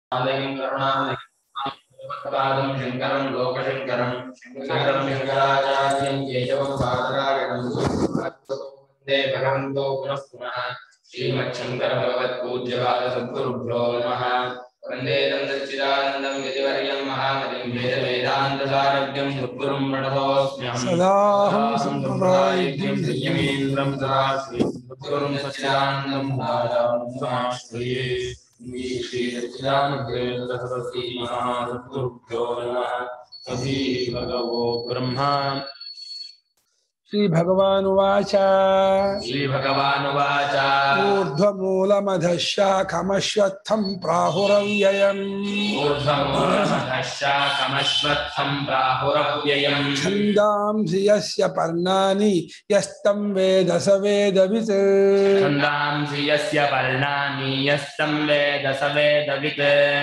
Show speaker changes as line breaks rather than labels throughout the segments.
आलयं करुणालयं शङ्करं लोकशङ्करं शङ्करं शङ्कराचार्यं केशवं बादरायणं वन्दे भगवन्तो पुनः पुनः श्रीमच्छङ्करभगवत्पूज्यपादसद्गुरुभ्यो नमः वन्दे नन्दच्चिदानन्दं यतिवर्यं महामतिं वेदवेदान्तसारभ्यं सद्गुरुं प्रणतोऽस्म्यहम्
सदाहं सम्प्रदायज्ञं
संयमेन्द्रं सदा श्रीगुरुं सच्चिदानन्दं दादां समाश्रये श्री सच्चिदानन्देन्द्र सरस्वती महासद्गुरुभ्यो नमः सभी भगवो ब्रह्मा
श्रीभगवानुवाच
श्रीभगवानुवाच
ऊर्ध्वमूलमधशाखमश्वत्थं प्राहुरव्ययम्
ऊर्ध्वमूलमधशाखमश्वत्थं प्राहुरव्ययम्
छन्दांसि यस्य पर्णानि यस्तं वेद स वेदवित्
छन्दांसि यस्य पर्णानि यस्तं वेद स वेदवित्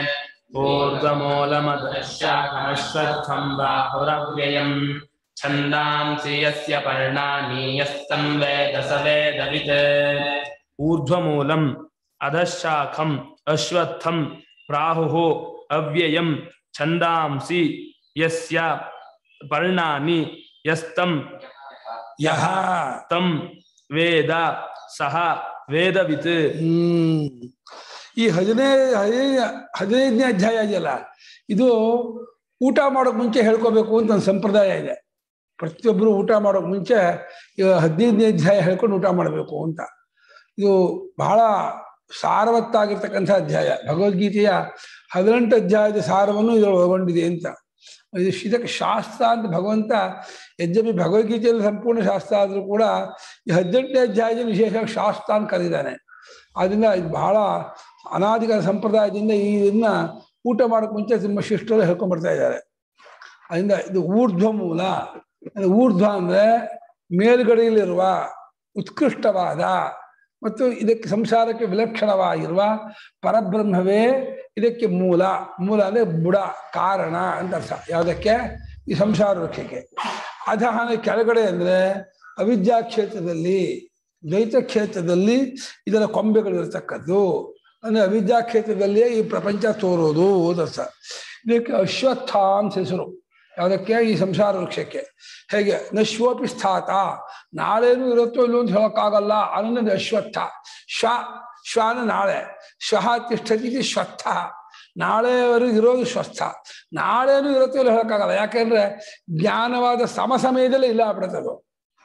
ऊर्ध्वमूलमधशाखमश्वत्थं प्राहुरव्ययम् छन्दांसि यस्य पर्णानि यस्तं वेद स वेदवित्
ऊर्ध्वमूलम् अधशाखम् अश्वत्थं प्राहुः अव्ययं छन्दांसि यस्य पर्णानि यस्तं
यः
तं ವೇದ ಸಹ ವೇದವಿತ್
ಹ್ಮ್ ಈ ಹದಿನೈದು ಹದಿನೈದು ಹದಿನೈದನೇ ಅಧ್ಯಾಯ ಇದೆಯಲ್ಲ ಇದು ಊಟ ಮಾಡೋಕ್ ಮುಂಚೆ ಹೇಳ್ಕೋಬೇಕು ಅಂತ ಒಂದು ಸಂಪ್ರದಾಯ ಇದೆ ಪ್ರತಿಯೊಬ್ಬರು ಊಟ ಮಾಡೋಕ್ ಮುಂಚೆ ಈ ಹದಿನೈದನೇ ಅಧ್ಯಾಯ ಹೇಳ್ಕೊಂಡು ಊಟ ಮಾಡಬೇಕು ಅಂತ ಇದು ಬಹಳ ಸಾರವತ್ತಾಗಿರ್ತಕ್ಕಂಥ ಅಧ್ಯಾಯ ಭಗವದ್ಗೀತೆಯ ಹದಿನೆಂಟು ಅಧ್ಯಾಯದ ಸಾರವನ್ನು ಇದರಲ್ಲಿ ಒಳಗೊಂಡಿದೆ ಅಂತ ಇದು ಇದಕ್ಕೆ ಶಾಸ್ತ್ರ ಅಂತ ಭಗವಂತ ಯದ್ಯಪಿ ಭಗವದ್ಗೀತೆಯಲ್ಲಿ ಸಂಪೂರ್ಣ ಶಾಸ್ತ್ರ ಆದರೂ ಕೂಡ ಈ ಹದಿನೆಂಟನೇ ಅಧ್ಯಾಯದಲ್ಲಿ ವಿಶೇಷವಾಗಿ ಶಾಸ್ತ್ರ ಅಂತ ಕರೆದಿದ್ದಾನೆ ಆದ್ರಿಂದ ಇದು ಬಹಳ ಅನಾದಿಗಳ ಸಂಪ್ರದಾಯದಿಂದ ಈ ಇದನ್ನ ಊಟ ಮಾಡೋಕೆ ಮುಂಚೆ ತುಂಬ ಶಿಷ್ಟರು ಹೇಳ್ಕೊಂಡ್ಬರ್ತಾ ಇದ್ದಾರೆ ಅದರಿಂದ ಇದು ಊರ್ಧ್ವ ಮೂಲ ಅಂದ್ರೆ ಊರ್ಧ್ವ ಅಂದ್ರೆ ಮೇಲ್ಗಡೆಯಲ್ಲಿರುವ ಉತ್ಕೃಷ್ಟವಾದ ಮತ್ತು ಇದಕ್ಕೆ ಸಂಸಾರಕ್ಕೆ ವಿಲಕ್ಷಣವಾಗಿರುವ ಪರಬ್ರಹ್ಮವೇ ಇದಕ್ಕೆ ಮೂಲ ಮೂಲ ಅಂದ್ರೆ ಬುಡ ಕಾರಣ ಅಂತ ಅರ್ಥ ಯಾವುದಕ್ಕೆ ಈ ಸಂಸಾರ ವೃಕ್ಷಕ್ಕೆ ಅಧಃ ಅಂದ್ರೆ ಕೆಳಗಡೆ ಅಂದ್ರೆ ಅವಿದ್ಯಾ ಕ್ಷೇತ್ರದಲ್ಲಿ ದ್ವೈತ ಕ್ಷೇತ್ರದಲ್ಲಿ ಇದರ ಕೊಂಬೆಗಳಿರ್ತಕ್ಕದ್ದು ಅಂದ್ರೆ ಅವಿದ್ಯಾ ಕ್ಷೇತ್ರದಲ್ಲಿಯೇ ಈ ಪ್ರಪಂಚ ತೋರೋದು ಅದರ್ಥ ಇದಕ್ಕೆ ಅಶ್ವತ್ಥ ಅಂತ ಹೆಸರು ಯಾವುದಕ್ಕೆ ಈ ಸಂಸಾರ ವೃಕ್ಷಕ್ಕೆ ಹೇಗೆ ನಶ್ವಪಿ ಸ್ಥಾತ ನಾಳೆನೂ ಇರುತ್ತೋ ಇಲ್ಲೋ ಅಂತ ಹೇಳೋಕ್ಕಾಗಲ್ಲ ಅನ್ನೋದು ಅಶ್ವತ್ಥ ಶ್ವ ಶ್ವಾನ ನಾಳೆ ಶ್ವಃ ತಿಷ್ಠತಿ ಇದು ಶ್ವತ್ಥ ನಾಳೆವರೆಗೂ ಇರೋದು ಸ್ವಸ್ಥ ನಾಳೆನೂ ಇರುತ್ತೋ ಇಲ್ಲ ಹೇಳೋಕ್ಕಾಗಲ್ಲ ಯಾಕೆಂದ್ರೆ ಜ್ಞಾನವಾದ ಸಮ ಸಮಯದಲ್ಲೇ ಇಲ್ಲ ಆಗ್ಬಿಡುತ್ತೆ ಅದು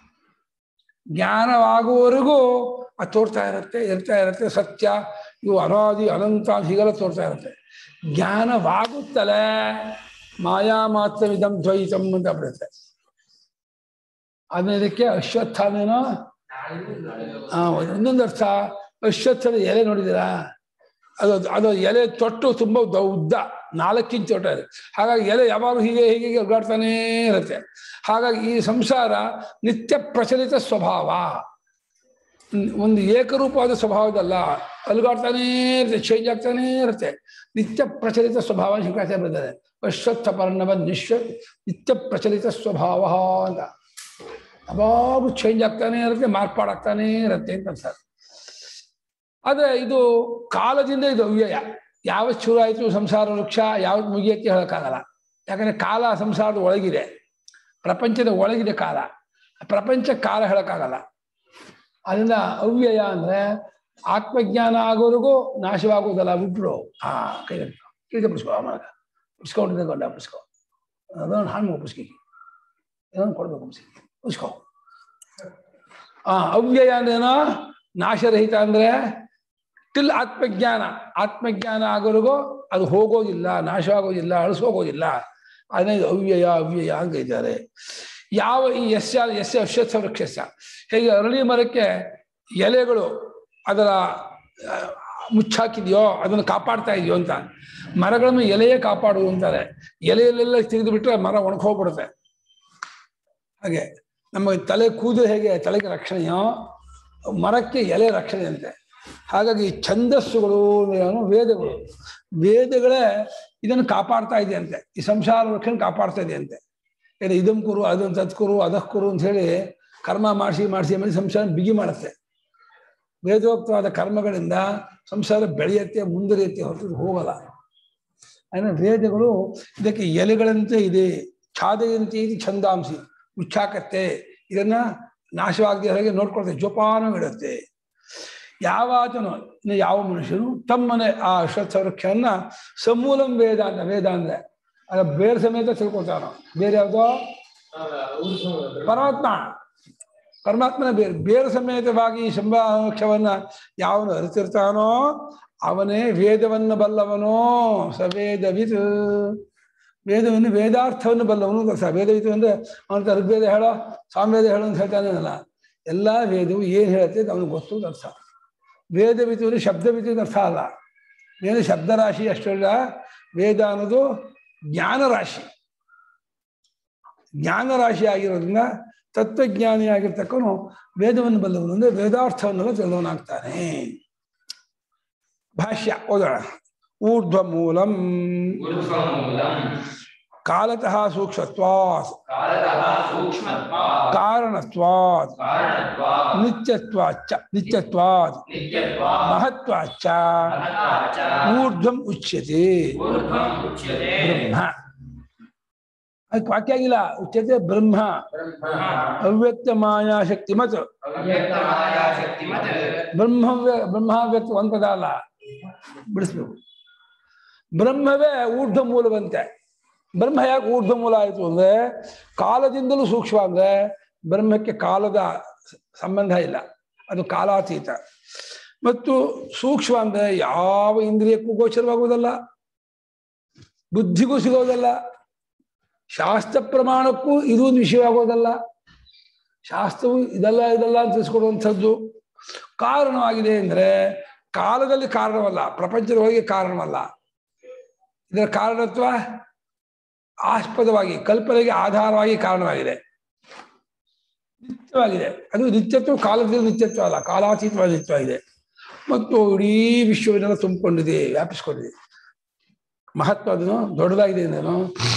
ಜ್ಞಾನವಾಗುವವರೆಗೂ ಅದು ತೋರ್ತಾ ಇರುತ್ತೆ ಇರ್ತಾ ಇರುತ್ತೆ ಸತ್ಯ ಇವು ಅನಾದಿ ಅನಂತ ಅಂತ ಹೀಗೆಲ್ಲ ತೋರ್ತಾ ಇರುತ್ತೆ ಜ್ಞಾನವಾಗುತ್ತಲೇ ಮಾಯಾ ಮಾತ್ರ ಇದಂ ದ್ವೈತಂ ಅಂತ ಬಿಡುತ್ತೆ ಆಮೇಲೆ ಇದಕ್ಕೆ ಅಶ್ವತ್ಥನೇನೋ ಆ ಒಂದೊಂದು ಅರ್ಥ ಅಶ್ವತ್ಥದ ಎಲೆ ನೋಡಿದ್ದೀರಾ ಅದು ಅದು ಎಲೆ ತೊಟ್ಟು ತುಂಬ ದ- ಉದ್ದ ನಾಲ್ಕು ಇಂಚ್ ತೊಟ್ಟ ಇದೆ ಹಾಗಾಗಿ ಎಲೆ ಯಾವಾಗಲೂ ಹೀಗೆ ಹೀಗೆ ಹೀಗೆ ಒಗ್ಗಾಡ್ತಾನೇ ಇರುತ್ತೆ ಹಾಗಾಗಿ ಈ ಸಂಸಾರ ನಿತ್ಯ ಪ್ರಚಲಿತ ಸ್ವಭಾವ ಹ್ಮ್, ಒಂದು ಏಕರೂಪವಾದ ಸ್ವಭಾವದಲ್ಲ ಅಲುಗಾಡ್ತಾನೇ ಇರುತ್ತೆ ಚೇಂಜ್ ಆಗ್ತಾನೇ ಇರುತ್ತೆ ನಿತ್ಯ ಪ್ರಚಲಿತ ಸ್ವಭಾವ ಶಂಕರಾಚಾರ್ಯ ಬರೆದಿದ್ದಾರೆ ಅಶ್ವತ್ಥ ಪರ್ಣವ ನಿಶ್ವ ನಿತ್ಯ ಪ್ರಚಲಿತ ಸ್ವಭಾವ ಅಂತ ಯಾವಾಗಲೂ ಚೇಂಜ್ ಆಗ್ತಾನೆ ಇರುತ್ತೆ ಮಾರ್ಪಾಡಾಗ್ತಾನೇ ಇರುತ್ತೆ ಅಂತ ಅರ್ಥ ಆದ್ರೆ ಇದು ಕಾಲದಿಂದ ಇದು ಅವ್ಯಯ ಯಾವತ್ತು ಶುರು ಆಯಿತು ಸಂಸಾರ ವೃಕ್ಷ ಯಾವತ್ತು ಮುಗಿಯಕ್ಕೆ ಹೇಳೋಕ್ಕಾಗಲ್ಲ ಯಾಕಂದ್ರೆ ಕಾಲ ಸಂಸಾರದ ಒಳಗಿದೆ ಪ್ರಪಂಚದ ಒಳಗಿದೆ ಕಾಲ ಪ್ರಪಂಚ ಕಾಲ ಹೇಳೋಕ್ಕಾಗಲ್ಲ ಅದರಿಂದ ಅವ್ಯಯ ಅಂದ್ರೆ ಆತ್ಮಜ್ಞಾನ ಆಗೋರಿಗೂ ನಾಶವಾಗುವುದಲ್ಲ ಬಿಟ್ರು ಆ ಕೈ ಕೈ ಬಿಡಿಸ್ಕೊ ಅವಾಗ ಬಿಡಿಸ್ಕೊಂಡು ತಗೊಂಡ ಬಿಡಿಸ್ಕೊ ಅದೊಂದು ಹಣ್ಣು ಒಪ್ಪಿಸ್ಕಿ ಇದೊಂದು ಕೊಡ್ಬೇಕು ಒಪ್ಪಿಸಿ ಬಿಡಿಸ್ಕೊ ಆ ಅವ್ಯಯ ಅಂದ್ರೇನೋ ನಾಶರಹಿತ ಅಂದ್ರೆ ಟಿಲ್ ಆತ್ಮಜ್ಞಾನ ಆತ್ಮಜ್ಞಾನ ಆಗೋರಿಗೂ ಅದು ಹೋಗೋದಿಲ್ಲ ನಾಶವಾಗೋದಿಲ್ಲ ಅಳಿಸೋಗೋದಿಲ್ಲ ಅದನ್ನ ಇದು ಅವ್ಯಯ ಅವ್ಯಯ ಅಂತ ಇದ್ದಾರೆ ಯಾವ ಈ ಯಸ್ಯ ಯಸ್ಯ ಅಶ್ವತ್ಥ ವೃಕ್ಷಸ್ಯ ಹೇಗೆ ಅರಳಿ ಮರಕ್ಕೆ ಎಲೆಗಳು ಅದರ ಆ, ಮುಚ್ಚಾಕಿದೆಯೋ ಅದನ್ನು ಕಾಪಾಡ್ತಾ ಇದೆಯೋ ಅಂತ ಮರಗಳನ್ನು ಎಲೆಯೇ ಕಾಪಾಡುವುದು ಅಂತಾರೆ ಎಲೆಯಲ್ಲೆಲ್ಲ ತೆಗೆದು ಬಿಟ್ರೆ ಮರ ಒಣಕೋಗ್ಬಿಡುತ್ತೆ ಹಾಗೆ ನಮ್ಮ ತಲೆ ಕೂದಲು ಹೇಗೆ ತಲೆಗೆ ರಕ್ಷಣೆಯೋ ಮರಕ್ಕೆ ಎಲೆ ರಕ್ಷಣೆ ಅಂತೆ ಹಾಗಾಗಿ ಛಂದಸ್ಸುಗಳು ಏನು ವೇದಗಳು ವೇದಗಳೇ ಇದನ್ನು ಕಾಪಾಡ್ತಾ ಇದೆ ಅಂತೆ ಈ ಸಂಸಾರ ವೃಕ್ಷಣ ಕಾಪಾಡ್ತಾ ಇದೆ ಅಂತೆ ಏನು ಇದಂ ಕುರು ಅದನ್ನು ತತ್ಕುರು ಅದಕ್ಕೆ ಕುರು ಅಂತ ಹೇಳಿ ಕರ್ಮ ಮಾಡಿಸಿ ಮಾಡಿಸಿ ಮಾಡಿ ಸಂಸಾರ ಬಿಗಿ ಮಾಡುತ್ತೆ ವೇದೋಕ್ತವಾದ ಕರ್ಮಗಳಿಂದ ಸಂಸಾರ ಬೆಳೆಯುತ್ತೆ ಮುಂದುವರಿಯುತ್ತೆ ಹೊರತು ಹೋಗಲ್ಲ ಅಂದ್ರೆ ವೇದಗಳು ಇದಕ್ಕೆ ಎಲೆಗಳಂತೆ ಇದೆ ಛಾದೆಯಂತೆ ಇದು ಛಂದಾಂಸಿ ಮುಚ್ಚಾಕತ್ತೆ ಇದನ್ನ ನಾಶವಾಗದೆ ಹೊರಗೆ ನೋಡ್ಕೊಳ್ತೆ ಜೋಪಾನ ಇಡುತ್ತೆ ಯಾವಾತನು ಇನ್ನು ಯಾವ ಮನುಷ್ಯನು ತಮ್ಮನೆ ಆ ಅಶ್ವತ್ಥ ವೃಕ್ಷವನ್ನ ಸಮೂಲಂ ವೇದ ಅಂತ ವೇದ ಅಂದ್ರೆ ಅದ ಬೇರೆ ಸಮೇತ ತಿಳ್ಕೊತಾನ ಬೇರೆ ಯಾವುದೋ ಪರಮಾತ್ಮ ಪರಮಾತ್ಮನ ಬೇರೆ ಬೇರೆ ಸಮೇತವಾಗಿ ಈ ಶಂಭಾಕ್ಷವನ್ನ ಯಾವನು ಅರಿತಿರ್ತಾನೋ ಅವನೇ ವೇದವನ್ನು ಬಲ್ಲವನೋ ಸವೇದವಿತ್ ವೇದವನ್ನು ವೇದಾರ್ಥವನ್ನು ಬಲ್ಲವನು ಅಂತ ಅರ್ಥ ವೇದವಿತು ಅಂದ್ರೆ ಅವನ ಋಗ್ವೇದ ಹೇಳೋ ಸಾಮವೇದ ಹೇಳೋ ಅಂತ ಹೇಳ್ತಾನೆ ಅಲ್ಲ ಎಲ್ಲ ವೇದವು ಏನು ಹೇಳುತ್ತೆ ಅಂತ ಅವನಿಗೆ ಗೊತ್ತು ಅಂತ ಅರ್ಥ ವೇದವಿತು ಅಂದ್ರೆ ಶಬ್ದವಿತು ಅಂತ ಅರ್ಥ ಅಲ್ಲ ವೇದ ಶಬ್ದ ರಾಶಿ ಅಷ್ಟಲ್ಲ ವೇದ ಅನ್ನೋದು ಜ್ಞಾನ ರಾಶಿ ಜ್ಞಾನ ರಾಶಿ ಆಗಿರೋದ್ರಿಂದ ತತ್ವಜ್ಞಾನಿ ಆಗಿರ್ತಕ್ಕವನು ವೇದವನ್ನು ಬಲ್ಲವನು ಅಂದ್ರೆ ವೇದಾರ್ಥವನ್ನೆಲ್ಲ ತಿಳಿದವನಾಗ್ತಾನೆ ಭಾಷ್ಯ ಓದೋಣ ಊರ್ಧ್ವ ಮೂಲಂ
ಊರ್ಧ್ವಮೂಲಂ
ಕಾಲತಃ ಸೂಕ್ಷ್ಮತ್ವಾತ್
ಕಾಲತಃ ಸೂಕ್ಷ್ಮತ್ವಾತ್
ಕಾರಣತ್ವಾತ್
ಕಾರಣತ್ವಾತ್
ನಿತ್ಯತ್ವಾಚ್ಚ ನಿತ್ಯತ್ವಾತ್
ನಿತ್ಯತ್ವಾತ್
ಮಹತ್ವಾಚ್ಚ
ಮಹತ್ವಾಚ್ಚ
ಊರ್ಧ್ವಂ ಉಚ್ಯತೆ
ಊರ್ಧ್ವಂ ಉಚ್ಯತೆ
ಬ್ರಹ್ಮ ಅದಕ್ಕೆ ವಾಕ್ಯ ಆಗಿಲ್ಲ ಉಚ್ಯತೆ ಬ್ರಹ್ಮ
ಬ್ರಹ್ಮ
ಅವ್ಯಕ್ತ ಮಾಯಾಶಕ್ತಿ ಮತ್
ಅವ್ಯಕ್ತಮಾಯಾಶಕ್ತಿಮತ್
ಬ್ರಹ್ಮವ್ಯ ಬ್ರಹ್ಮಾವ್ಯಕ್ತ ಒಂದ್ ಪದ ಅಲ್ಲ ಬಿಡಿಸ್ಬೇಕು ಬ್ರಹ್ಮವೇ ಊರ್ಧ್ವ ಮೂಲವಂತೆ ಬ್ರಹ್ಮ ಯಾಕೆ ಊರ್ಧ್ವ ಮೂಲ ಆಯಿತು ಅಂದ್ರೆ ಕಾಲದಿಂದಲೂ ಸೂಕ್ಷ್ಮ ಅಂದ್ರೆ ಬ್ರಹ್ಮಕ್ಕೆ ಕಾಲದ ಸಂಬಂಧ ಇಲ್ಲ ಅದು ಕಾಲಾತೀತ ಮತ್ತು ಸೂಕ್ಷ್ಮ ಅಂದ್ರೆ ಯಾವ ಇಂದ್ರಿಯಕ್ಕೂ ಗೋಚರವಾಗುವುದಲ್ಲ ಬುದ್ಧಿಗೂ ಸಿಗೋದಲ್ಲ ಶಾಸ್ತ್ರ ಪ್ರಮಾಣಕ್ಕೂ ಇದು ಒಂದು ವಿಷಯವಾಗೋದಲ್ಲ ಶಾಸ್ತ್ರವು ಇದಲ್ಲ ಇದಲ್ಲ ಅಂತ ತಿಳಿಸ್ಕೊಡುವಂಥದ್ದು ಕಾರಣವಾಗಿದೆ ಅಂದ್ರೆ ಕಾಲದಲ್ಲಿ ಕಾರಣವಲ್ಲ ಪ್ರಪಂಚದ ಒಳಗೆ ಕಾರಣವಲ್ಲ ಇದರ ಕಾರಣತ್ವ ಆಸ್ಪದವಾಗಿ ಕಲ್ಪನೆಗೆ ಆಧಾರವಾಗಿ ಕಾರಣವಾಗಿದೆ ನಿತ್ಯವಾಗಿದೆ ಅದು ನಿತ್ಯತ್ವ ಕಾಲದಲ್ಲಿ ನಿತ್ಯತ್ವ ಅಲ್ಲ ಕಾಲಾತೀತವಾದ ನಿತ್ಯವಾಗಿದೆ ಮತ್ತು ಇಡೀ ವಿಶ್ವವನ್ನೆಲ್ಲ ತುಂಬಿಕೊಂಡಿದೆ ವ್ಯಾಪಿಸ್ಕೊಂಡಿದೆ ಮಹತ್ವ ಅದನ್ನು ದೊಡ್ಡದಾಗಿದೆ ಅಂದೇನು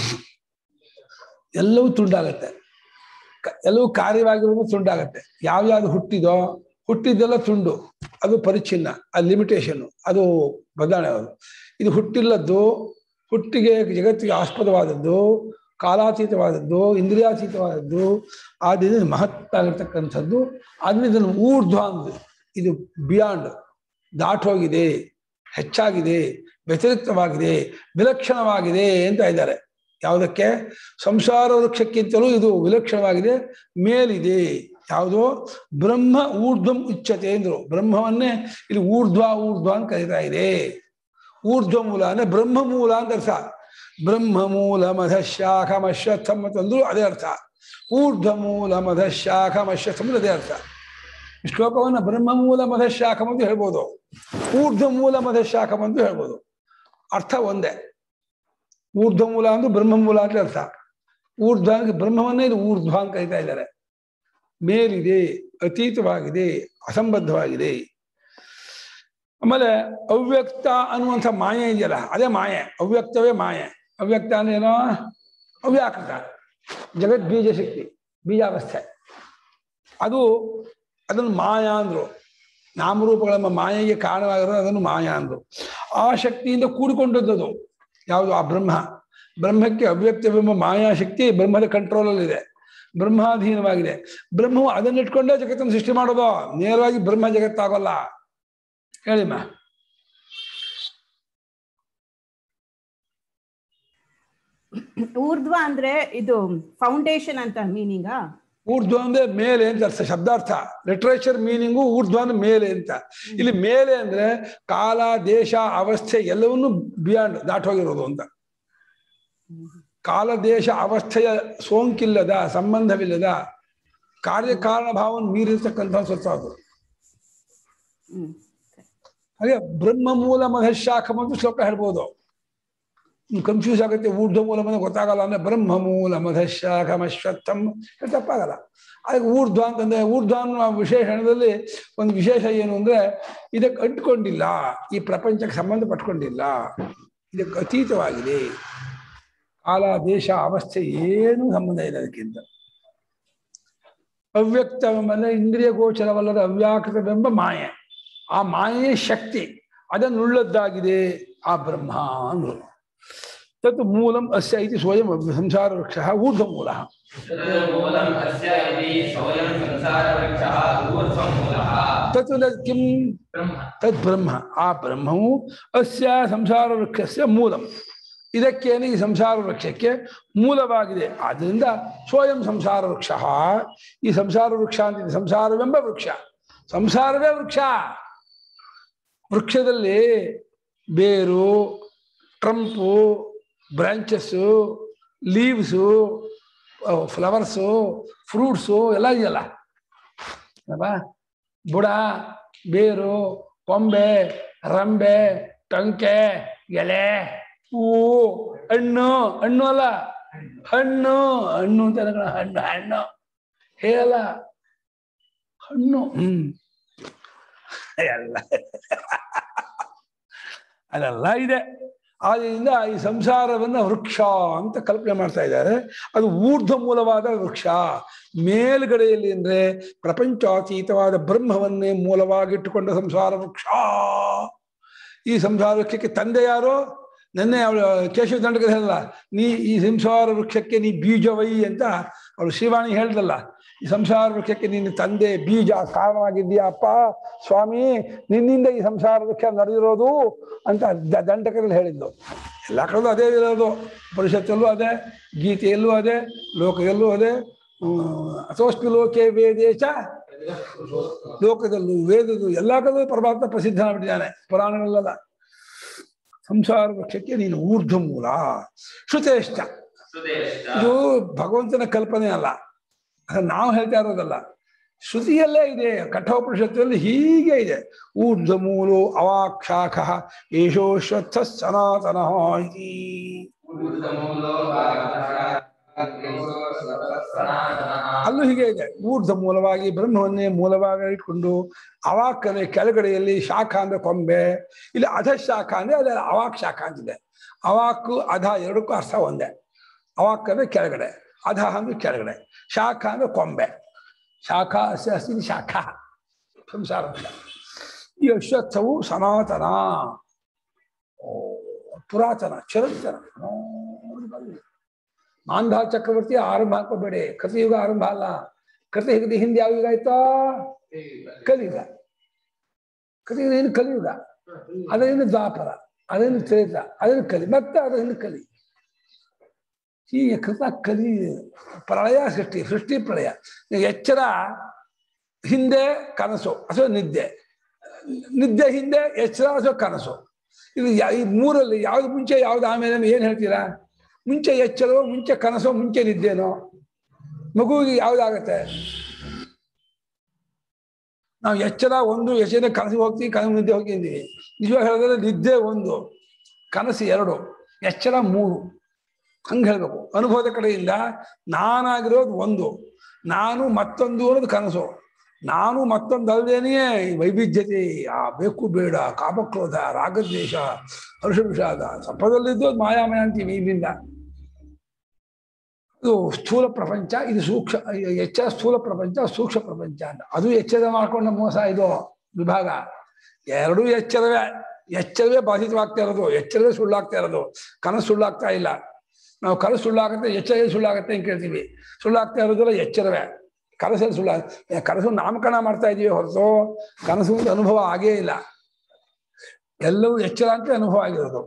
ಎಲ್ಲವೂ ತುಂಡಾಗತ್ತೆ ಕ- ಎಲ್ಲವೂ ಕಾರ್ಯವಾಗಿರೋದು ತುಂಡಾಗತ್ತೆ ಯಾವ್ಯಾವ್ದು ಹುಟ್ಟಿದೋ ಹುಟ್ಟಿದ್ದೆಲ್ಲ ತುಂಡು ಅದು ಪರಿಚ್ಛಿನ್ನ ಅದು ಲಿಮಿಟೇಷನ್ ಅದು ಬದಲಾವಣೆ ಅದು ಇದು ಹುಟ್ಟಿಲ್ಲದ್ದು ಹುಟ್ಟಿಗೆ ಜಗತ್ತಿಗೆ ಆಸ್ಪದವಾದದ್ದು ಕಾಲಾತೀತವಾದದ್ದು ಇಂದ್ರಿಯಾತೀತವಾದದ್ದು ಆದ್ದರಿಂದ ಮಹತ್ವ ಆಗಿರ್ತಕ್ಕಂಥದ್ದು ಆದ್ರೆ ಇದನ್ನು ಊರ್ಧ್ವ ಅಂದ್ರು ಇದು ಬಿಯಾಂಡ್ ದಾಟೋಗಿದೆ ಹೆಚ್ಚಾಗಿದೆ ವ್ಯತಿರಿಕ್ತವಾಗಿದೆ ವಿಲಕ್ಷಣವಾಗಿದೆ ಅಂತ ಇದ್ದಾರೆ ಯಾವುದಕ್ಕೆ ಸಂಸಾರ ವೃಕ್ಷಕ್ಕಿಂತಲೂ ಇದು ವಿಲಕ್ಷಣವಾಗಿದೆ ಮೇಲಿದೆ ಯಾವುದೋ ಬ್ರಹ್ಮ ಊರ್ಧ್ವಂ ಉಚ್ಚತೆ ಅಂದ್ರು ಬ್ರಹ್ಮವನ್ನೇ ಇಲ್ಲಿ ಊರ್ಧ್ವ ಊರ್ಧ್ವ ಅಂತ ಕರೀತಾ ಇದೆ ಊರ್ಧ್ವ ಮೂಲ ಅಂದ್ರೆ ಬ್ರಹ್ಮ ಮೂಲ ಅಂತ ಅರ್ಥ ಬ್ರಹ್ಮ ಮೂಲ ಮಧ ಶಾಖ ಮಶ್ವತ್ಥಂ ಅಂತಂದ್ರು ಅದೇ ಅರ್ಥ ಊರ್ಧ್ವ ಮೂಲ ಮಧ ಶಾಖ ಮಶ್ವತ್ಥಂ ಅದೇ ಅರ್ಥ ಈ ಶ್ಲೋಕವನ್ನ ಬ್ರಹ್ಮ ಮೂಲ ಮಧ ಶಾಖಂ ಅಂತ ಹೇಳ್ಬೋದು ಊರ್ಧ್ವ ಮೂಲ ಮಧ ಶಾಖಂ ಅಂತ ಹೇಳ್ಬೋದು ಅರ್ಥ ಒಂದೇ ಊರ್ಧ್ವ ಮೂಲ ಅಂದ್ರೆ ಬ್ರಹ್ಮ ಮೂಲ ಅಂತ ಅರ್ಥ ಊರ್ಧ್ವ ಅಂದ್ರೆ ಬ್ರಹ್ಮವನ್ನೇ ಇದು ಊರ್ಧ್ವ ಅಂತ ಕರಿತಾ ಇದ್ದಾರೆ ಮೇಲಿದೆ ಅತೀತವಾಗಿದೆ ಅಸಂಬದ್ಧವಾಗಿದೆ ಆಮೇಲೆ ಅವ್ಯಕ್ತ ಅನ್ನುವಂಥ ಮಾಯೆ ಇದೆಯಲ್ಲ ಅದೇ ಮಾಯೆ ಅವ್ಯಕ್ತವೇ ಮಾಯೆ ಅವ್ಯಕ್ತ ಅಂದ್ರೆ ಏನೋ ಅವ್ಯಾಕೃತ ಜಗತ್ ಬೀಜ ಶಕ್ತಿ ಬೀಜಾವಸ್ಥೆ ಅದು ಅದನ್ನು ಮಾಯಾ ಅಂದ್ರು ನಾಮರೂಪಗಳ ಮಾಯೆಗೆ ಕಾರಣವಾಗಿರೋದು ಅದನ್ನು ಮಾಯಾ ಅಂದ್ರು ಆ ಶಕ್ತಿಯಿಂದ ಕೂಡಿಕೊಂಡದ್ದು ಯಾವುದು ಆ ಬ್ರಹ್ಮ ಬ್ರಹ್ಮಕ್ಕೆ ಅವ್ಯಕ್ತವೆಂಬ ಮಾಯಾಶಕ್ತಿ ಬ್ರಹ್ಮದ ಕಂಟ್ರೋಲಲ್ಲಿದೆ ಬ್ರಹ್ಮಾಧೀನವಾಗಿದೆ ಬ್ರಹ್ಮವು ಅದನ್ನಿಟ್ಕೊಂಡೇ ಜಗತ್ತನ್ನು ಸೃಷ್ಟಿ ಮಾಡೋದು ನೇರವಾಗಿ ಬ್ರಹ್ಮ ಜಗತ್ತಾಗೋಲ್ಲ ಹೇಳಿಮ್ಮ
ಊರ್ಧ್ವ ಅಂದ್ರೆ ಇದು ಫೌಂಡೇಶನ್ ಅಂತ ಮೀನಿಂಗಾ
ಊರ್ಧ್ವ ಅಂದ್ರೆ ಮೇಲೆ ಅಂತ ಅರ್ಥ ಶಬ್ದಾರ್ಥ ಲಿಟ್ರೇಚರ್ ಮೀನಿಂಗು ಊರ್ಧ್ವ ಅಂದ್ರೆ ಮೇಲೆ ಅಂತ ಇಲ್ಲಿ ಮೇಲೆ ಅಂದ್ರೆ ಕಾಲ ದೇಶ ಅವಸ್ಥೆ ಎಲ್ಲವನ್ನೂ ಬಿಯಾಂಡ್ ದಾಟೋಗಿರೋದು ಅಂತ ಕಾಲ ದೇಶ ಅವಸ್ಥೆಯ ಸೋಂಕಿಲ್ಲದ ಸಂಬಂಧವಿಲ್ಲದ ಕಾರ್ಯಕಾರಣ ಭಾವವನ್ನು ಮೀರಿರ್ತಕ್ಕಂಥ ಸ್ವತ್ತು ಅದು
ಹ್ಮ್
ಹಾಗೆ ಬ್ರಹ್ಮ ಮೂಲ ಮಧಶಾಖಂ ಅಂತ ಶ್ಲೋಕ ಹೇಳ್ಬೋದು ಕನ್ಫ್ಯೂಸ್ ಆಗುತ್ತೆ ಊರ್ಧ್ವ ಮೂಲ ಮನ ಗೊತ್ತಾಗಲ್ಲ ಅಂದ್ರೆ ಬ್ರಹ್ಮ ಮೂಲ ಮಧಶಾಖಂ ಅಶ್ವತ್ಥಂ ಇದು ತಪ್ಪಾಗಲ್ಲ ಅದಕ್ಕೆ ಊರ್ಧ್ವ ಅಂತಂದ್ರೆ ಊರ್ಧ್ವ ಅನ್ನೋ ವಿಶೇಷಣದಲ್ಲಿ ಒಂದು ವಿಶೇಷ ಏನು ಅಂದ್ರೆ ಇದಕ್ಕೆ ಅಂಟ್ಕೊಂಡಿಲ್ಲ ಈ ಪ್ರಪಂಚಕ್ಕೆ ಸಂಬಂಧ ಪಟ್ಕೊಂಡಿಲ್ಲ ಇದಕ್ಕೆ ಅತೀತವಾಗಿದೆ ಕಾಲ ದೇಶ ಅವಸ್ಥೆ ಏನೂ ಸಂಬಂಧ ಇಲ್ಲ ಅದಕ್ಕಿಂತ ಅವ್ಯಕ್ತವೆಂಬ ಇಂದ್ರಿಯ ಗೋಚರವಲ್ಲದ ಅವ್ಯಾಕೃತವೆಂಬ ಮಾಯೆ ಆ ಮಾಯೆಯ ಶಕ್ತಿ ಅದನ್ನುಳ್ಳದ್ದಾಗಿದೆ ಆ ಬ್ರಹ್ಮ ಅಂದ್ರು तत् मूलम् अस्य इति स्वयं संसारवृक्षः ऊर्ध्वमूलः
मूलम् अस्य इति सोऽयं संसारवृक्षः ऊर्ध्वमूलः
तत् न किं
ಬ್ರಹ್ಮ
ತದ್ ಬ್ರಹ್ಮ ಆ ಬ್ರಹ್ಮವು ಅಸ್ಯ ಸಂಸಾರ ವೃಕ್ಷಸ್ಯ ಮೂಲಂ ಇದಕ್ಕೇನೆ ಈ ಸಂಸಾರ ವೃಕ್ಷಕ್ಕೆ ಮೂಲವಾಗಿದೆ ಆದ್ದರಿಂದ ಸ್ವಯಂ ಸಂಸಾರ ವೃಕ್ಷ ಈ ಸಂಸಾರ ವೃಕ್ಷ ಅಂತಿದೆ ಸಂಸಾರವೆಂಬ ವೃಕ್ಷ ಸಂಸಾರವೇ ವೃಕ್ಷ ವೃಕ್ಷದಲ್ಲಿ ಬೇರು trunk branches leaves flowers fruits ಎಲ್ಲ ಇದೆಯಲ್ಲ ಅಲ್ವಾ ಬುಡ ಬೇರು ಕೊಂಬೆ ರಂಬೆ ಟೊಂಕೆ ಎಲೆ ಹೂವು ಹಣ್ಣು ಹಣ್ಣು ಅಲ್ಲ ಹಣ್ಣು ಹಣ್ಣು ಅಂತ ಅನ್ಕೊಳ್ಳ ಹಣ್ಣು ಹಣ್ಣು ಹೇಳಲ್ಲ ಹಣ್ಣು ಹ್ಮ್ ಎಲ್ಲ ಅದೆಲ್ಲ ಇದೆ ಆದ್ದರಿಂದ ಈ ಸಂಸಾರವನ್ನ ವೃಕ್ಷ ಅಂತ ಕಲ್ಪನೆ ಮಾಡ್ತಾ ಇದ್ದಾರೆ ಅದು ಊರ್ಧ್ವ ಮೂಲವಾದ ವೃಕ್ಷ ಮೇಲ್ಗಡೆಯಲ್ಲಿ ಅಂದ್ರೆ ಪ್ರಪಂಚಾತೀತವಾದ ಬ್ರಹ್ಮವನ್ನೇ ಮೂಲವಾಗಿಟ್ಟುಕೊಂಡ ಸಂಸಾರ ವೃಕ್ಷ ಈ ಸಂಸಾರ ವೃಕ್ಷಕ್ಕೆ ತಂದೆ ಯಾರು ನೆನ್ನೆ ಅವಳು ಕೇಶವ ದಂಡಕ ಹೇಳಲ್ಲ ನೀ ಈ ಸಂಸಾರ ವೃಕ್ಷಕ್ಕೆ ನೀ ಬೀಜವೈ ಅಂತ ಅವಳು ಶಿವಾಣಿ ಹೇಳ್ದಲ್ಲ ಈ ಸಂಸಾರ ವೃಕ್ಷಕ್ಕೆ ನಿನ್ನ ತಂದೆ ಬೀಜ ಕಾರಣವಾಗಿದ್ದೀಯ ಅಪ್ಪ ಸ್ವಾಮಿ ನಿನ್ನಿಂದ ಈ ಸಂಸಾರ ವೃಕ್ಷ ನಡೆದಿರೋದು ಅಂತ ದ- ದಂಡಕದಲ್ಲಿ ಹೇಳಿದ್ದು ಎಲ್ಲ ಕಡೆಗೂ ಅದೇ ಇರೋದು ಪರಿಷತ್ತಲ್ಲೂ ಅದೇ ಗೀತೆಯಲ್ಲೂ ಅದೇ ಲೋಕದಲ್ಲೂ ಅದೇ ಅಥೋಸ್ಮಿ ಲೋಕೆ ವೇದೇಶ ಲೋಕದಲ್ಲೂ ವೇದದ್ದು ಎಲ್ಲ ಕಡೆಗೂ ಪರಮಾತ್ಮ ಪ್ರಸಿದ್ಧನಾಗ್ಬಿಟ್ಟಿದ್ದಾನೆ ಪುರಾಣಗಳಲ್ಲ ಸಂಸಾರ ವೃಕ್ಷಕ್ಕೆ ನೀನು ಊರ್ಧ್ವ ಮೂಲ ಶ್ರುತೇಷ್ಟ
ಸುದೇಷ್ಟ
ಇದು ಭಗವಂತನ ಕಲ್ಪನೆ ಅಲ್ಲ ಅದು ನಾವು ಹೇಳ್ತಾ ಇರೋದಲ್ಲ ಶ್ರುತಿಯಲ್ಲೇ ಇದೆ ಕಠೋಪನಿಷತ್ತಲ್ಲಿ ಹೀಗೆ ಇದೆ ಊರ್ಧ್ವ ಮೂಲು ಅವಾಕ್ಷಾಖ ಯಶೋಶ್ವತ್ಥ ಸನಾತನ ಇತಿ
ಊರ್ಧ್ವಮೂಲೋ ಸನಾತನಃ
ಅಲ್ಲೂ ಹೀಗೆ ಇದೆ ಊರ್ಧ್ವ ಮೂಲವಾಗಿ ಬ್ರಹ್ಮವನ್ನೇ ಮೂಲವಾಗಿ ಇಟ್ಕೊಂಡು ಅವಾಕ್ಕನೆ ಕೆಳಗಡೆಯಲ್ಲಿ ಶಾಖ ಅಂದ್ರೆ ಕೊಂಬೆ ಇಲ್ಲಿ ಅಧ ಶಾಖ ಅಂದ್ರೆ ಅದೇ ಅವಾಕ್ ಶಾಖ ಅಂತಿದೆ ಅವಾಕು ಅಧ ಎರಡಕ್ಕೂ ಅರ್ಥ ಒಂದೇ ಅವಾಕ್ ಅಂದ್ರೆ ಕೆಳಗಡೆ ಅಧ ಅಂದ್ರೆ ಕೆಳಗಡೆ ಶಾಖ ಅಂದ್ರೆ ಕೊಂಬೆ ಶಾಖ ಅಸ್ಯ ಅಸ್ತಿ ಇದು ಶಾಖ ಸಂಸಾರ ವೃಕ್ಷ. ಈ ಅಶ್ವತ್ಥವು ಸನಾತನ ಓ, ಪುರಾತನ ಚಿರಂತನ ನೋಡಿ ಬನ್ನಿ. ಮಾಂಧ ಚಕ್ರವರ್ತಿ ಆರಂಭ ಹಾಕೋಬೇಡಿ ಕೃತಯುಗ ಆರಂಭ ಅಲ್ಲ ಕೃತಯುಗದ ಹಿಂದೆ ಯಾವ ಯುಗ ಆಯ್ತಾ ಕಲಿಯುಗ ಕಲಿಯುಗ ಏನು ಕಲಿಯುಗ ಅದರಿಂದ ದ್ವಾಪರ ಅದರಿಂದ ತ್ರೇತ ಅದರಿಂದ ಕಲಿ ಮತ್ತೆ ಅದರಿಂದ ಕಲಿ ಹೀಗೆ ಕೃತ ಕಲಿ ಪ್ರಳಯ ಸೃಷ್ಟಿ ಸೃಷ್ಟಿ ಪ್ರಳಯ ಎಚ್ಚರ ಹಿಂದೆ ಕನಸು ಅಥವಾ ನಿದ್ದೆ ನಿದ್ದೆ ಹಿಂದೆ ಎಚ್ಚರ ಅಥವಾ ಕನಸು ಇದು ಯಾ- ಈ ಮೂರಲ್ಲಿ ಯಾವ್ದು ಮುಂಚೆ ಯಾವ್ದು ಆಮೇಲೆ ಏನ್ ಹೇಳ್ತೀರಾ ಮುಂಚೆ ಎಚ್ಚರವೋ ಮುಂಚೆ ಕನಸೋ ಮುಂಚೆ ನಿದ್ದೆನೋ ಮಗುವಿಗೆ ಯಾವ್ದಾಗತ್ತೆ ನಾವು ಎಚ್ಚರ ಒಂದು ಎಚ್ಚರ ಕನಸಿಗೆ ಹೋಗ್ತೀವಿ ಕನಸು ನಿದ್ದೆ ಹೋಗ್ತಿದ್ದೀವಿ ನಿಜವಾಗಿ ಹೇಳಿದ್ರೆ ನಿದ್ದೆ ಒಂದು ಕನಸು ಎರಡು ಎಚ್ಚರ ಮೂರು ಹಂಗೆ ಹೇಳ್ಬೇಕು ಅನುಭವದ ಕಡೆಯಿಂದ ನಾನಾಗಿರೋದು ಒಂದು ನಾನು ಮತ್ತೊಂದು ಅನ್ನೋದು ಕನಸು ನಾನು ಮತ್ತೊಂದು ಅಲ್ಲದೇನೆಯೇ ವೈವಿಧ್ಯತೆ ಆ ಬೇಕು ಬೇಡ ಕಾಮಕ್ರೋಧ ರಾಗದ್ವೇಷ ಹರ್ಷ ವಿಷಾದ ಸಪ್ಪದಲ್ಲಿದ್ದು ಅದು ಮಾಯಾಮಯ ಅಂತೀವಿ ಇಲ್ಲಿಂದ ಇದು ಸ್ಥೂಲ ಪ್ರಪಂಚ ಇದು ಸೂಕ್ಷ್ಮ ಎಚ್ಚರ ಸ್ಥೂಲ ಪ್ರಪಂಚ ಸೂಕ್ಷ್ಮ ಪ್ರಪಂಚ ಅಂತ ಅದು ಎಚ್ಚರ ಮಾಡ್ಕೊಂಡ ಮೋಸ ಇದು ವಿಭಾಗ ಎರಡೂ ಎಚ್ಚರವೇ ಎಚ್ಚರವೇ ಬಾಧಿತವಾಗ್ತಾ ಇರೋದು ಎಚ್ಚರವೇ ಸುಳ್ಳಾಗ್ತಾ ಇರೋದು ಕನಸು ಸುಳ್ಳಾಗ್ತಾ ಇಲ್ಲ ನಾವು ಕನಸು ಸುಳ್ಳಾಗುತ್ತೆ ಎಚ್ಚರ ಸುಳ್ಳಾಗುತ್ತೆ ಅಂತ ಕೇಳ್ತೀವಿ ಸುಳ್ಳಾಗ್ತಾ ಇರೋದಿಲ್ಲ ಎಚ್ಚರವೇ ಕನಸಲ್ಲಿ ಸುಳ್ಳ ಕನಸು ನಾಮಕರಣ ಮಾಡ್ತಾ ಇದೀವಿ ಹೊರತು ಕನಸು ಒಂದು ಅನುಭವ ಆಗೇ ಇಲ್ಲ ಎಲ್ಲವೂ ಎಚ್ಚರ ಅಂತ ಅನುಭವ ಆಗಿರೋದು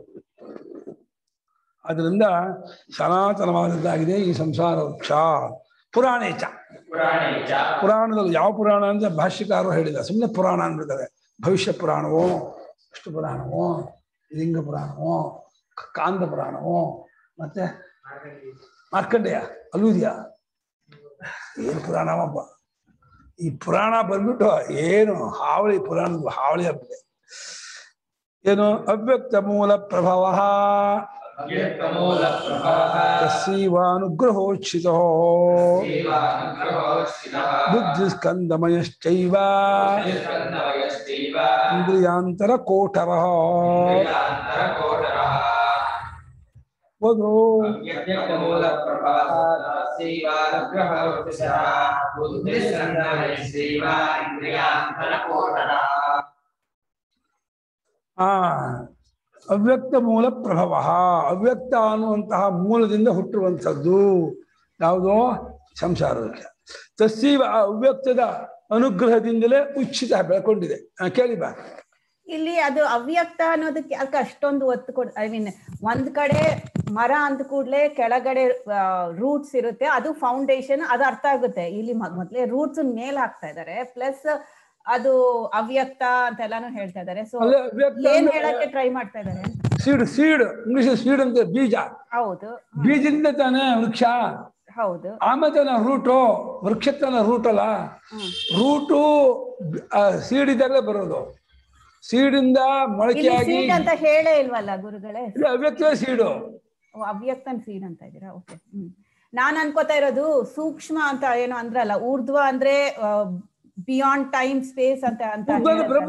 ಅದರಿಂದ ಸನಾತನವಾದದ್ದಾಗಿದೆ ಈ ಸಂಸಾರ ವೃಕ್ಷ ಪುರಾಣೇಚ
ಪುರಾಣೇಚ
ಪುರಾಣದಲ್ಲಿ ಯಾವ ಪುರಾಣ ಅಂತ ಭಾಷ್ಯಕಾರರು ಹೇಳಿಲ್ಲ ಸುಮ್ಮನೆ ಪುರಾಣ ಅಂದ್ಬಿಡ್ತಾರೆ ಭವಿಷ್ಯ ಪುರಾಣವೋ ವಿಷ್ಣು ಪುರಾಣವೋ ಲಿಂಗ ಪುರಾಣವೋ ಕ- ಕಾಂದ ಪುರಾಣವೋ ಮತ್ತೆ ಮಾರ್ಕಂಡೇಯ ಅಲ್ಲೂದಿಯಾ ಏನು ಪುರಾಣವಪ್ಪ ಈ ಪುರಾಣ ಬಂದ್ಬಿಟ್ಟು ಏನು ಹಾವಳಿ ಪುರಾಣದ ಹಾವಳಿ ಆಗ್ಬಿದೆ ಏನು ಅವ್ಯಕ್ತ ಮೂಲ ಪ್ರಭವ
ಅವ್ಯಕ್ತಮೂಲ ಪ್ರಭಾವ
ತಸ್ಸೈವಾನುಗ್ರಹೋಚ್ಛಿತೋ
ಜೀವಾನುಗ್ರಹೋಸ್ಥಿತಃ
ಬುದ್ಧಿಸ್ಕಂದಮಯಶ್ಚೈವ
ಸ್ಕಂದವಯಶ್ಚೈವ
ಇಂದ್ರಿಯಾಂತರ ಕೋಟರ
ಕ್ರಿಯಾಂತರಕೋಟರಃ
ಹೋದ್ರು
ಅವ್ಯಕ್ತಮೂಲ ಪ್ರಭಾವ ತಸ್ಸೈವಾನುಗ್ರಹೋಸ್ಥಿತಃ ಬುದ್ಧಿಸ್ಕಂದವಯಶ್ಚೈವ ಇಂದ್ರಿಯಾಂತರಕೋಟರಃ
ಆ ಅವ್ಯಕ್ತ ಮೂಲ ಪ್ರಭವ ಅವ್ಯಕ್ತ ಅನ್ನುವಂತಹ ಮೂಲದಿಂದ ಹುಟ್ಟುವಂಥದ್ದು ಯಾವುದೋ ಸಂಸಾರ ವೃಕ್ಷ ತಸ್ಸೀವ ಆ ಅವ್ಯಕ್ತದ ಅನುಗ್ರಹದಿಂದಲೇ ಉಚ್ಚಿತ ಬೆಳ್ಕೊಂಡಿದೆ ಆ, ಕೇಳಿ ಬಾ
ಇಲ್ಲಿ ಅದು ಅವ್ಯಕ್ತ ಅನ್ನೋದಕ್ಕೆ ಯಾಕೆ ಅಷ್ಟೊಂದು ಒತ್ತು ಕೊಡ್ ಐ ಮೀನ್ ಒಂದ್ ಕಡೆ ಮರ ಅಂದ ಕೂಡ್ಲೆ ಕೆಳಗಡೆ ರೂಟ್ಸ್ ಇರುತ್ತೆ ಅದು ಫೌಂಡೇಶನ್ ಅದು ಅರ್ಥ ಆಗುತ್ತೆ ಇಲ್ಲಿ ಮ- ಮೊದ್ಲೇ ರೂಟ್ಸ್ ಮೇಲ್ ಹಾಕ್ತಾ ಇದಾರೆ ಪ್ಲಸ್ ಅದು ಅವ್ಯಕ್ತ ಅಂತೆಲ್ಲಾನು ಹೇಳ್ತಾ ಇದಾರೆ ಸೊ
ಅಲ್ಲೇ ಅವ್ಯಕ್ತ
ಏನ್ ಹೇಳಕ್ಕೆ ಟ್ರೈ ಮಾಡ್ತಾ ಇದಾರೆ
ಸೀಡ್ ಸೀಡ್ ಇಂಗ್ಲಿಷ್ ಸೀಡ್ ಅಂತ ಬೀಜ
ಹೌದು
ಬೀಜದಿಂದ ತಾನೇ ವೃಕ್ಷ
ಹೌದು
ಆಮೇಲೆ ತಾನೇ ರೂಟು ವೃಕ್ಷ ತಾನೇ ರೂಟ್ ಅಲ್ಲ
ಹ್ಮ್.
ರೂಟು ಸೀಡ್ ಇದ್ದಾಗಲೇ ಬರೋದು ಸೀಡಿಂದ
ಇಲ್ಲಿ
ಮೊಳಕೆಯಾಗಿ
ಸೀಡ್ ಅಂತ ಹೇಳೇ ಇಲ್ವಲ್ಲ ಗುರುಗಳೇ
ಇದು ಅವ್ಯಕ್ತವೇ ಸೀಡು
ಓ, ಅವ್ಯಕ್ತನ್ ಸೀಡ್ ಅಂತ ಇದ್ದೀರಾ ಓಕೆ ಹ್ಮ್ ನಾನ್ ಅನ್ಕೋತಾ ಇರೋದು ಸೂಕ್ಷ್ಮ ಅಂತ ಏನೋ ಅಂದ್ರಲ್ಲ ಊರ್ಧ್ವ ಅಂದ್ರೆ ಬಿಯಾಂಡ್ ಟೈಮ್ ಸ್ಪೇಸ್ ಅಂತ ಅಂತ
ಉದ್ಭವ
ಹೇಳ್ತಾರೆ.
ಬ್ರಹ್ಮ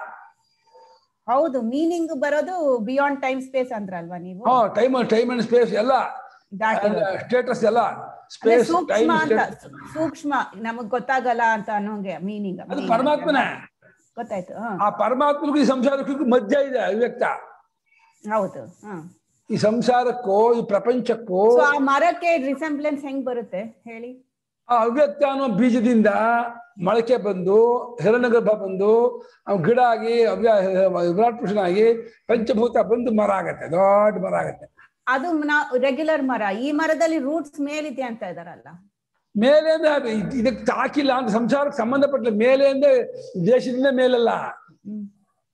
ಹೌದು ಮೀನಿಂಗ್ ಬರೋದು ಬಿಯಾಂಡ್ ಟೈಮ್ ಸ್ಪೇಸ್ ಅಂದ್ರಲ್ವಾ ನೀವು
ಹಾ ಟೈಮ್ ಟೈಮ್ ಅಂಡ್ ಸ್ಪೇಸ್ ಎಲ್ಲ
ದಾಟಿರೋದು.
ಸ್ಟೇಟಸ್ ಎಲ್ಲ
ಅಂದ್ರೆ
ಸ್ಪೇಸ್
ಸೂಕ್ಷ್ಮ
ಟೈಮ್
ಅಂತ ಸೂಕ್ಷ್ಮ ನಮಗ್ ಗೊತ್ತಾಗಲ್ಲ ಅಂತ ಅನ್ನೋಂಗೆ ಮೀನಿಂಗ್
ಅದು ಪರಮಾತ್ಮನೇ
ಗೊತ್ತಾಯ್ತು ಹ
ಆ ಪರಮಾತ್ಮನಿಗೂ ಈ ಸಂಸಾರಕ್ಕೂ ಮಧ್ಯ ಇದೆ ಅವ್ಯಕ್ತ
ಹೌದು ಹ
ಈ ಸಂಸಾರಕ್ಕೂ ಈ ಪ್ರಪಂಚಕ್ಕೂ
ಸೊ ಆ ಮರಕ್ಕೆ ರಿಸೆಂಬ್ಲೆನ್ಸ್ ಹೆಂಗ್ ಬರುತ್ತೆ ಹೇಳಿ
ಆ ಅವ್ಯಕ್ತ ಅನ್ನೋ ಬೀಜದಿಂದ ಮೊಳಕೆ ಬಂದು ಹಿರಣ್ಯಗರ್ಭ ಬಂದು ಅವ್ ಗಿಡ ಆಗಿ ಅವ್ಯ ವಿರಾಟ್ ಪುರುಷನಾಗಿ ಪಂಚಭೂತ ಬಂದು ಮರ ಆಗತ್ತೆ ದೊಡ್ಡ ಮರ ಆಗತ್ತೆ
ಅದು ರೆಗ್ಯುಲರ್ ಮರ ಈ ಮರದಲ್ಲಿ ರೂಟ್ಸ್ ಮೇಲಿದೆ ಅಂತ ಇದಾರಲ್ಲ
ಮೇಲೆ ಅಂದ್ರೆ ಅದು ಇದ್- ಇದಕ್ಕೆ ತಾಕಿಲ್ಲ ಅಂತ ಸಂಸಾರಕ್ಕೆ ಸಂಬಂಧಪಟ್ಟ ಮೇಲೆ ಅಂದ್ರೆ ದೇಶದಿಂದ ಮೇಲಲ್ಲ
ಹ್ಮ್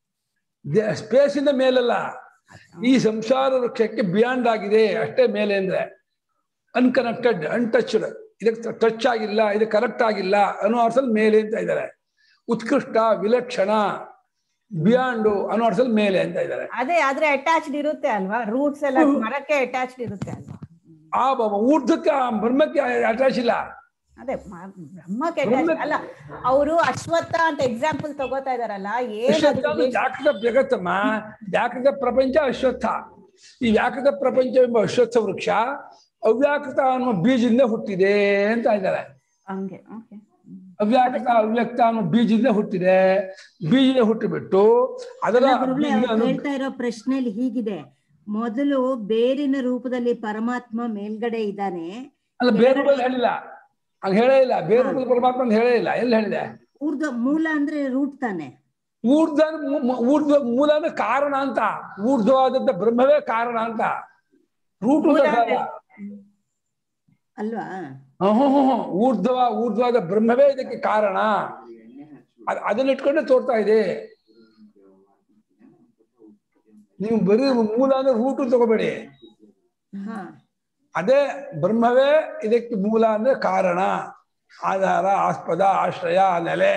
ಸ್ಪೇಸ್ ಇಂದ ಮೇಲಲ್ಲ ಈ ಸಂಸಾರ ವೃಕ್ಷಕ್ಕೆ ಬಿಯಾಂಡ್ ಆಗಿದೆ ಅಷ್ಟೇ ಮೇಲೆ ಅಂದ್ರೆ ಅನ್ಕನೆಕ್ಟೆಡ್ ಅನ್ಟಚ್ಡ್ ಇದಕ್ಕೆ ಟಚ್ ಆಗಿಲ್ಲ ಇದು ಕರೆಕ್ಟ್ ಆಗಿಲ್ಲ ಅನ್ನೋ ಅರ್ಥದಲ್ಲಿ ಮೇಲೆ ಅಂತ ಇದ್ದಾರೆ ಉತ್ಕೃಷ್ಟ ವಿಲಕ್ಷಣ ಬಿಯಾಂಡು ಅನ್ನೋ ಅರ್ಥದಲ್ಲಿ ಮೇಲೆ ಅಂತ ಇದ್ದಾರೆ
ಅದೇ ಆದ್ರೆ ಅಟ್ಯಾಚ್ಡ್ ಇರುತ್ತೆ ಅಲ್ವಾ ರೂಟ್ಸ್ ಎಲ್ಲ ಮರಕ್ಕೆ ಅಟ್ಯಾಚ್ಡ್ ಇರುತ್ತೆ ಅಲ್ವಾ
ಆ ಬ- ಊರ್ಧ್ವಕ್ಕೆ ಆ ಬ್ರಹ್ಮಕ್ಕೆ ಅಟ್ಯಾಚ್ ಇಲ್ಲ
ಅದೇ ಮ- ಬ್ರಹ್ಮಕ್ಕೆ attached- ಅಲ್ಲ ಅವರು ಅಶ್ವತ್ಥ ಅಂತ ಎಕ್ಸಾಂಪಲ್ ತಗೋತಾ ಇದಾರಲ್ಲ ಏನ್
ಅಶ್ವತ್ಥ
ಅದ್ರ
ಅಂದ್ರೆ ವ್ಯಾಕೃತ ಜಗತ್ತಮ್ಮ ವ್ಯಾಕೃತ ಪ್ರಪಂಚ ಅಶ್ವತ್ಥ ಈ ವ್ಯಾಕೃತ ಪ್ರಪಂಚ ಎಂಬ ಅಶ್ವತ್ಥ ವೃಕ್ಷ ಅವ್ಯಾಕೃತ ಅನ್ನುವ ಬೀಜದಿಂದ ಹುಟ್ಟಿದೆ ಅಂತ ಇದ್ದಾರೆ
ಹಂಗೆ ಓಕೆ
ಅವ್ಯಾಕೃತ ಅವ್ಯಕ್ತ ಅನ್ನೋ ಬೀಜದಿಂದ ಹುಟ್ಟಿದೆ ಬೀಜದಿಂದ ಹುಟ್ಟಿಬಿಟ್ಟು ಅದರ
ಅಲ್ಲ ಗುರುಗಳೇ,
ಬೀಜದ
ಅವ್ರು
ಅನು-
ಹೇಳ್ತಾ ಇರೋ ಪ್ರಶ್ನೆಯಲ್ಲಿ ಹೀಗಿದೆ ಮೊದಲು ಬೇರಿನ ರೂಪದಲ್ಲಿ ಪರಮಾತ್ಮ ಮೇಲ್ಗಡೆ ಇದ್ದಾನೆ
ಅಲ್ಲ ಬೇರೆ ರೂಪದಲ್ಲಿ ಹೇಳಿಲ್ಲ ಹಂಗ ಹೇಳೇ ಇಲ್ಲ ಬೇರೆ ರೂಪದಲ್ಲಿ ಪರಮಾತ್ಮ ಅಂತ ಹೇಳೇ ಇಲ್ಲ ಎಲ್ಲಿ ಹೇಳಿದೆ
ಊರ್ಧ್ವ ಮೂಲ ಅಂದ್ರೆ ರೂಟ್ ತಾನೆ
ಊರ್ಧ್ವ ಮೂ- ಮೂ- ಊರ್ಧ್ವ ಮೂಲ ಅಂದ್ರೆ ಕಾರಣ ಅಂತ ಊರ್ಧ್ವವಾದಂತ ಬ್ರಹ್ಮವೇ ಕಾರಣ ಅಂತ ರೂಟ್
ಮೂಲ
ಅಲ್ಲ
ಅಲ್ವಾ
ಹ್ಮ್ ಹ್ಮ್ ಹ್ಮ್ ಹ್ಮ್. ಊರ್ಧ್ವ ಊರ್ಧ್ವದ ಬ್ರಹ್ಮವೇ ಇದಕ್ಕೆ ಕಾರಣ ಅದ್- ಅದನ್ನ ಇಟ್ಕೊಂಡೆ ತೋರ್ತಾ ಇದೆ ನೀವು ಬರೀ ಮೂಲ ಅಂದ್ರೆ ರೂಟು ತಗೋಬೇಡಿ
ಹಾ
ಅದೇ ಬ್ರಹ್ಮವೇ ಇದಕ್ಕೆ ಮೂಲ ಅಂದ್ರೆ ಕಾರಣ ಆಧಾರ ಆಸ್ಪದ ಆಶ್ರಯ ನೆಲೆ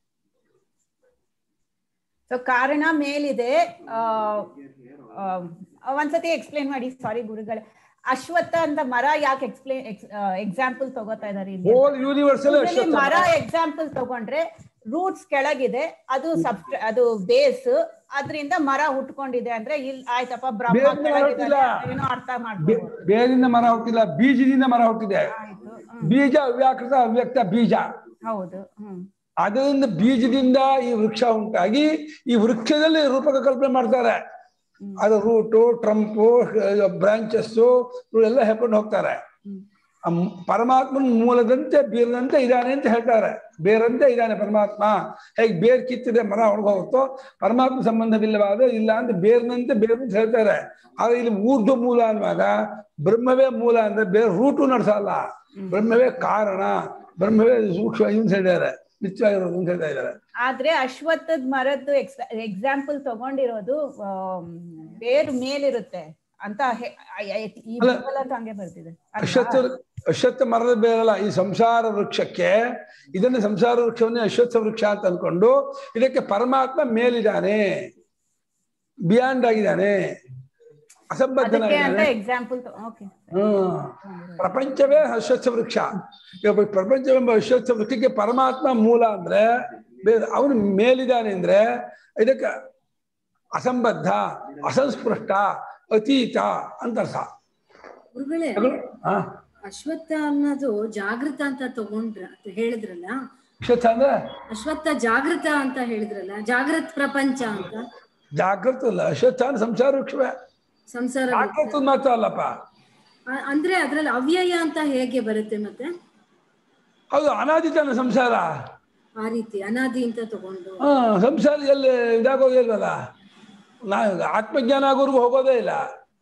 ಸೊ ಕಾರಣ ಮೇಲಿದೆ ಆ, ಆ, ಒಂದ್ಸತಿ ಎಕ್ಸ್ಪ್ಲೇನ್ ಮಾಡಿ ಸಾರಿ ಗುರುಗಳೇ ಅಶ್ವತ್ಥ ಅಂತ ಮರ ಯಾಕೆ ಎಕ್ಸ್ಪ್ಲೇನ್ ಎಕ್ಸಾಂಪಲ್ ತಗೋತಾ ಇದಾರೆ ಇಲ್ಲಿ
ಹೋಲ್ ಯೂನಿವರ್ಸಲ್
Usually ಮರ ಎಕ್ಸಾಂಪಲ್ ತಗೊಂಡ್ರೆ ರೂಟ್ಸ್ ಕೆಳಗಿದೆ ಅದು ಸಬ್ ಅದು ಬೇಸ್ ಅದರಿಂದ ಮರ ಹುಟ್ಕೊಂಡಿದೆ ಅಂದ್ರೆ ಇಲ್ಲಿ ಆಯ್ತಪ್ಪ ಬ್ರಹ್ಮ
ಬೇರ್ನ ಮರ
ಕೆಳಗಿದ್ದಾನೆ
ಹುಟ್ಟಿಲ್ಲ.
ಏನೋ ಅರ್ಥ ಮಾಡ್ಬೋದು
ಬೇರಿನ ಮರ ಹುಟ್ಟಿಲ್ಲ ಬೀಜದಿಂದ ಮರ ಹುಟ್ಟಿದೆ
ಆಯ್ತು ಹ್ಮ್.
ಬೀಜ ಅವ್ಯಾಕೃತ ಅವ್ಯಕ್ತ ಬೀಜ
ಹೌದು ಹ್ಮ್
ಅದರಿಂದ ಬೀಜದಿಂದ ಈ ವೃಕ್ಷ ಉಂಟಾಗಿ ಈ ವೃಕ್ಷದಲ್ಲಿ ರೂಪಕ ಕಲ್ಪನೆ ಮಾಡ್ತಾರೆ
ಹ್ಮ್.
ಅದು ರೂಟು ಟ್ರಂಪು ಬ್ರಾಂಚಸ್ಸು ಎಲ್ಲ ಹೇಳ್ಕೊಂಡು ಹೋಗ್ತಾರೆ
ಹ್ಮ್.
ಆ ಮ್- ಪರಮಾತ್ಮನ ಮೂಲದಂತೆ ಬೇರಿನಂತೆ ಇದ್ದಾನೆ ಅಂತ ಹೇಳ್ತಾರೆ ಬೇರಂತೆ ಇದ್ದಾನೆ ಪರಮಾತ್ಮ ಹೇಗೆ ಬೇರ್ ಕಿತ್ತಿದೆ ಮರ ಒಣಗೋಗುತ್ತೋ ಪರಮಾತ್ಮ ಸಂಬಂಧವಿಲ್ಲವಾದ ಇಲ್ಲ ಅಂತ ಬೇರಿನಂತೆ ಬೇರು ಅಂತ ಹೇಳ್ತಾರೆ ಆದ್ರೆ ಇಲ್ಲಿ ಊರ್ಧ್ವ ಮೂಲ ಅನ್ನುವಾಗ ಬ್ರಹ್ಮವೇ ಮೂಲ ಅಂದ್ರೆ ಬೇರೆ ರೂಟು ನಡ್ಸಲ್ಲ ಬ್ರಹ್ಮವೇ ಕಾರಣ ಬ್ರಹ್ಮವೇ ಸೂಕ್ಷ್ಮ ಅಂತ ಹೇಳಿದ್ದಾರೆ ನಿತ್ಯವಾಗಿರೋದು ಅಂತ ಹೇಳ್ತಾ ಇದ್ದಾರೆ
ಆದ್ರೆ ಅಶ್ವತ್ಥದ ಮರದ್ದು ಎಕ್ಸಾಂಪಲ್ ತಗೊಂಡಿರೋದು ಆಮ್, ಬೇರು ಮೇಲಿರುತ್ತೆ ಅಂತ ಹೆ- ಐ- ಐ- ಈ
ಅಲ್ಲ.
Bible ಅಂತ ಹಂಗೆ ಬರ್ತಿದೆ ಅಲ್ವಾ?
ಅಶ್ವತ್ಥ ಅಶ್ವತ್ಥ ಮರದ ಬೇರಲ್ಲ ಈ ಸಂಸಾರ ವೃಕ್ಷಕ್ಕೆ ಇದನ್ನ ಸಂಸಾರ ವೃಕ್ಷವನ್ನೇ ಅಶ್ವತ್ಥ ವೃಕ್ಷ ಅಂತ ಅನ್ಕೊಂಡು ಇದಕ್ಕೆ ಪರಮಾತ್ಮ ಮೇಲಿದ್ದಾನೆ ಬಿಯಾಂಡ್ ಆಗಿದ್ದಾನೆ
ಅದಕ್ಕೆ ಅಂತ
ಅಸಂಬದ್ಧನಾಗಿದ್ದಾನೆ
ಎಕ್ಸಾಂಪಲ್ ಓಕೆ
ಹ್ಮ್ ಪ್ರಪಂಚವೇ ಅಶ್ವತ್ಥ ವೃಕ್ಷ ಇವಾಗ ಪ್ರಪಂಚವೆಂಬ ಅಶ್ವತ್ಥ ವೃಕ್ಷಕ್ಕೆ ಪರಮಾತ್ಮ ಮೂಲ ಅಂದ್ರೆ ಬೇರೆ ಅವನು ಮೇಲಿದ್ದಾನೆ ಅಂದ್ರೆ ಇದಕ್ಕೆ ಅಸಂಬದ್ಧ ಅಸಂಸ್ಪೃಷ್ಟ ಅತೀತ ಅಂತ ಅರ್ಥ
ಗುರುಗಳೇ
ಹಾ
ಅಶ್ವತ್ಥ ಅನ್ನೋದು ಜಾಗೃತ ಅಂತ ತಗೊಂಡ್ರ ಅಂತ ಹೇಳಿದ್ರಲ್ಲ
ಅಶ್ವತ್ಥ ಅಂದ್ರೆ
ಅಶ್ವತ್ಥ ಜಾಗೃತ ಅಂತ ಹೇಳಿದ್ರಲ್ಲ ಜಾಗೃತ್ ಪ್ರಪಂಚ ಅಂತ
ಜಾಗೃತ ಅಲ್ಲ ಅಶ್ವತ್ಥಾನ ಸಂಸಾರ ವೃಕ್ಷವೇ
ಸಂಸಾರ
ಜಾಗೃತ ಮಾತ್ರ ಅಲ್ಲಪ್ಪ
ಅ- ಅಂದ್ರೆ ಅದ್ರಲ್ಲಿ ಅವ್ಯಯ ಅಂತ ಹೇಗೆ ಬರುತ್ತೆ ಮತ್ತೆ
ಹೌದು ಅನಾದಿತಾನ ಸಂಸಾರ
ಆ ರೀತಿ ಅನಾದಿ ಅಂತ ತಗೊಂಡು
ಹಾ ಸಂಸಾರ ಎಲ್ಲಿ ಇದಾಗೋದಿಲ್ವಲ್ಲ ನಾ ಆತ್ಮಜ್ಞಾನ ಆಗೋರ್ಗು ಹೋಗೋದೇ ಇಲ್ಲ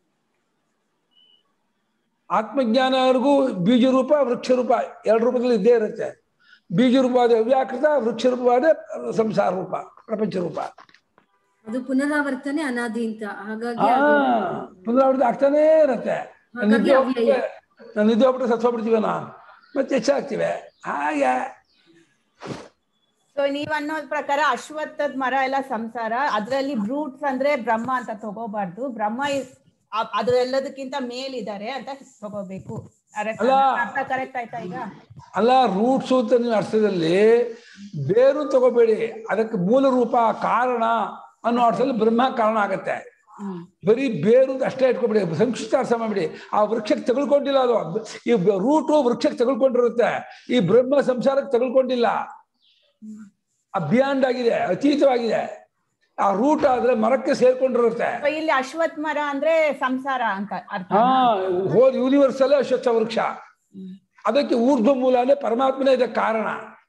ಆತ್ಮಜ್ಞಾನವರೆಗೂ ಬೀಜ ರೂಪ ವೃಕ್ಷ ರೂಪ ಎರಡು ರೂಪದಲ್ಲಿ ಇದ್ದೇ ಇರುತ್ತೆ ಬೀಜ ರೂಪವಾದ ಅವ್ಯಾಕೃತ ವೃಕ್ಷ ರೂಪವಾದ ಸಂಸಾರ ರೂಪ ಪ್ರಪಂಚ ರೂಪ
ಅದು ಪುನರಾವರ್ತನೆ ಅನಾದಿ ಅಂತ ಹಾಗಾಗಿ
ಹಾ
ಅದು-
ಪುನರಾವೃತ್ತಿ ಆಗ್ತಾನೇ ಇರುತ್ತೆ
ಹಾಗಾಗಿ
ನಿದ್ದೆ
ಅವ್ಯಯ.
ಹೋಗ್ಬಿಟ್ರೆ ನಾನು ನಿದ್ದೆ ಹೋಗ್ಬಿಟ್ರೆ ಸತ್ತು ಹೋಗ್ಬಿಡ್ತೀವನ ಮತ್ತೆ ಹೆಚ್ಚಾಗ್ತಿವೆ ಹಾಗೆ
ಸೊ ನೀವ್ ಅನ್ನೋದ್ ಪ್ರಕಾರ ಅಶ್ವತ್ಥದ ಮರ ಎಲ್ಲ ಸಂಸಾರ ಅದ್ರಲ್ಲಿ ಬ್ರೂಟ್ಸ್ ಅಂದ್ರೆ ಬ್ರಹ್ಮ ಅಂತ ತಗೋಬಾರ್ದು ಬ್ರಹ್ಮ is- ಅ- ಅದ್ರೆಲ್ಲದಕ್ಕಿಂತ ಮೇಲಿದ್ದಾರೆ ಅಂತ ತಗೋಬೇಕು
ಅಲ್ಲ.
ಅರ್ಥ ಕರೆಕ್ಟ್ ಆಯ್ತಾ ಈಗ
ಅಲ್ಲ ರೂಟ್ಸು ಅಂತ ನೀವು ಅರ್ಥದಲ್ಲಿ ಬೇರು ತಗೋಬೇಡಿ ಅದಕ್ಕೆ ಮೂಲ ರೂಪ ಕಾರಣ ಅನ್ನೋ ಅರ್ಥದಲ್ಲಿ ಬ್ರಹ್ಮ ಕಾರಣ ಆಗತ್ತೆ ಬರೀ ಬೇರು ಅಂತ ಅಷ್ಟೇ ಇಟ್ಕೊಬಿಡಿ ಸಂಕ್ಷಿಪ್ತ ಅರ್ಥ ಮಾಡ್ಬಿಡಿ ಆ ವೃಕ್ಷಕ್ಕೆ ತಗೊಳ್ಕೊಂಡಿಲ್ಲ ಅದು ಈ ರೂಟು ವೃಕ್ಷಕ್ಕೆ ತಗೊಳ್ಕೊಂಡಿರುತ್ತೆ ಈ ಬ್ರಹ್ಮ ಸಂಸಾರಕ್ಕೆ ತಗೊಳ್ಕೊಂಡಿಲ್ಲ ಆ ಬಿಯಾಂಡ್ ಆಗಿದೆ ಅತೀತವಾಗಿದೆ ಆ ರೂಟ್ ಆದ್ರೆ ಮರಕ್ಕೆ ಸೇರ್ಕೊಂಡಿರುತ್ತೆ
So ಇಲ್ಲಿ ಅಶ್ವತ್ಥ ಮರ ಅಂದ್ರೆ ಸಂಸಾರ ಅಂತ ಅರ್ಥ
ಹಾ ಹೋದ್ ಯೂನಿವರ್ಸ್ ಅಲ್ಲೇ ಅಶ್ವತ್ಥ ವೃಕ್ಷ ಅದಕ್ಕೆ ಊರ್ಧ್ವ ಮೂಲ ಅಂದ್ರೆ ಪರಮಾತ್ಮನೇ ಇದಕ್ಕೆ ಕಾರಣ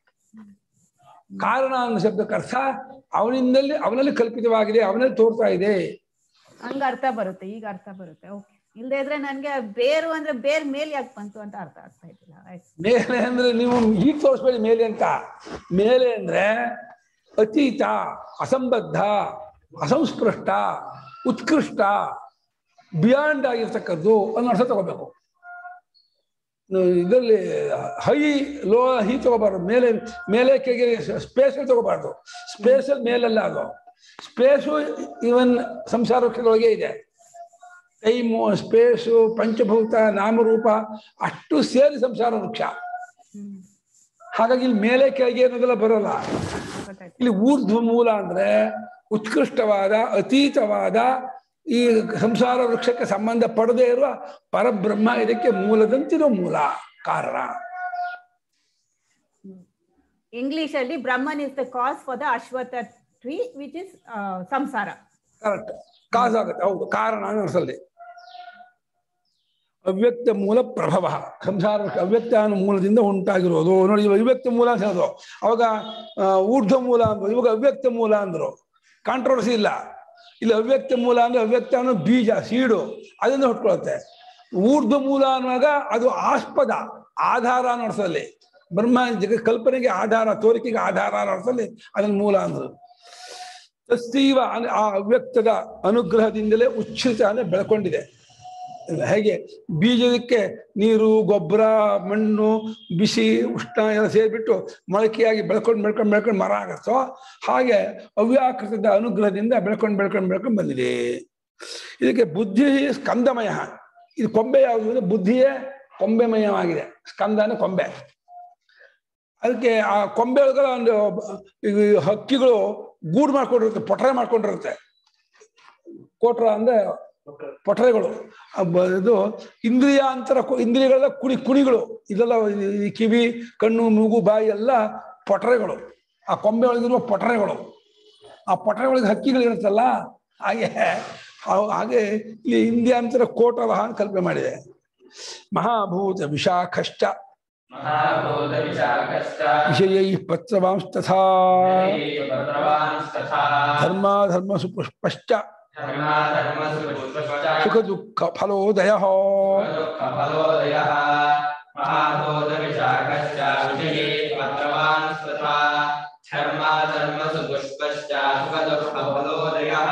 ಕಾರಣ ಅನ್ನೋ ಶಬ್ದಕ್ಕೆ ಅರ್ಥ ಅವನಿಂದಲ್ಲಿ ಅವನಲ್ಲಿ ಕಲ್ಪಿತವಾಗಿದೆ ಅವನಲ್ಲಿ ತೋರ್ತಾ ಇದೆ
ಹಂಗ ಅರ್ಥ ಬರುತ್ತೆ ಈಗ ಅರ್ಥ ಬರುತ್ತೆ ಓಕೆ ಇಲ್ದೇ ಇದ್ರೆ ನನ್ಗೆ ಬೇರು ಅಂದ್ರೆ ಬೇರ್ ಮೇಲ್ ಯಾಕೆ ಬಂತು ಅಂತ ಅರ್ಥ ಆಗ್ತಾ ಇದ್ದಿಲ್ಲ ಆಯ್ತು
ಮೇಲೆ ಅಂದ್ರೆ ನೀವು ಈಗ ತೋರಿಸ್ಬೇಡಿ ಮೇಲೆ ಅಂತ ಮೇಲೆ ಅಂದ್ರೆ ಅತೀತ ಅಸಂಬದ್ಧ ಅಸಂಸ್ಪೃಷ್ಟ ಉತ್ಕೃಷ್ಟ ಬಿಯಾಂಡ್ ಆಗಿರ್ತಕ್ಕದ್ದು ಅನ್ನೋ ಅರ್ಥ ತಗೋಬೇಕು ಇದರಲ್ಲಿ ಹೈ ಲೋ ಹೈ ತಗೋಬಾರ್ದು ಮೇಲೆ ಮೇಲೆ ಕೆಳಗೆ ಸ್ಪೇಸಲ್ಲಿ ತಗೋಬಾರ್ದು ಸ್ಪೇಸಲ್ಲಿ ಮೇಲಲ್ಲ ಅದು ಸ್ಪೇಸು ಇವನ್ ಸಂಸಾರ ವೃಕ್ಷದೊಳಗೆ ಇದೆ ಟೈಮು ಸ್ಪೇಸು ಪಂಚಭೂತ ನಾಮರೂಪ ಅಷ್ಟು ಸೇರಿ ಸಂಸಾರ ವೃಕ್ಷ ಹಾಗಾಗಿ ಇಲ್ಲಿ ಮೇಲೆ ಕೆಳಗೆ ಅನ್ನೋದೆಲ್ಲ ಬರೋಲ್ಲ
ಗೊತ್ತಾಯ್ತು
ಇಲ್ಲಿ ಊರ್ಧ್ವ ಮೂಲ ಅಂದ್ರೆ ಉತ್ಕೃಷ್ಟವಾದ ಅತೀತವಾದ ಈ ಸಂಸಾರ ವೃಕ್ಷಕ್ಕೆ ಸಂಬಂಧ ಪಡದೇ ಇರುವ ಪರಬ್ರಹ್ಮ ಇದಕ್ಕೆ ಮೂಲದಂತಿರೋ ಮೂಲ ಕಾರಣ
ಇಂಗ್ಲಿಷ್ ಅಲ್ಲಿ Brahman is the cause for the Ashvattha tree which is samsara
correct cause ಆಗುತ್ತೆ ಹೌದು ಕಾರಣ ಅನ್ನೋ ಅರ್ಥದಲ್ಲಿ ಅವ್ಯಕ್ತ ಮೂಲ ಪ್ರಭವ ಸಂಸಾರ ಅವ್ಯಕ್ತ ಅನ್ನೋ ಮೂಲದಿಂದ ಉಂಟಾಗಿರೋದು ನೋಡಿ ಇವಾಗ ಅವ್ಯಕ್ತ ಮೂಲ ಅಂತ ಹೇಳೋದು ಅವಾಗ ಆ, ಊರ್ಧ್ವ ಮೂಲ ಅಂದ್ರು ಇವಾಗ ಅವ್ಯಕ್ತ ಮೂಲ ಅಂದ್ರು ಕಾಂಟ್ರವರ್ಸಿ ಇಲ್ಲ ಇಲ್ಲಿ ಅವ್ಯಕ್ತ ಮೂಲ ಅಂದ್ರೆ ಅವ್ಯಕ್ತ ಅನ್ನೋ ಬೀಜ ಸೀಡು ಅದನ್ನ ಹುಟ್ಕೊಳುತ್ತೆ ಊರ್ಧ್ವ ಮೂಲ ಅನ್ನುವಾಗ ಅದು ಆಸ್ಪದ ಆಧಾರ ಅನ್ನೋ ಅರ್ಥದಲ್ಲಿ ಬ್ರಹ್ಮ ಜಗ ಕಲ್ಪನೆಗೆ ಆಧಾರ ತೋರಿಕೆಗೆ ಆಧಾರ ಅನ್ನೋ ಅರ್ಥದಲ್ಲಿ ಅದನ್ನ ಮೂಲ ಅಂದ್ರು ತಸ್ತೀವ ಅಂದ್ರೆ ಆ ಅವ್ಯಕ್ತದ ಅನುಗ್ರಹದಿಂದಲೇ ಉಚ್ಛ್ರಿತ ಅಂದ್ರೆ ಬೆಳ್ಕೊಂಡಿದೆ ಹೇಗೆ ಬೀಜದಕ್ಕೆ ನೀರು ಗೊಬ್ಬರ ಮಣ್ಣು ಬಿಸಿ ಉಷ್ಣ ಎಲ್ಲ ಸೇರಿಬಿಟ್ಟು ಮೊಳಕೆಯಾಗಿ ಬೆಳ್ಕೊಂಡು ಬೆಳ್ಕೊಂಡು ಬೆಳ್ಕೊಂಡು ಮರ ಆಗತ್ತೋ ಹಾಗೆ ಅವ್ಯಾಕೃತದ ಅನುಗ್ರಹದಿಂದ ಬೆಳ್ಕೊಂಡು ಬೆಳ್ಕೊಂಡು ಬೆಳ್ಕೊಂಡು ಬಂದಿದೆ ಇದಕ್ಕೆ ಬುದ್ಧಿ ಸ್ಕಂದಮಯ ಇದು ಕೊಂಬೆ ಯಾವುದು ಅಂದ್ರೆ ಬುದ್ಧಿಯೇ ಕೊಂಬೆಮಯವಾಗಿದೆ ಸ್ಕಂದ ಅಂದ್ರೆ ಕೊಂಬೆ ಅದಕ್ಕೆ ಆ ಕೊಂಬೆ ಒಳಗಡೆ ಒಂದು ಈ ಹಕ್ಕಿಗಳು ಗೂಡು ಮಾಡ್ಕೊಂಡಿರುತ್ತೆ ಪೊಟರೆ ಮಾಡ್ಕೊಂಡಿರುತ್ತೆ ಕೋಟ್ರ ಅಂದ್ರೆ ಪೊಟರೆಗಳು ಆ ಬ- ಇದು ಇಂದ್ರಿಯಾಂತರ ಕು- ಇಂದ್ರಿಯಗಳೆಲ್ಲ ಕುಣಿ ಕುಣಿಗಳು ಇದೆಲ್ಲ ಈ ಕಿವಿ ಕಣ್ಣು ಮೂಗು ಬಾಯಿ ಎಲ್ಲ ಪೊಟರೆಗಳು ಆ ಕೊಂಬೆ ಒಳಗಿರುವ ಪೊಟರೆಗಳು ಆ ಪೊಟರೆಗಳಿಗೆ ಹಕ್ಕಿಗಳಿರುತ್ತಲ್ಲ ಹಾಗೆ ಅವು- ಹಾಗೆ ಇಲ್ಲಿ ಇಂದ್ರಿಯಾಂತರ ಕೋಟರಹ ಅಂತ ಕಲ್ಪನೆ ಮಾಡಿದೆ ಮಹಾಭೂತ ವಿಶಾಖಶ್ಚ
महाभूत विशाखश्च
ವಿಷಯೈ ಪತ್ರವಾಂಸ್ತಥಾ
भद्रवांस्तथा
ಧರ್ಮ ಧರ್ಮ ಸುಪುಷ್ಪಶ್ಚ
धर्मा धर्मसु पुष्पश्च
ಸುಖ ದುಃಖ ಫಲೋದಯ
दुःखफलोदयः महाभूत विशाखश्च विषये भद्रवांस्तथा धर्मा धर्मसु पुष्पश्च सुखदुःखफलोदयः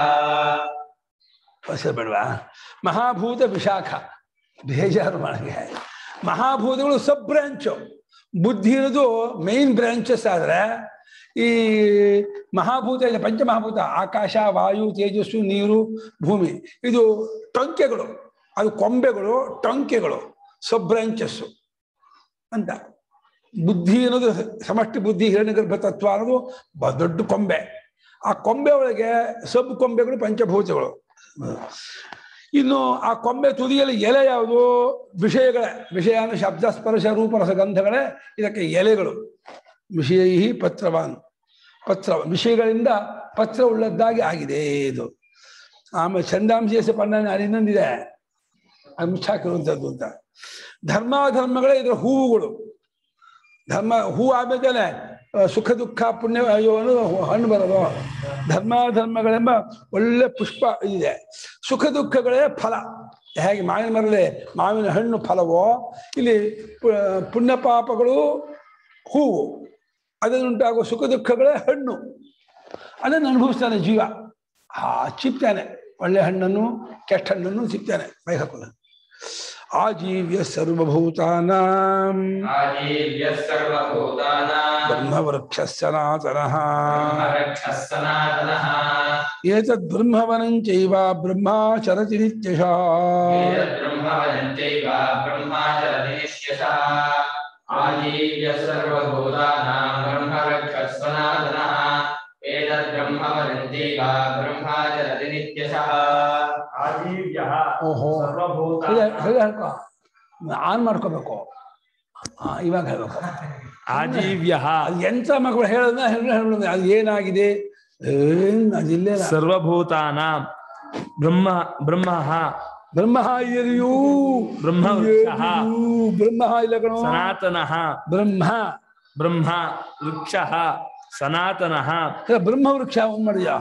ಬೇಡವಾ ಮಹಾಭೂತ ವಿಶಾಖ ಬೇಜಾರು ಮಾಡಿಗೆ ಮಹಾಭೂತಗಳು ಸಬ್ ಬ್ರಾಂಚು ಬುದ್ಧಿ ಇರೋದು ಮೈನ್ ಬ್ರಾಂಚಸ್ ಆದ್ರೆ ಈ ಮಹಾಭೂತ ಇದೆ ಪಂಚಮಹಾಭೂತ ಆಕಾಶ ವಾಯು ತೇಜಸ್ಸು ನೀರು ಭೂಮಿ ಇದು ಟೊಂಕೆಗಳು ಅದು ಕೊಂಬೆಗಳು ಟೊಂಕೆಗಳು ಸಬ್ ಬ್ರಾಂಚಸ್ಸು ಅಂತ ಬುದ್ಧಿ ಅನ್ನೋದು ಸಮಷ್ಟಿ ಬುದ್ಧಿ ಹಿರಣ್ಯಗರ್ಭ ತತ್ವ ಅನ್ನೋದು ಬ- ದೊಡ್ಡ ಕೊಂಬೆ ಆ ಕೊಂಬೆ ಒಳಗೆ ಸಬ್ ಕೊಂಬೆಗಳು ಪಂಚಭೂತಗಳು ಇನ್ನು ಆ ಕೊಂಬೆ ತುದಿಯಲ್ಲಿ ಎಲೆ ಯಾವುದು ವಿಷಯಗಳೇ ವಿಷಯ ಅಂದ್ರೆ ಶಬ್ದ ಸ್ಪರ್ಶ ರೂಪ ರಸಗಂಧಗಳೇ ಇದಕ್ಕೆ ಎಲೆಗಳು ವಿಷಯ ಪತ್ರವಾನ್ ಪತ್ರ ವಿಷಯಗಳಿಂದ ಪತ್ರ ಉಳ್ಳದ್ದಾಗಿ ಆಗಿದೆ ಇದು ಆಮೇಲೆ ಚಂದಾಂಶೇಶ ಪಂಡ ಅಲ್ಲಿ ಇನ್ನೊಂದಿದೆ ಅದು ಮುಚ್ಚಾಕಿರುವಂಥದ್ದು ಅಂತ ಧರ್ಮ ಧರ್ಮಗಳೇ ಇದರ ಹೂವುಗಳು ಧರ್ಮ ಹೂ ಆದ್ಮೇಲೆ ಆ, ಸುಖ ದುಃಖ ಪುಣ್ಯ ಅಯ್ಯೋ ಅನ್ನೋದು ಹಣ್ಣು ಬರೋದು ಧರ್ಮ ಧರ್ಮಗಳೆಂಬ ಒಳ್ಳೆ ಪುಷ್ಪ ಇದೆ ಸುಖ ದುಃಖಗಳೇ ಫಲ ಹೇಗೆ ಮಾವಿನ ಮರದಲ್ಲಿ ಮಾವಿನ ಹಣ್ಣು ಫಲವೋ ಇಲ್ಲಿ ಪು- ಪುಣ್ಯ ಪಾಪಗಳು ಹೂವು ಅದನ್ನುಂಟಾಗುವ ಸುಖ ದುಃಖಗಳೇ ಹಣ್ಣು ಅದನ್ನು ಅನುಭವಿಸ್ತಾನೆ ಜೀವ ಆ ಚಿಪ್ತಾನೆ ಒಳ್ಳೆ ಹಣ್ಣನ್ನು ಕೆಟ್ಟ ಹಣ್ಣನ್ನು ಚಿಪ್ತಾನೆ ಬೈ ಹಾಕೋದು ಆಜೀವ್ಯ ಸರ್ವಭೂತಾನಾಂ
ಆಜೀವ್ಯ ಸರ್ವಭೂತಾನಾಂ
ಬ್ರಹ್ಮವೃಕ್ಷ ಸನಾತನಃ
ಬ್ರಹ್ಮರಕ್ಷಃ ಸನಾತನಃ
ಏತದ್ ಬ್ರಹ್ಮವನಂ ಚೈವ ಬ್ರಹ್ಮಾಚರತಿ ನಿತ್ಯಶಃ
ಬ್ರಹ್ಮವದಂತೈವ ಬ್ರಹ್ಮಾಚರತಿ ನಿಶ್ಯಸಃ ಆಜೀವ್ಯ ಸರ್ವಭೂತಾನಾಂ ಬ್ರಹ್ಮರಕ್ಷಃ ಸನಾತನಃ ಏತದ್ ಬ್ರಹ್ಮವದಂತೈವ ಬ್ರಹ್ಮಾಚರತಿ ನಿತ್ಯಸಃ
ಆಜೀವ್ಯ
ಓಹೋ
ಸರ್ವಭೂತ
ಹೇಳಿ ಹೇಳಿ ಹೇಳ್ಕೊ ಆನ್ ಮಾಡ್ಕೋಬೇಕು ಆ, ಇವಾಗ ಹೇಳ್ಬೇಕು
ಆಜೀವ್ಯ
ಅದು ಎಂತ ಮಕ್ಕಳು ಹೇಳೋದನ್ನ ಹೇಳ ಹೇಳೋದು ಅದು ಏನಾಗಿದೆ ಏನ್ ಅದಿಲ್ಲೇ
ಸರ್ವಭೂತಾನಾಂ ಬ್ರಹ್ಮ ಬ್ರಹ್ಮ
ಬ್ರಹ್ಮ ಇರಿಯೂ
ಬ್ರಹ್ಮವೃಕ್ಷಃ.
ಬ್ರಹ್ಮ ಇಲ್ಲ ಕಣೋ
ಸನಾತನಃ
ಬ್ರಹ್ಮ
ಬ್ರಹ್ಮ ವೃಕ್ಷ ಸನಾತನಃ
ಇಲ್ಲ, ಬ್ರಹ್ಮ ವೃಕ್ಷ ಅವನ್ ಮಾಡಿದ್ಯಾ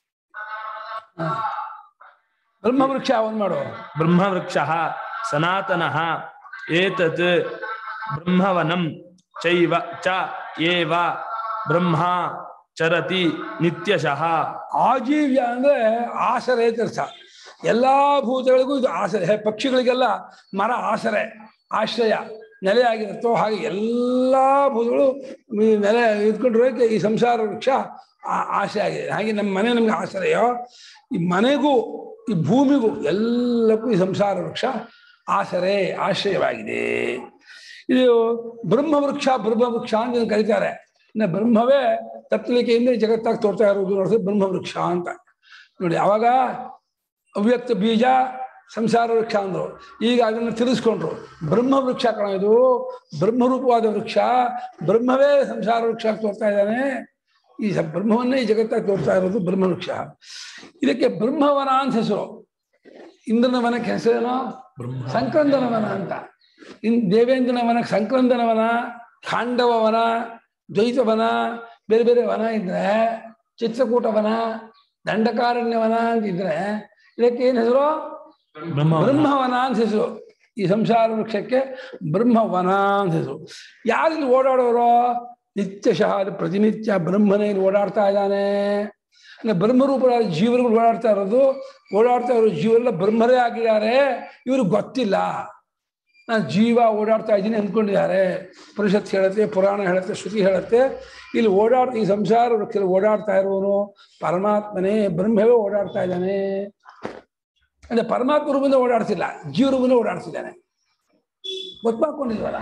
ಹಾ. ಬ್ರಹ್ಮ ವೃಕ್ಷ ಅವನ್ ಮಾಡು
ಬ್ರಹ್ಮವೃಕ್ಷ ಸನಾತನಃ ಏತತ್ ಬ್ರಹ್ಮವನಂ ಚೈವ ಚ ಏವ ಬ್ರಹ್ಮ ಚರತಿ ನಿತ್ಯಶಃ
ಆಜೀವ್ಯ ಅಂದ್ರೆ ಆಸರೆ ಅಂತ ಅರ್ಥ ಎಲ್ಲಾ ಭೂತಗಳಿಗೂ ಇದು ಆಸರೆ ಪಕ್ಷಿಗಳಿಗೆಲ್ಲ ಮರ ಆಸರೆ ಆಶ್ರಯ ನೆಲೆಯಾಗಿರುತ್ತೋ ಹಾಗೆ ಎಲ್ಲಾ ಭೂತಗಳು ಈ ನೆಲೆ ಇದ್ಕೊಂಡಿರೋಕೆ ಈ ಸಂಸಾರ ವೃಕ್ಷ ಆ- ಆಸೆ ಆಗಿದೆ ಹಾಗೆ ನಮ್ಮ ಮನೆ ನಮ್ಗೆ ಆಶ್ರಯ ಈ ಮನೆಗೂ ಈ ಭೂಮಿಗೂ ಎಲ್ಲಕ್ಕೂ ಈ ಸಂಸಾರ ವೃಕ್ಷ ಆಸರೆ ಆಶ್ರಯವಾಗಿದೆ ಇದು ಬ್ರಹ್ಮವೃಕ್ಷ ಬ್ರಹ್ಮವೃಕ್ಷ ಅಂತ ಇದನ್ನ ಕರೀತಾರೆ ಇನ್ನು ಬ್ರಹ್ಮವೇ ತತ್ವಲಿಕೆಯಿಂದ ಈ ಜಗತ್ತಾಗಿ ತೋರ್ತಾ ಇರೋದು ನೋಡಿದ್ರೆ ಬ್ರಹ್ಮವೃಕ್ಷ ಅಂತ ನೋಡಿ ಅವಾಗ ಅವ್ಯಕ್ತ ಬೀಜ ಸಂಸಾರ ವೃಕ್ಷ ಅಂದ್ರು ಈಗ ಅದನ್ನು ತಿಳಿಸ್ಕೊಂಡ್ರು ಬ್ರಹ್ಮವೃಕ್ಷ ಕಣ ಇದು ಬ್ರಹ್ಮರೂಪವಾದ ವೃಕ್ಷ ಬ್ರಹ್ಮವೇ ಸಂಸಾರ ವೃಕ್ಷ ಆಗಿ ತೋರ್ತಾ ಇದ್ದಾನೆ ಈ ಸ- ಬ್ರಹ್ಮವನ್ನೇ ಈ ಜಗತ್ತಾಗಿ ತೋರ್ತಾ ಇರೋದು ಬ್ರಹ್ಮವೃಕ್ಷ ಇದಕ್ಕೆ ಬ್ರಹ್ಮವನ ಅಂತ ಹೆಸರು ಇಂದ್ರನ ವನಕ್ಕೆ ಹೆಸರೇನೋ ಸಂಕ್ರಂದನ ವನ ಅಂತ ಇನ್ ದೇವೇಂದ್ರನ ವನಕ್ಕೆ ಸಂಕ್ರಂದನ ವನ ಖಾಂಡವ ವನ ದ್ವೈತವನ ಬೇರೆ ಬೇರೆ ವನ ಇದ್ರೆ ಚಿತ್ರಕೂಟ ವನ ದಂಡಕಾರಣ್ಯ ವನ ಅಂತಿದ್ರೆ ಇದಕ್ಕೆ ಏನ್ ಹೆಸರು
ಬ್ರಹ್ಮವನ.
ಬ್ರಹ್ಮವನ ಅಂತ ಹೆಸರು ಈ ಸಂಸಾರ ವೃಕ್ಷಕ್ಕೆ ಬ್ರಹ್ಮವನ ಅಂತ ಹೆಸರು ಯಾರಿಲ್ಲಿ ಓಡಾಡೋರು ನಿತ್ಯಶಃ ಅದು ಪ್ರತಿನಿತ್ಯ ಬ್ರಹ್ಮನೇ ಇಲ್ಲಿ ಓಡಾಡ್ತಾ ಇದ್ದಾನೆ ಅಂದ್ರೆ ಬ್ರಹ್ಮರೂಪರಾದ ಜೀವರುಗಳು ಓಡಾಡ್ತಾ ಇರೋದು ಓಡಾಡ್ತಾ ಇರೋ ಜೀವರೆಲ್ಲ ಬ್ರಹ್ಮರೇ ಆಗಿದ್ದಾರೆ ಇವ್ರಿಗೆ ಗೊತ್ತಿಲ್ಲ ನಾನು ಜೀವ ಓಡಾಡ್ತಾ ಇದ್ದೀನಿ ಅಂದ್ಕೊಂಡಿದ್ದಾರೆ ಪರಿಷತ್ ಹೇಳುತ್ತೆ ಪುರಾಣ ಹೇಳುತ್ತೆ ಶ್ರುತಿ ಹೇಳುತ್ತೆ ಇಲ್ಲಿ ಓಡಾಡ್ ಈ ಸಂಸಾರ ವೃಕ್ಷದಲ್ಲಿ ಓಡಾಡ್ತಾ ಇರೋನು ಪರಮಾತ್ಮನೇ ಬ್ರಹ್ಮವೇ ಓಡಾಡ್ತಾ ಇದ್ದಾನೆ ಅಂದ್ರೆ ಪರಮಾತ್ಮ ರೂಪದಿಂದ ಓಡಾಡ್ತಿಲ್ಲ ಜೀವ ರೂಪದಿಂದ ಓಡಾಡ್ತಿದ್ದಾನೆ ಗೊತ್ತಾಕೊಂಡಿಲ್ವಲ್ಲ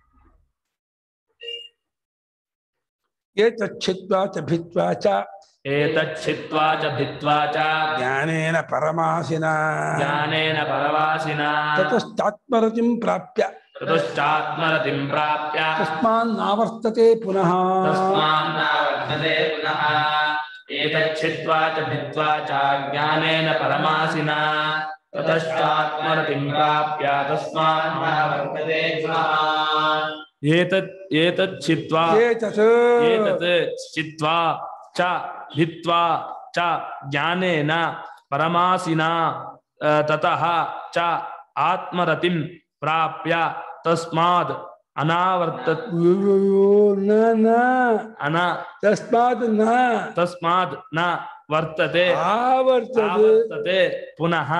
ಏತಚ್ಛಿತ್ವಾ ಚ ಭಿತ್ವಾ ಚ
ಏತಚ್ಛಿತ್ವಾ ಚ ಭಿತ್ವಾ ಚ
ಜ್ಞಾನೇನ ಪರಮಾಸಿನ
ಜ್ಞಾನೇನ ಪರವಾಸಿನ
ತತಶ್ಚಾತ್ಮರತಿಂ ಪ್ರಾಪ್ಯ
ತತಶ್ಚಾತ್ಮರತಿಂ ಪ್ರಾಪ್ಯ
ತಸ್ಮಾನ್ ನಾವರ್ತತೆ ಪುನಃ
ತಸ್ಮಾನ್ನವರ್ತತೆ ಪುನಃ
ಏತಚ್ಛಿತ್ವಾ ಚ ಭಿತ್ವಾ ಚ ಜ್ಞಾನೇನ ಪರಮಾಸಿನ ತತಶ್ಚಾತ್ಮರತಿಂ ಪ್ರಾಪ್ಯ ತಸ್ಮಾತ್
ವರ್ತತೆ ಪುನಃ
ಏತತ್ ಏತಚ್ಛಿತ್ವಾ
ಏತತ್
ಏತತ್ ಚಿತ್ವಾ ಚ ಭಿತ್ವಾ ಚ ಜ್ಞಾನೇನ ಪರಮಾಸಿನ ಆ, ತತಃ ಚ ಆತ್ಮರತಿಂ ಪ್ರಾಪ್ಯ ತಸ್ಮಾದ್ ಅನಾವರ್ತ
ಅಯ್ಯಯ್ಯೋ, ನ ನ
ಅನ
ತಸ್ಮಾತ್ ನ
ತಸ್ಮಾದ್ ನ ವರ್ತತೆ
ಆವರ್ತದೆ
ಆವರ್ತತೆ ಪುನಃ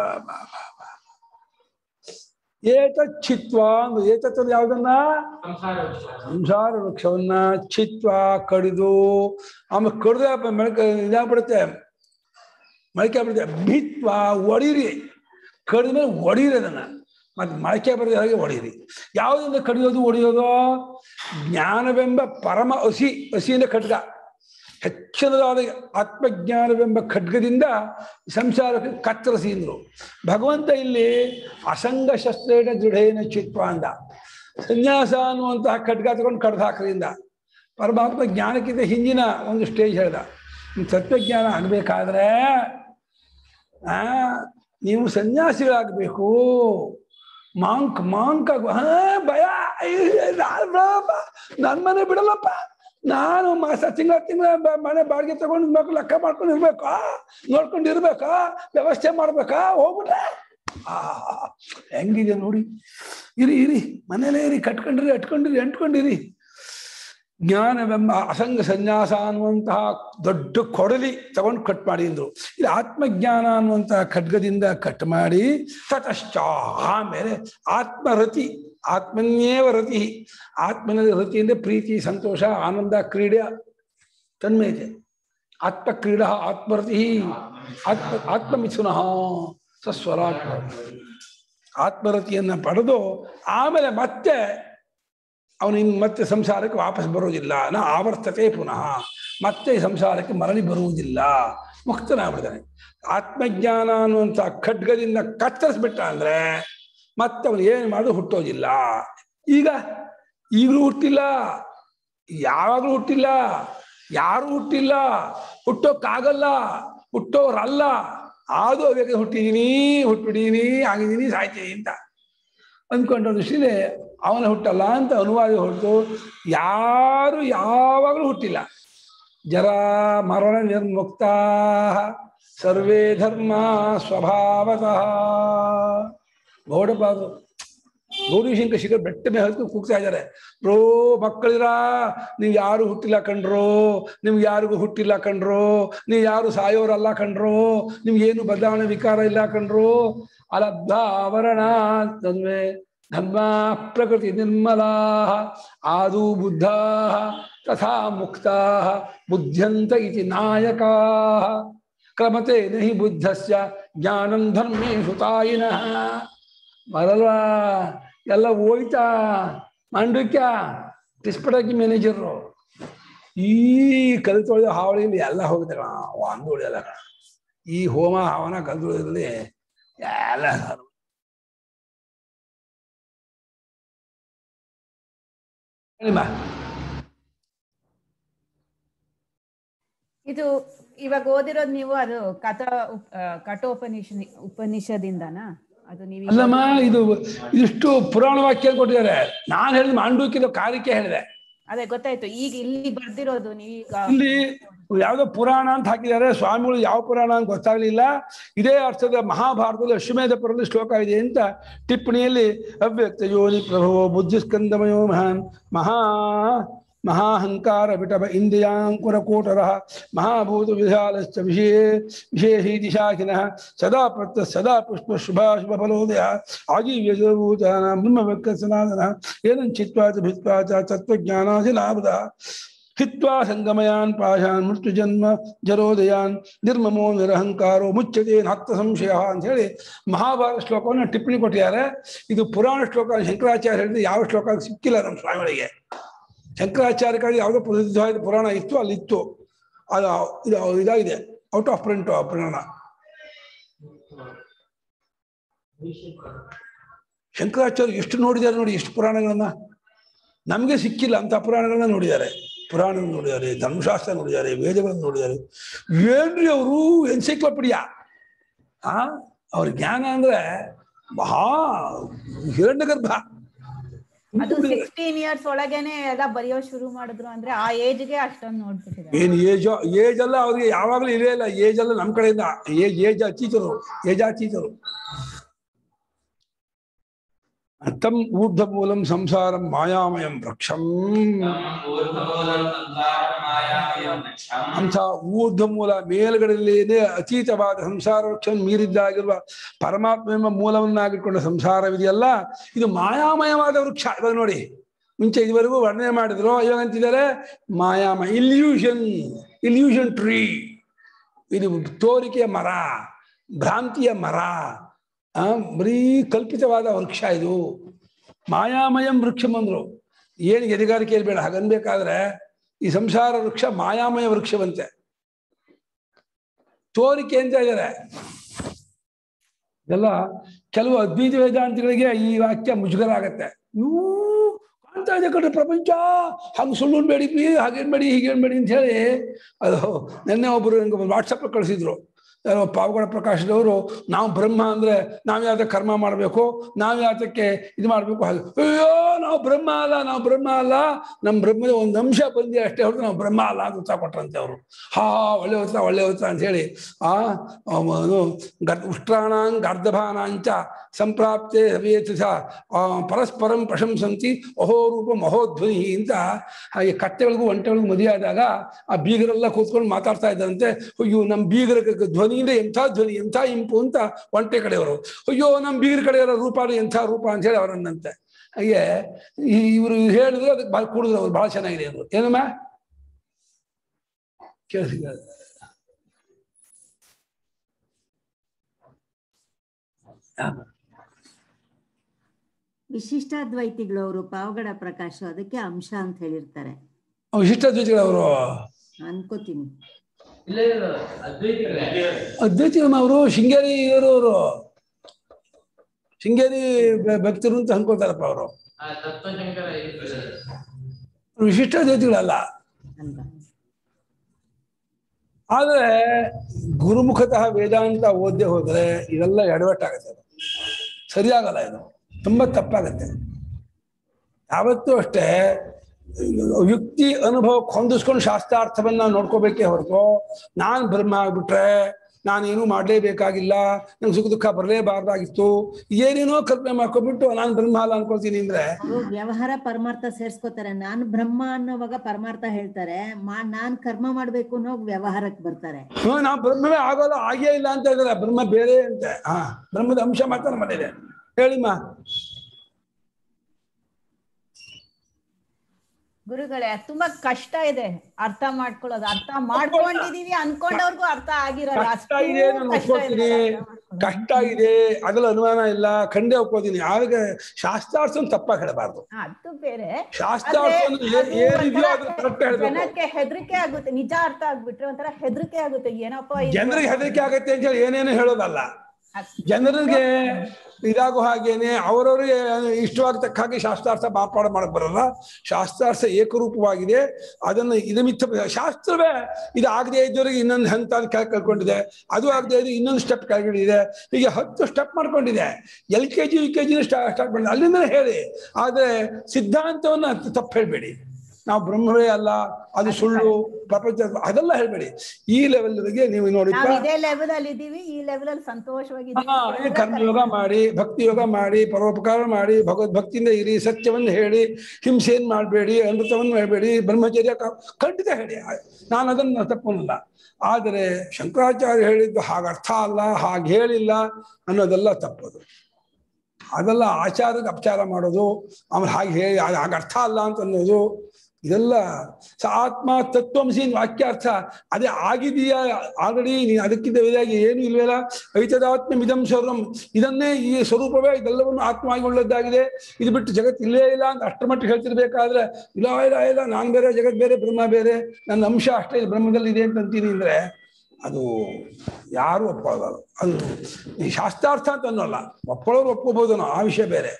ಏತಚ್ಛಿತ್ವ ಅಂದ್ರೆ ಏತತ್ ಅಂದ್ರೆ ಯಾವ್ದನ್ನ ಸಂಸಾರ ವೃಕ್ಷವನ್ನ ಚಿತ್ವ ಕಡಿದು ಆಮೇಲೆ ಕಡಿದ ಮೊಳಕ ಇದಾಗ್ಬಿಡುತ್ತೆ ಮೊಳಕೆ ಬಿಡುತ್ತೆ ಭಿತ್ವ ಒಡಿರಿ ಕಡಿದ ಮೇಲೆ ಒಡೀರಿ ಅದನ್ನ ಮತ್ತೆ ಮೊಳಕೆ ಬರದೆ ಹಾಗೆ ಒಡೀರಿ ಯಾವುದರಿಂದ ಕಡಿಯೋದು ಒಡೆಯೋದು ಜ್ಞಾನವೆಂಬ ಪರಮ ಹಸಿ ಹಸಿಯಿಂದ ಖಡ್ಗ ಹೆಚ್ಚಿನದಾದ ಆತ್ಮಜ್ಞಾನವೆಂಬ ಖಡ್ಗದಿಂದ ಸಂಸಾರಕ್ಕೆ ಕತ್ತರಿಸಿ ಅಂದ್ರು ಭಗವಂತ ಇಲ್ಲಿ ಅಸಂಗ ಶಸ್ತ್ರೇಣ ದೃಢೇನ ಚಿತ್ವ ಅಂದ ಸನ್ಯಾಸ ಅನ್ನುವಂತಹ ಖಡ್ಗ ತಗೊಂಡು ಕಡ್ದು ಹಾಕ್ರಿಂದ ಪರಮಾತ್ಮ ಜ್ಞಾನಕ್ಕಿಂತ ಹಿಂದಿನ ಒಂದು ಸ್ಟೇಜ್ ಹೇಳ್ದ ಈ ತತ್ವಜ್ಞಾನ ಆಗಬೇಕಾದ್ರೆ ಆ ನೀವು ಸನ್ಯಾಸಿಗಳಾಗಬೇಕು ಮಾಂಕ್ ಮಾಂಕ್ ಆಗುವ ಹಾ ಭಯ ನನ್ನ ಮನೆ ಬಿಡಲ್ಲಪ್ಪ ನಾನು ಮಾಸ ತಿಂಗಳ ತಿಂಗಳ ಮನೆ ಬಾಡಿಗೆ ತಗೊಂಡು ಮಕ್ಕಳು ಲೆಕ್ಕ ಮಾಡ್ಕೊಂಡು ಇರ್ಬೇಕಾ ನೋಡ್ಕೊಂಡು ಇರ್ಬೇಕಾ ವ್ಯವಸ್ಥೆ ಮಾಡ್ಬೇಕಾ ಹೋಗ್ಬಿಟ್ರೆ ಆ ಹೆಂಗಿದೆ ನೋಡಿ ಇರಿ ಇರಿ ಮನೇಲೇ ಇರಿ ಕಟ್ಕೊಂಡಿರಿ ಅಟ್ಕೊಂಡಿರಿ ಅಂಟ್ಕೊಂಡಿರಿ ಜ್ಞಾನವೆಂಬ ಅಸಂಗ ಸನ್ಯಾಸ ಅನ್ನುವಂತಹ ದೊಡ್ಡ ಕೊಡಲಿ ತಗೊಂಡು ಕಟ್ ಮಾಡಿ ಅಂದ್ರು ಇಲ್ಲಿ ಆತ್ಮಜ್ಞಾನ ಅನ್ನುವಂತಹ ಖಡ್ಗದಿಂದ ಕಟ್ ಮಾಡಿ ತತಶ್ಚ ಆಮೇಲೆ ಆತ್ಮರತಿ ಆತ್ಮನ್ಯೇವ ರತಿ ಆತ್ಮನಲ್ಲಿ ರತಿ ಅಂದ್ರೆ ಪ್ರೀತಿ ಸಂತೋಷ ಆನಂದ ಕ್ರೀಡೆ ತನ್ಮಯತೆ ಆತ್ಮಕ್ರೀಡ ಆತ್ಮರತಿ ಆತ್ಮ ಆತ್ಮಮಿಥುನ ಸಸ್ವರಾಟ್ ಆತ್ಮರತಿಯನ್ನ ಪಡೆದು ಆಮೇಲೆ ಮತ್ತೆ ಅವನು ಇನ್ನು ಮತ್ತೆ ಸಂಸಾರಕ್ಕೆ ವಾಪಸ್ ಬರುವುದಿಲ್ಲ ನ ಆವರ್ತತೆ ಪುನಃ ಮತ್ತೆ ಸಂಸಾರಕ್ಕೆ ಮರಳಿ ಬರುವುದಿಲ್ಲ ಮುಕ್ತನಾಗ್ಬಿಡ್ತಾನೆ ಆತ್ಮಜ್ಞಾನ ಅನ್ನುವಂಥ ಖಡ್ಗದಿಂದ ಕತ್ತರಿಸ್ಬಿಟ್ಟ ಅಂದ್ರೆ ಮತ್ತೆ ಅವನು ಏನು ಮಾಡೋದು ಹುಟ್ಟೋದಿಲ್ಲ ಈಗ ಈಗಲೂ ಹುಟ್ಟಿಲ್ಲ ಯಾವಾಗಲೂ ಹುಟ್ಟಿಲ್ಲ ಯಾರು ಹುಟ್ಟಿಲ್ಲ ಹುಟ್ಟೋಕ್ಕಾಗಲ್ಲ ಹುಟ್ಟೋರಲ್ಲ ಆದು ಅವಾಗ ಹುಟ್ಟಿದೀನಿ ಹುಟ್ಬಿಟ್ಟಿದೀನಿ ಆಗಿದ್ದೀನಿ ಸಾಯ್ತೀನಿ ಅಂತ ಅಂದ್ಕೊಂಡ ದೃಷ್ಟಿಲೆ ಅವನ ಹುಟ್ಟಲ್ಲ ಅಂತ ಅನುವಾದ ಹೊರತು ಯಾರು ಯಾವಾಗಲೂ ಹುಟ್ಟಿಲ್ಲ ಜರ ಮರಣ ನಿರ್ಮುಕ್ತ ಸರ್ವೇ ಧರ್ಮ ಸ್ವಭಾವತಃ ಗೌಡಪಾದರು ಗೌರಿಶಂಕರ್ ಶಿಖರ್ ಬೆಟ್ಟ ಮೇಲೆ ಹತ್ತು ಕೂಗ್ತಾ ಇದ್ದಾರೆ ರೋ ಮಕ್ಕಳಿರ ನೀವು ಯಾರು ಹುಟ್ಟಿಲ್ಲ ಕಣ್ರೋ ನಿಮ್ಗೆ ಯಾರಿಗೂ ಹುಟ್ಟಿಲ್ಲ ಕಣ್ರೋ ನೀವು ಯಾರು ಸಾಯೋರಲ್ಲ ಕಣ್ರೋ ನಿಮ್ಗೆ ಏನು ಬದಲಾವಣೆ ವಿಕಾರ ಇಲ್ಲ ಕಣ್ರೋ ಅಲಬ್ಧ ಆವರಣ ತನ್ವೆ ಧರ್ಮ ಪ್ರಕೃತಿ ನಿರ್ಮಲಾ ಆದೂ ಬುದ್ಧಾ ತಥಾ ಮುಕ್ತಾ ಬುದ್ಧ್ಯಂತ ಇತಿ ನಾಯಕಾ ಕ್ರಮತೆ ನಹಿ ಬುದ್ಧಸ್ಯ ಜ್ಞಾನಂ ಧರ್ಮೇಶು ತಾಯಿನಃ ಬರಲ್ವಾ ಎಲ್ಲ ಹೋಯ್ತಾ ಮಂಡಕ್ಯ ಟಿಸ್ಪಟಾಕಿ ಮ್ಯಾನೇಜರು ಈ ಕಲಿತೊಳೆದ ಹಾವಳಿಯಲ್ಲಿ ಎಲ್ಲ ಹೋಗುತ್ತೆ ಕಣ ಅಂದೋಳಿ ಎಲ್ಲ ಕಣ ಈ ಹೋಮ ಹವನ ಕಲಿತೊಳೆದಲ್ಲಿ ಎಲ್ಲ ಸಾರು. ಹೇಳಿಮ್ಮ
ಇದು ಇವಾಗ ಓದಿರೋದು ನೀವು ಅದು ಕಥ ಉಪ್- ಆ, ಕಠೋಪನಿಷ ಉಪನಿಷದಿಂದನಾ ಅದು ನೀವು
ಅಲ್ಲಮ್ಮ ಇದು ಇದಿಷ್ಟು ಪುರಾಣ ವಾಕ್ಯ ಕೊಟ್ಟಿದ್ದಾರೆ ನಾನು ಹೇಳಿದ ಮಾಂಡೂಕ್ಯದ ಕಾರ್ಯಕ್ಕೆ ಹೇಳಿದೆ
ಅದೇ ಗೊತ್ತಾಯ್ತು ಈಗ ಇಲ್ಲಿ ಬರ್ದಿರೋದು ನೀವೀಗ
ಇಲ್ಲಿ ಯಾವ್ದೋ ಪುರಾಣ ಅಂತ ಹಾಕಿದ್ದಾರೆ ಸ್ವಾಮಿಗಳು ಯಾವ ಪುರಾಣ ಅಂತ ಗೊತ್ತಾಗ್ಲಿಲ್ಲ ಇದೇ ಅರ್ಥದ ಮಹಾಭಾರತದಲ್ಲಿ ಅಶ್ವಮೇಧ ಪುರದಲ್ಲಿ ಶ್ಲೋಕ ಇದೆ ಅಂತ ಟಿಪ್ಪಣಿಯಲ್ಲಿ ಅವ್ಯಕ್ತ ಯೋನಿ ಪ್ರಭೋ ಬುದ್ಧಿಸ್ಕಂದಮಯೋ ಮಹಾನ್ ಮಹಾ ಮಹಾಹಂಕಾರ ವಿಟಭ ಇಂದ್ರಿಯಾಂಕುರ ಕೋಟರ ಮಹಾಭೂತ ವಿಧಾಲಶ್ಚ ವಿಷಯ ವಿಶೇಷಿ ದಿಶಾಖಿನಃ ಸದಾ ಪ್ರತ್ಯ ಸದಾ ಪುಷ್ಪ ಶುಭಾಶುಭ ಫಲೋದಯ ಆಜೀವ್ಯಭೂತಾನ ಬ್ರಹ್ಮವಕ್ಕ ಸನಾತನ ಏನಂ ಚಿತ್ವಾ ಚ ಭಿತ್ವಾ ಚ ತತ್ವಜ್ಞಾನಾದಿ ಲಾಭದ ಹಿತ್ವಾ ಸಂಗಮಯಾನ್ ಪಾಶಾನ್ ಮೃತ್ಯು ಜನ್ಮ ಜರೋದಯಾನ್ ನಿರ್ಮಮೋ ನಿರಹಂಕಾರೋ ಮುಚ್ಚತೆ ಹತ್ತ ಸಂಶಯ ಅಂತ ಹೇಳಿ ಮಹಾಭಾರತ ಶ್ಲೋಕವನ್ನು ಟಿಪ್ಪಣಿ ಕೊಟ್ಟಿದ್ದಾರೆ ಇದು ಪುರಾಣ ಶ್ಲೋಕ ಶಂಕರಾಚಾರ್ಯ ಹೇಳಿದ್ರೆ ಯಾವ ಶ್ಲೋಕ ಸಿಕ್ಕಿಲ್ಲ ನಮ್ಮ ಸ್ವಾಮಿಗಳಿಗೆ ಶಂಕರಾಚಾರ್ಯಕ್ಕಾಗಿ ಯಾವುದೋ ಪ್ರಸಿದ್ಧವಾದ ಪುರಾಣ ಇತ್ತು ಅಲ್ಲಿ ಇತ್ತು ಅದು ಇದು ಇದಾಗಿದೆ ಔಟ್ ಆಫ್ ಪ್ರಿಂಟ್ ಪುರಾಣ ಶಂಕರಾಚಾರ್ಯ ಎಷ್ಟು ನೋಡಿದ್ದಾರೆ ನೋಡಿ ಎಷ್ಟು ಪುರಾಣಗಳನ್ನ ನಮಗೆ ಸಿಕ್ಕಿಲ್ಲ ಅಂತ ಪುರಾಣಗಳನ್ನ ನೋಡಿದ್ದಾರೆ ಪುರಾಣ ನೋಡಿದ್ದಾರೆ ಧರ್ಮಶಾಸ್ತ್ರ ನೋಡಿದ್ದಾರೆ ವೇದಗಳನ್ನು ನೋಡಿದ್ದಾರೆ ಏನ್ರಿ ಅವರು ಎನ್ಸೈಕ್ಲೋಪಿಡಿಯಾ ಆ ಅವ್ರ ಜ್ಞಾನ ಅಂದ್ರೆ ಮಹಾ ಹಿರಣ್ಯ ಗರ್ಭ
ಅದು ಸಿಕ್ಸ್ಟೀನ್ ಇಯರ್ಸ್ ಒಳಗೇನೆ ಎಲ್ಲ ಬರೆಯೋ ಶುರು ಮಾಡಿದ್ರು ಅಂದ್ರೆ ಆ ಏಜ್ಗೆ ಅಷ್ಟೊಂದು ನೋಡ್ಬಿಟ್ಟಿದ್ದಾರೆ
ಏನ್ ಏಜ್ ಏಜ್ ಎಲ್ಲ ಅವ್ರಿಗೆ ಯಾವಾಗ್ಲೂ ಇರೇ ಇಲ್ಲ ಏಜ್ ಎಲ್ಲ ನಮ್ ಕಡೆಯಿಂದ ಏಜ್ ಏಜ್ ಅತೀತರು ಏಜ್ ಅತೀತರು ತಮ್ ಊರ್ಧ್ವ ಮೂಲಂ ಸಂಸಾರಂ ಮಾಯಾಮಯಂ ವೃಕ್ಷಂ ಅಂಥ ಊರ್ಧ್ವ ಮೂಲ ಮೇಲ್ಗಡೆಯಲ್ಲೇನೆ ಅತೀತವಾದ ಸಂಸಾರ ವೃಕ್ಷ ಮೀರಿದ್ದಾಗಿರುವ ಪರಮಾತ್ಮ ಎಂಬ ಮೂಲವನ್ನಾಗಿಟ್ಕೊಂಡ ಸಂಸಾರವಿದೆಯಲ್ಲ ಇದು ಮಾಯಾಮಯವಾದ ವೃಕ್ಷ ಇವಾಗ ನೋಡಿ ಮುಂಚೆ ಇದುವರೆಗೂ ವರ್ಣನೆ ಮಾಡಿದ್ರು ಇವಾಗ ಅಂತಿದ್ದಾರೆ ಮಾಯಾಮಯ ಇಲ್ಯೂಷನ್ ಇಲ್ಯೂಷನ್ ಟ್ರೀ ಇದು ತೋರಿಕೆಯ ಮರ ಭ್ರಾಂತಿಯ ಮರ ಆ ಬರೀ ಕಲ್ಪಿತವಾದ ವೃಕ್ಷ ಇದು ಮಾಯಾಮಯಂ ವೃಕ್ಷಂ ಅಂದ್ರು ಏನು ಎದೆಗಾರಿಕೆ ಬೇಡ ಹಾಗನ್ಬೇಕಾದ್ರೆ ಈ ಸಂಸಾರ ವೃಕ್ಷ ಮಾಯಾಮಯ ವೃಕ್ಷವಂತೆ ತೋರಿಕೆ ಅಂತ ಇದ್ದಾರೆ ಇದೆಲ್ಲ ಕೆಲವು ಅದ್ವೈತ ವೇದಾಂತಿಗಳಿಗೆ ಈ ವಾಕ್ಯ ಮುಜುಗರ ಆಗತ್ತೆ ಇವು ಕಾಣ್ತಾ ಇದೆ ಕಣ್ರಿ ಪ್ರಪಂಚ ಹಂಗೆ ಸುಳ್ಳು ಬೇಡಿದ್ವಿ ಹಾಗೇನ್ ಬೇಡಿ ಹೀಗೇನ್ ಬೇಡಿ ಅಂತ ಹೇಳಿ ಅದು ನಿನ್ನೆ ಒಬ್ರು ನಂಗೆ ವಾಟ್ಸಪ್ ಕಳಿಸಿದ್ರು ಯಾರೋ ಪಾವಗಡ ಪ್ರಕಾಶದವರು ನಾವು ಬ್ರಹ್ಮ ಅಂದ್ರೆ ನಾವು ಯಾವ್ದಕ್ಕೆ ಕರ್ಮ ಮಾಡಬೇಕು ನಾವು ಯಾತಕ್ಕೆ ಇದು ಮಾಡಬೇಕು ಹಾಗೆ ಅಯ್ಯೋ ನಾವು ಬ್ರಹ್ಮ ಅಲ್ಲ ನಾವು ಬ್ರಹ್ಮ ಅಲ್ಲ ನಮ್ಮ ಬ್ರಹ್ಮದ ಒಂದು ಅಂಶ ಬಂದಿ ಅಷ್ಟೇ ಹೊರತು ನಾವು ಬ್ರಹ್ಮ ಅಲ್ಲ ಅಂತ ಉತ್ತರ ಕೊಟ್ರಂತೆ ಅವರು ಹಾ ಒಳ್ಳೆ ಉತ್ತರ ಒಳ್ಳೆ ಉತ್ತರ ಅಂತ ಹೇಳಿ ಆ ಅವನು ಗರ್ ಉಷ್ಟ್ರಾಣಾಂಗ್ ಅರ್ಧಭಾನಾಂಚ ಸಂಪ್ರಾಪ್ತೆ ಹವೇತ ಸ ಆ, ಪರಸ್ಪರಂ ಪ್ರಶಂಸಂತಿ ಅಹೋ ರೂಪ ಮಹೋಧ್ವನಿ ಅಂತ ಹಾಗೆ ಕಟ್ಟೆಗಳಿಗೂ ಒಂಟೆಗಳಿಗೂ ಮದುವೆ ಆದಾಗ ಆ ಬೀಗರೆಲ್ಲ ಕೂತ್ಕೊಂಡು ಮಾತಾಡ್ತಾ ಇದ್ದಂತೆ ಅಯ್ಯೋ ನಮ್ಮ ಬೀಗರ ಕ- ಧ್ವನಿ ಅಂದ್ರೆ ಎಂಥ ಧ್ವನಿ ಎಂಥ ಇಂಪು ಅಂತ ಒಂಟೆ ಕಡೆಯವರು ಅಯ್ಯೋ ನಮ್ಮ ಬೀಗರ ಕಡೆಯವರ ರೂಪ ಅಂದ್ರೆ ಎಂಥ ರೂಪ ಅಂತ ಹೇಳಿ ಅವರನ್ನಂತೆ ಹಾಗೆ ಇವರು ಹೇಳಿದ್ರು ಅದಕ್ಕೆ ಭಾಳ ಕೂಡಿದ್ರು ಅವ್ರು ಭಾಳ ಚೆನ್ನಾಗಿದೆ ಅಂದ್ರು ಏನಮ್ಮ ಕೇಳಿಸಿ
ವಿಶಿಷ್ಟಾದ್ವೈತಿಗಳು ಅವರು ಪಾವಗಡ ಪ್ರಕಾಶ ಅದಕ್ಕೆ ಅಂಶ ಅಂತ ಹೇಳಿರ್ತಾರೆ
ವಿಶಿಷ್ಟ ದ್ವಿತಿಗಳವರು
ಅನ್ಕೋತೀನಿ
ಇಲ್ಲ ಇಲ್ಲ ಅದ್ವೈತಿಗಳೇ
ಅದ್ವೈತಿಗಳಮ್ಮ ಅವರು ಶೃಂಗೇರಿ ಇರೋರು ಶೃಂಗೇರಿ ಭ- ಭಕ್ತರು ಅಂತ ಅನ್ಕೊಳ್ತಾರಪ್ಪ ಅವರು
ಆ ತತ್ವಶಂಕರ ಇರ್ತದೆ
ವಿಶಿಷ್ಟ ದ್ವೈತಿಗಳಲ್ಲ
ಅಲ್ವಾ
ಆದ್ರೆ ಗುರುಮುಖತಃ ವೇದಾಂತ ಓದ್ದೆ ಹೋದ್ರೆ ಇದೆಲ್ಲ ಎಡವಟ್ಟಾಗತ್ತೆ ಅದು. ಸರಿಯಾಗಲ್ಲ ಇದು ತುಂಬಾ ತಪ್ಪಾಗತ್ತೆ ಯಾವತ್ತೂ ಅಷ್ಟೇ ಯುಕ್ತಿ ಅನುಭವ ಹೊಂದಿಸ್ಕೊಂಡು ಶಾಸ್ತ್ರಾರ್ಥವನ್ನ ನಾವು ನೋಡ್ಕೋಬೇಕೇ ಹೊರತು ನಾನ್ ಬ್ರಹ್ಮ ಆಗ್ಬಿಟ್ರೆ ನಾನೇನು ಮಾಡಲೇಬೇಕಾಗಿಲ್ಲ ನಂಗೆ ಸುಖ ದುಃಖ ಬರಲೇಬಾರ್ದಾಗಿತ್ತು ಏನೇನೋ ಕಲ್ಪನೆ ಮಾಡ್ಕೊಬಿಟ್ಟು ನಾನು ಬ್ರಹ್ಮ ಅಲ್ಲ ಅನ್ಕೊಳ್ತೀನಿ ಅಂದ್ರೆ
ಅವರು ವ್ಯವಹಾರ ಪರಮಾರ್ಥ ಸೇರ್ಸ್ಕೋತಾರೆ ನಾನು ಬ್ರಹ್ಮ ಅನ್ನೋವಾಗ ಪರಮಾರ್ಥ ಹೇಳ್ತಾರೆ ಮಾ ನಾನ್ ಕರ್ಮ ಮಾಡ್ಬೇಕು ಅನ್ನೋ ವ್ಯವಹಾರಕ್ಕೆ ಬರ್ತಾರೆ
ಹ್ಮ್ ನಾವು ಬ್ರಹ್ಮವೇ ಆಗೋಲ್ಲ ಆಗೇ ಇಲ್ಲ ಅಂತ ಇದಾರೆ ಬ್ರಹ್ಮ ಬೇರೆ ಅಂತೆ ಹಾ ಬ್ರಹ್ಮದ ಅಂಶ ಮಾತ್ರ ನಮ್ಮಲ್ಲಿದೆ ಹೇಳಿಮ್ಮ
ಗುರುಗಳೇ ಅದ್ ತುಂಬಾ ಕಷ್ಟ ಇದೆ ಅರ್ಥ ಮಾಡ್ಕೊಳ್ಳೋದು ಅರ್ಥ ಮಾಡ್ಕೊಂಡಿದೀವಿ ಅನ್ಕೊಂಡವ್ರಿಗೂ ಅರ್ಥ ಆಗಿರಲ್ಲ
ಕಷ್ಟ
ಅಷ್ಟು
ಇದೆ ನಾನು
ಕಷ್ಟ ಇದೆ
ಒಪ್ಕೋತೀನಿ
ಅರ್ಥ ಮಾಡ್ಕೊಳ್ಳೋದು.
ಕಷ್ಟ ಇದೆ ಅದ್ರಲ್ಲಿ ಅನುಮಾನ ಇಲ್ಲ ಖಂಡೇ ಒಪ್ಕೋತೀನಿ ಆಗ ಶಾಸ್ತ್ರಾರ್ಥ ತಪ್ಪ ಹೇಳಬಾರ್ದು
ಹಾ, ಅದು ಬೇರೆ
ಶಾಸ್ತ್ರಾರ್ಥ
ಆದ್ರೆ
ಏ-
ಅದು
ಏನಿದೆಯೋ
ಒಂಥರ
ಅದನ್ನ ಕರೆಕ್ಟ್ ಹೇಳ್ಬೇಕು
ಜನಕ್ಕೆ ಹೆದರಿಕೆ ಆಗುತ್ತೆ ನಿಜ ಅರ್ಥ ಆಗ್ಬಿಟ್ರೆ ಒಂಥರ ಹೆದರಿಕೆ ಆಗುತ್ತೆ ಏನಪ್ಪ ಇದು?
ಜನರಿಗೆ ಹೆದರಿಕೆ ಆಗತ್ತೆ ಅಂತ ಹೇಳಿ ಏನೇನು ಹೇಳೋದಲ್ಲ
ಅದ್-
ಜನರಿಗೆ ಇದಾಗೋ ಹಾಗೇನೆ ಅವರವರಿಗೆ ಇಷ್ಟವಾಗತಕ್ಕ ಹಾಗೆ ಶಾಸ್ತ್ರಾರ್ಥ ಮಾರ್ಪಾಡು ಮಾಡಕ್ ಬರಲ್ಲ ಶಾಸ್ತ್ರಾರ್ಥ ಏಕರೂಪವಾಗಿದೆ ಅದನ್ನು ಇದಮಿತ್ತ ಶಾಸ್ತ್ರವೇ ಇದು ಆಗದೆ ಇದ್ದವರಿಗೆ ಇನ್ನೊಂದು ಹಂತ ಕೆಳಗೆ ಕಳ್ಕೊಂಡಿದೆ ಅದು ಆಗದೆ ಇದ್ದು ಇನ್ನೊಂದು ಸ್ಟೆಪ್ ಕೆಳಗಡೆ ಹೀಗೆ ಹತ್ತು ಸ್ಟೆಪ್ ಮಾಡ್ಕೊಂಡಿದೆ L K G U K G start ಮಾಡಿದೆ ಅಲ್ಲಿಂದ ಹೇಳಿ ಆದ್ರೆ ಸಿದ್ಧಾಂತವನ್ನ ತಪ್ಪು ಹೇಳ್ಬೇಡಿ ನಾವು ಬ್ರಹ್ಮವೇ ಅಲ್ಲ ಅದು ಸುಳ್ಳು ಪ್ರಪಂಚ ಅದೆಲ್ಲ ಹೇಳ್ಬೇಡಿ ಈ ಲೆವೆಲ್ಗೆ ನೀವು ನೋಡಿಪ್ಪ
ನಾವ್ ಇದೇ ಲೆವೆಲ್ ಅಲ್ಲಿ ಇದೀವಿ ಈ ಲೆವೆಲ್ ಅಲ್ಲಿ ಸಂತೋಷವಾಗಿದ್ದೀವಿ
ಹಾ, ಈ ಕರ್ಮಯೋಗ ಮಾಡಿ ಭಕ್ತಿ ಯೋಗ ಮಾಡಿ ಪರೋಪಕಾರ ಮಾಡಿ ಭಗವದ್ ಭಕ್ತಿಯಿಂದ ಇರಿ ಸತ್ಯವನ್ನು ಹೇಳಿ ಹಿಂಸೆಯನ್ನು ಮಾಡಬೇಡಿ ಅಮೃತವನ್ನು ಹೇಳಬೇಡಿ ಬ್ರಹ್ಮಚರ್ಯ ಕ- ಖಂಡಿತ ಹೇಳಿ ನಾನು ಅದನ್ನು ತಪ್ಪಲ್ಲ ಆದರೆ ಶಂಕರಾಚಾರ್ಯ ಹೇಳಿದ್ದು ಹಾಗೆ ಅರ್ಥ ಅಲ್ಲ ಹಾಗೆ ಹೇಳಿಲ್ಲ ಅನ್ನೋದೆಲ್ಲ ತಪ್ಪದು ಅದೆಲ್ಲ ಆಚಾರಕ್ಕೆ ಅಪಚಾರ ಮಾಡೋದು ಆಮೇಲೆ ಹಾಗೆ ಹೇಳಿ ಅದು ಹಾಗೆ ಅರ್ಥ ಅಲ್ಲ ಅಂತ ಅನ್ನೋದು ಇದೆಲ್ಲ ಸ ಆತ್ಮ ತತ್ವಂಸಿ ವಾಕ್ಯಾರ್ಥ ಅದೇ ಆಗಿದೆಯಾ ಆಲ್ರೆಡಿ ನೀನು ಅದಕ್ಕಿಂತ ವೇದಾಗಿ ಏನು ಇಲ್ವಲ್ಲ ಐತದಾತ್ಮ ಇದಂ ಸರ್ವಂ ಇದನ್ನೇ ಈ ಸ್ವರೂಪವೇ ಇದೆಲ್ಲವನ್ನು ಆತ್ಮವಾಗಿ ಉಳ್ಳದ್ದಾಗಿದೆ ಇದು ಬಿಟ್ಟು ಜಗತ್ ಇಲ್ಲೇ ಇಲ್ಲ ಅಂತ ಅಷ್ಟರ ಮಟ್ಟಿಗೆ ಹೇಳ್ತಿರ್ಬೇಕಾದ್ರೆ ಇಲ್ಲ ಇಲ್ಲ ಇಲ್ಲ ನಾನು ಬೇರೆ ಜಗತ್ ಬೇರೆ ಬ್ರಹ್ಮ ಬೇರೆ ನನ್ನ ಅಂಶ ಅಷ್ಟೇ ಇದು ಬ್ರಹ್ಮದಲ್ಲಿ ಇದೆ ಅಂತ ಅಂತೀನಿ ಅಂದ್ರೆ ಅದು ಯಾರು ಒಪ್ಪೋದಲ್ಲ ಅದು ಈ ಶಾಸ್ತ್ರಾರ್ಥ ಅಂತ ಅನ್ನೋಲ್ಲ ಒಪ್ಪಳೋರು ಒಪ್ಕೋಬಹುದು ಆ ವಿಷಯ ಬೇರೆ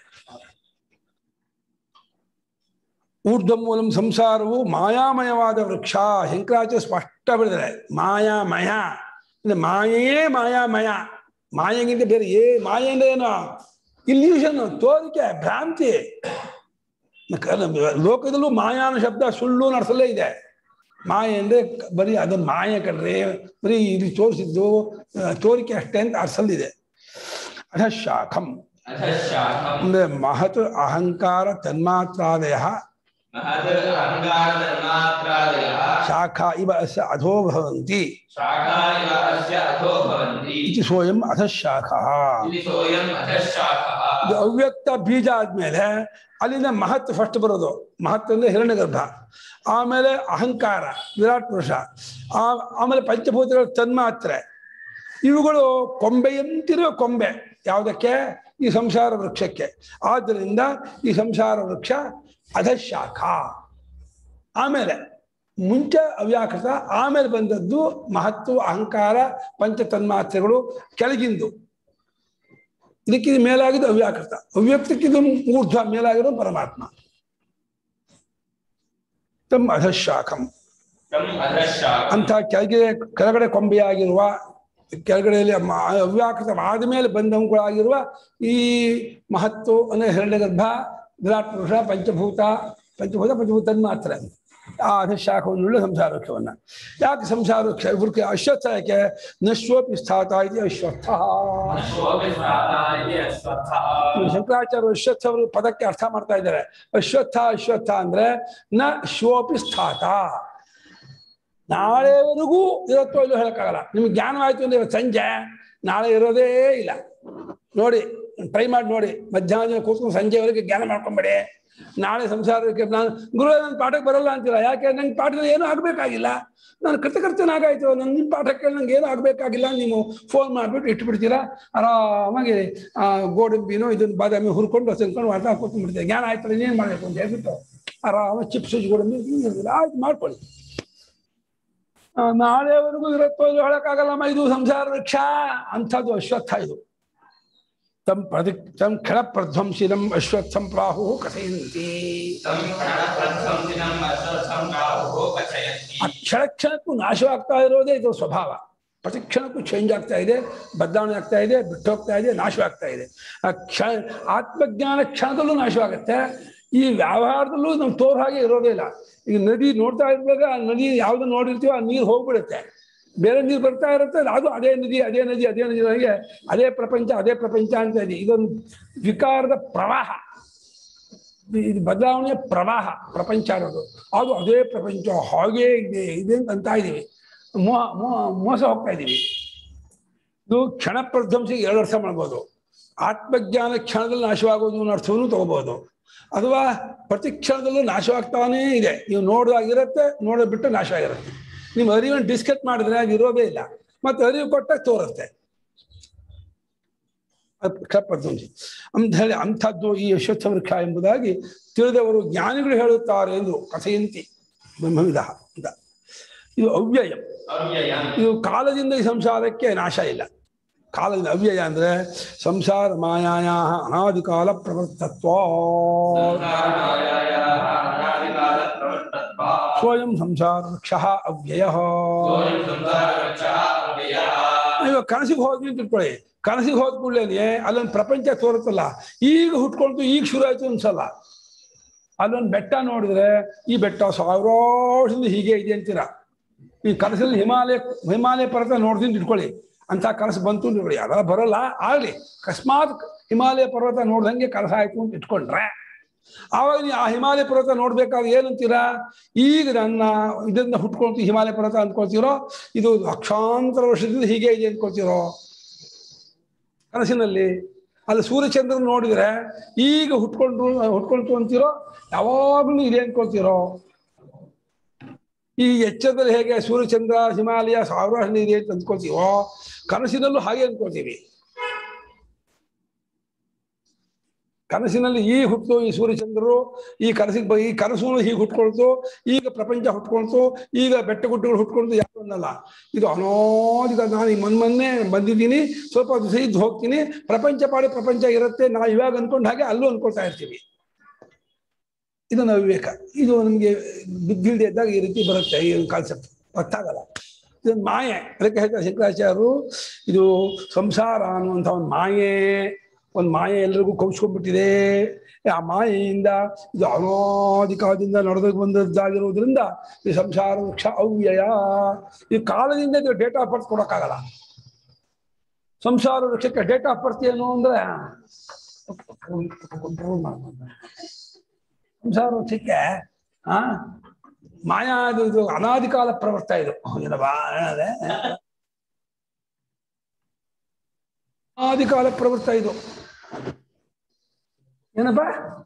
ಊರ್ಧ್ವ ಮೂಲಂ ಸಂಸಾರವು ಮಾಯಾಮಯವಾದ ವೃಕ್ಷ ಶಂಕರಾಚಾರ್ಯ ಸ್ಪಷ್ಟ ಬಿಡಿದರೆ ಮಾಯಾಮಯ ಅಂದ್ರೆ ಮಾಯೆಯೇ ಮಾಯಾಮಯ ಮಾಯೆಗಿಂತ ಬೇರೆ ಏ ಮಾಯೆ ಅಂದ್ರೆ ಏನು ಇಲ್ಯೂಷನ್ ತೋರಿಕೆ ಭ್ರಾಂತಿ ಕ- ಲೋಕದಲ್ಲೂ ಮಾಯಾ ಅನ್ನೋ ಶಬ್ದ ಸುಳ್ಳು ನಡ್ಸಲೇ ಇದೆ ಮಾಯೆ ಅಂದ್ರೆ ಕ- ಬರೀ ಅದನ್ನ ಮಾಯೆ ಕಣ್ರಿ ಬರೀ ಇಲ್ಲಿ ತೋರಿಸಿದ್ದು ಆ, ತೋರಿಕೆ ಅಷ್ಟೇ ಅಂತ ಅರ್ಸಲ್ಲಿದೆ ಅಥ ಶಾಖಂ
ಅಧಃಶಾಖಂ
ಅಂದ್ರೆ ಮಹತ್ ಅಹಂಕಾರ ತನ್ಮಾತ್ರಾದಯ
ಮಹತ್ ಅಹಂಕಾರಧರ್ಮಾತ್ರಾದಯಃ
ಶಾಖಾ ಇವ ಅಸ್ಯ ಅಧೋ ಭವಂತಿ
ಶಾಖಾ ಇವ ಅಸ್ಯ ಅಧೋ ಭವಂತಿ
ಇತಿ ಸೋಯಂ ಅಧಃಶಾಖಾ
ಇಲ್ಲಿ ಸೋಯಂ ಅಧಃಶಾಖಃ
ಇದು ಅವ್ಯಕ್ತ ಬೀಜ ಆದ್ಮೇಲೆ ಅಲ್ಲಿಂದ ಮಹತ್ ಫಸ್ಟ್ ಬರೋದು ಮಹತ್ ಅಂದ್ರೆ ಹಿರಣ್ಯಗರ್ಭ ಆಮೇಲೆ ಅಹಂಕಾರ ವಿರಾಟ್ ಪುರುಷ ಆ ಆಮೇಲೆ ಪಂಚಭೂತಗಳ ತನ್ಮಾತ್ರೆ ಇವುಗಳು ಕೊಂಬೆಯಂತಿರುವ ಕೊಂಬೆ ಯಾವುದಕ್ಕೆ ಈ ಸಂಸಾರ ವೃಕ್ಷಕ್ಕೆ ಆದ್ದರಿಂದ ಈ ಸಂಸಾರ ವೃಕ್ಷ ಅಧಶಾಖ ಆಮೇಲೆ ಮುಂಚೆ ಅವ್ಯಾಕೃತ ಆಮೇಲೆ ಬಂದದ್ದು ಮಹತ್ವ ಅಹಂಕಾರ ಪಂಚ ತನ್ಮಾತ್ರೆಗಳು ಕೆಳಗಿಂದು ಇದಕ್ಕಿದು ಮೇಲಾಗಿದ್ದು ಅವ್ಯಾಕೃತ ಅವ್ಯಕ್ತಕ್ಕಿದು ಊರ್ಧ್ವ ಮೇಲಾಗಿರೋ ಪರಮಾತ್ಮ ತಮ್ಮ ಅಧಶಾಖಂ
ತಂ ಅಧಃಶಾಖಂ
ಅಂತ ಕೆಳಗೆ ಕೆಳಗಡೆ ಕೊಂಬೆಯಾಗಿರುವ ಕೆಳಗಡೆಯಲ್ಲಿ ಮ- ಅವ್ಯಾಕೃತವಾದ ಮೇಲೆ ಬಂಧಂಗಳಾಗಿರುವ ಈ ಮಹತ್ತು ಅಂದರೆ ಹಿರಣ್ಯಗರ್ಭ ವಿರಾಟ್ ಪುರುಷ ಪಂಚಭೂತ ಪಂಚಭೂತ ಪಂಚಭೂತ ಮಾತ್ರ ಆ ಅಧಿಶಾಖವನ್ನುಳ್ಳ ಸಂಸಾರ ವೃಕ್ಷವನ್ನ ಯಾಕೆ ಸಂಸಾರ ವೃಕ್ಷ ವೃಕ್ಷ ಅಶ್ವತ್ಥ ಯಾಕೆ ನಶ್ವಪಿ ಸ್ಥಾತ ಇದೆ ಅಶ್ವತ್ಥ ಈ ಶಂಕರಾಚಾರ್ಯ ಅಶ್ವತ್ಥ ಅವರು ಪದಕ್ಕೆ ಅರ್ಥ ಮಾಡ್ತಾ ಇದ್ದಾರೆ ಅಶ್ವತ್ಥ ಅಶ್ವತ್ಥ ಅಂದ್ರೆ ನ ಶ್ವಪಿ ಸ್ಥಾತ ನಾಳೆವರೆಗೂ ಇರುತ್ತೋ ಇಲ್ಲೋ ಹೇಳಕ್ಕಾಗಲ್ಲ ನಿಮ್ಗೆ ಜ್ಞಾನವಾಯ್ತು ಅಂದ್ರೆ ಇವತ್ತು ಸಂಜೆ ನಾಳೆ ಇರೋದೇ ಇಲ್ಲ ನೋಡಿ ಟ್ರೈ ಮಾಡಿ ನೋಡಿ ಮಧ್ಯಾಹ್ನ ಕೂತ್ಕೊಂಡು ಸಂಜೆವರೆಗೆ ಜ್ಞಾನ ಮಾಡ್ಕೊಂಬೇಡಿ ನಾಳೆ ಸಂಸಾರಕ್ಕೆ ನಾನು ಗುರು ನನ್ನ ಪಾಠಕ್ಕೆ ಬರಲ್ಲ ಅಂತಿಲ್ಲ ಯಾಕೆ ನಂಗೆ ಪಾಠದಲ್ಲಿ ಏನೂ ಆಗಬೇಕಾಗಿಲ್ಲ ನಾನು ಕೃತಕರ್ತನಾಗಾಯ್ತು ನನ್ನ ನಿಮ್ಮ ಪಾಠಕ್ಕೆ ನಂಗೆ ಏನೂ ಆಗಬೇಕಾಗಿಲ್ಲ ನೀವು ಫೋನ್ ಮಾಡಿಬಿಟ್ಟು ಇಟ್ಬಿಡ್ತೀರಾ ಆರಾಮಾಗಿ ಆ, ಗೋಡಂಬಿನೋ ಇದನ್ನ ಬಾದಾಮಿ ಹುರ್ಕೊಂಡು ತಿನ್ಕೊಂಡು ಮಾಡ್ತಾ ಕೂತ್ಬಿಡ್ತೀವಿ ಜ್ಞಾನ ಆಯ್ತಲ್ಲ ಇನ್ನೇನು ಮಾಡಬೇಕು ಅಂತ ಹೇಳ್ಬಿಟ್ಟು ಆರಾಮಾಗಿ ಚಿಪ್ಸ್ ಗೋಡಂಬಿ ತಿಂದಿರ್ತೀರ. ಆಯ್ತು ಮಾಡ್ಕೊಳ್ಳಿ ಆ, ನಾಳೆವರೆಗೂ ಇರುತ್ತೋ ಇದು ಹೇಳಕ್ಕಾಗಲ್ಲಮ್ಮ ಇದು ಸಂಸಾರ ವೃಕ್ಷ ಅಂಥದ್ದು ಅಶ್ವತ್ಥ ಇದು ತಂ ಪ್ರತಿ ತಂ ಖಳ ಪ್ರಧ್ವಂಸಿನಂ ಅಶ್ವತ್ಥಂ ಪ್ರಾಹು ಕಥೆಯಂತಿ ಆ ಕ್ಷಣ ಕ್ಷಣಕ್ಕೂ ನಾಶವಾಗ್ತಾ ಇರೋದೇ ಇದು ಸ್ವಭಾವ ಪ್ರತಿ ಕ್ಷಣಕ್ಕೂ ಚೇಂಜ್ ಆಗ್ತಾ ಇದೆ ಬದಲಾವಣೆ ಆಗ್ತಾ ಇದೆ ಬಿಟ್ಟು ಹೋಗ್ತಾ ಇದೆ ನಾಶವಾಗ್ತಾ ಇದೆ ಆ ಕ್ಷಣ ಆತ್ಮಜ್ಞಾನ ಕ್ಷಣದಲ್ಲೂ ನಾಶವಾಗುತ್ತೆ ಈ ವ್ಯವಹಾರದಲ್ಲೂ ನಾವು ತೋರ್ ಹಾಗೆ ಇರೋದೇ ಇಲ್ಲ ಈಗ ನದಿ ನೋಡ್ತಾ ಇರುವಾಗ ಆ ನದಿ ಯಾವ್ದು ನೋಡಿರ್ತೀವೋ ಆ ನೀರು ಹೋಗ್ಬಿಡುತ್ತೆ ಬೇರೆ ನೀರು ಬರ್ತಾ ಇರುತ್ತೆ ಅದು ಅದೇ ನದಿ ಅದೇ ನದಿ ಅದೇ ನದಿ ಹಾಗೆ ಅದೇ ಪ್ರಪಂಚ ಅದೇ ಪ್ರಪಂಚ ಅಂತ ಇದೆ ಇದೊಂದು ವಿಕಾರದ ಪ್ರವಾಹ ಇದು ಬದಲಾವಣೆಯ ಪ್ರವಾಹ ಪ್ರಪಂಚ ಅನ್ನೋದು ಅದು ಅದೇ ಪ್ರಪಂಚ ಹಾಗೇ ಇದೆ ಇದೆ ಅಂತ ಅಂತ ಇದೀವಿ ಮೋಹ ಮೋಹ ಮೋಸ ಹೋಗ್ತಾ ಇದೀವಿ ಇದು ಕ್ಷಣ ಪ್ರಧ್ವಂಸಿಗೆ ಎರಡು ಅರ್ಥ ಮಾಡ್ಬೋದು ಆತ್ಮಜ್ಞಾನ ಕ್ಷಣದಲ್ಲಿ ನಾಶವಾಗೋದು ಅನ್ನೋ ಅರ್ಥವನ್ನು ತಗೋಬಹುದು ಅಥವಾ ಪ್ರತಿ ಕ್ಷಣದಲ್ಲೂ ನಾಶವಾಗ್ತಾನೇ ಇದೆ ನೀವು ನೋಡಿದಾಗಿರುತ್ತೆ ನೋಡೋದ್ ಬಿಟ್ಟು ನಾಶ ಆಗಿರುತ್ತೆ ನಿಮ್ಮ ಅರಿವನ್ನು ಡಿಸ್ಕಟ್ ಮಾಡಿದ್ರೆ ಅದು ಇರೋದೇ ಇಲ್ಲ ಮತ್ತೆ ಅರಿವು ಕೊಟ್ಟಾಗ ತೋರುತ್ತೆ ಪ್ರಧ್ವಂಸಿ ಅಂತ ಹೇಳಿ ಅಂಥದ್ದು ಈ ಅಶ್ವತ್ಥ ವೃಕ್ಷ ಎಂಬುದಾಗಿ ತಿಳಿದವರು ಜ್ಞಾನಿಗಳು ಹೇಳುತ್ತಾರೆ ಎಂದು ಕಥೆಯಂತಿ ಬ್ರಹ್ಮವಿಧ ಅಂತ ಇದು ಅವ್ಯಯ ಇದು ಕಾಲದಿಂದ ಈ ಸಂಸಾರಕ್ಕೆ ನಾಶ ಇಲ್ಲ ಕಾಲದಿಂದ ಅವ್ಯಯ ಅಂದ್ರೆ ಸಂಸಾರ ಮಾಯಾಯ ಅನಾದಿ ಕಾಲ ಪ್ರವರ್ತತ್ವ ಸ್ವಯಂ ಸಂಸಾರ ವೃಕ್ಷ ಅವ್ಯಯ ಇವಾಗ ಕನಸಿಗೆ ಹೋದ್ವಿ ಅಂತ ಇಟ್ಕೊಳ್ಳಿ ಕನಸಿಗೆ ಹೋದ ಕೂಡಲೇ ಅಲ್ಲೊಂದು ಪ್ರಪಂಚ ತೋರುತ್ತಲ್ಲ ಈಗ ಹುಟ್ಕೊಳ್ತು ಈಗ ಶುರು ಆಯ್ತು ಅನ್ಸಲ್ಲ ಅಲ್ಲೊಂದು ಬೆಟ್ಟ ನೋಡಿದ್ರೆ ಈ ಬೆಟ್ಟ ಸಾವಿರಾರು ವರ್ಷದಿಂದ ಹೀಗೆ ಇದೆ ಅಂತೀರ ಈ ಕನಸಲ್ಲಿ ಹಿಮಾಲಯ ಹಿಮಾಲಯ ಪರ್ವತ ನೋಡ್ತೀನಿ ಇಟ್ಕೊಳ್ಳಿ ಅಂತ ಕನಸು ಬಂತು ಅಂತ ಇಟ್ಕೊಳ್ಳಿ ಅದೆಲ್ಲ ಬರೋಲ್ಲ ಆಗ್ಲಿ ಅಕಸ್ಮಾತ್ ಹಿಮಾಲಯ ಪರ್ವತ ನೋಡ್ದಂಗೆ ಕನಸ ಆಯ್ತು ಅಂತ ಇಟ್ಕೊಂಡ್ರೆ ಆವಾಗ ನೀವು ಆ ಹಿಮಾಲಯ ಪರ್ವತ ನೋಡ್ಬೇಕಾದ್ರೆ ಏನಂತೀರಾ ಈಗ ನನ್ನ ಇದನ್ನ ಹುಟ್ಕೊಳ್ತು ಹಿಮಾಲಯ ಪರ್ವತ ಅಂದ್ಕೊಳ್ತೀರೋ ಇದು ಲಕ್ಷಾಂತರ ವರ್ಷದಿಂದ ಹೀಗೆ ಇದೆ ಅಂದ್ಕೊಳ್ತೀರೋ ಕನಸಿನಲ್ಲಿ ಅಲ್ಲಿ ಸೂರ್ಯಚಂದ್ರನ್ ನೋಡಿದ್ರೆ ಈಗ ಹುಟ್ಕೊಂಡು ಹುಟ್ಕೊಳ್ತು ಅಂತೀರೋ ಯಾವಾಗಲೂ ಇದೆ ಅನ್ಕೊಳ್ತೀರೋ ಈ ಎಚ್ಚರದಲ್ಲಿ ಹೇಗೆ ಸೂರ್ಯಚಂದ್ರ ಹಿಮಾಲಯ ಸಾವಿರಾರು ಇದೆ ಅಂತ ಅಂದ್ಕೊಳ್ತೀವೋ ಕನಸಿನಲ್ಲೂ ಹಾಗೆ ಅಂದ್ಕೊಳ್ತೀವಿ ಕನಸಿನಲ್ಲಿ ಈ ಹುಟ್ಟು ಈ ಸೂರ್ಯಚಂದ್ರರು ಈ ಕನಸಿಗೆ ಬ- ಈ ಕನಸು ಹೀಗೆ ಹುಟ್ಕೊಳ್ತು ಈಗ ಪ್ರಪಂಚ ಹುಟ್ಕೊಳ್ತು ಈಗ ಬೆಟ್ಟ ಗುಡ್ಡಗಳು ಹುಟ್ಕೊಳ್ತು ಯಾರು ಅನ್ನಲ್ಲ ಇದು ಅನಾದಿಕ ನಾನು ಈ ಮೊನ್ನೆ ಮೊನ್ನೆ ಬಂದಿದ್ದೀನಿ ಸ್ವಲ್ಪ ದಿವಸ ಇದ್ದು ಹೋಗ್ತೀನಿ ಪ್ರಪಂಚ ಪಾಡಿ ಪ್ರಪಂಚ ಇರುತ್ತೆ ನಾವು ಇವಾಗ ಅನ್ಕೊಂಡ ಹಾಗೆ ಅಲ್ಲೂ ಅನ್ಕೊಳ್ತಾ ಇರ್ತೀವಿ ಇದನ್ನ ವಿವೇಕ ಇದು ನಮಗೆ ಬಿದ್ದಿಲ್ದೆ ಇದ್ದಾಗ ಈ ರೀತಿ ಬರುತ್ತೆ ಈ ಕಾನ್ಸೆಪ್ಟ್ ಗೊತ್ತಾಗಲ್ಲ ಇದೊಂದು ಮಾಯೆ ಅದಕ್ಕೆ ಹೇಳ್ತಾರೆ ಶಂಕರಾಚಾರ್ಯರು ಇದು ಸಂಸಾರ ಅನ್ನುವಂಥ ಒಂದು ಮಾಯೆ ಒಂದು ಮಾಯೆ ಎಲ್ಲರಿಗೂ ಕೌಸ್ಕೊಂಡ್ಬಿಟ್ಟಿದೆ ಆ ಮಾಯೆಯಿಂದ ಇದು ಅನಾದಿ ಕಾಲದಿಂದ ನಡೆದು ಬಂದದ್ದಾಗಿರುವುದರಿಂದ ಈ ಸಂಸಾರ ವೃಕ್ಷ ಅವ್ಯಯ ಈ ಕಾಲದಿಂದ ಇದು ಡೇಟ್ ಆಫ್ ಬರ್ತ್ ಕೊಡೋಕ್ಕಾಗಲ್ಲ ಸಂಸಾರ ವೃಕ್ಷಕ್ಕೆ ಡೇಟ್ ಆಫ್ ಬರ್ತ್ ಏನು ಅಂದ್ರೆ ಸಂಸಾರ ವೃಕ್ಷಕ್ಕೆ ಆ ಮಾಯಾ ಇದು ಇದು ಅನಾದಿ ಕಾಲ ಪ್ರವರ್ತ ಇದು ಏನಪ್ಪ ಹೇಳದೆ ಅನಾದಿ ಕಾಲ ಪ್ರವೃತ್ತ ಇದು ಏನಪ್ಪ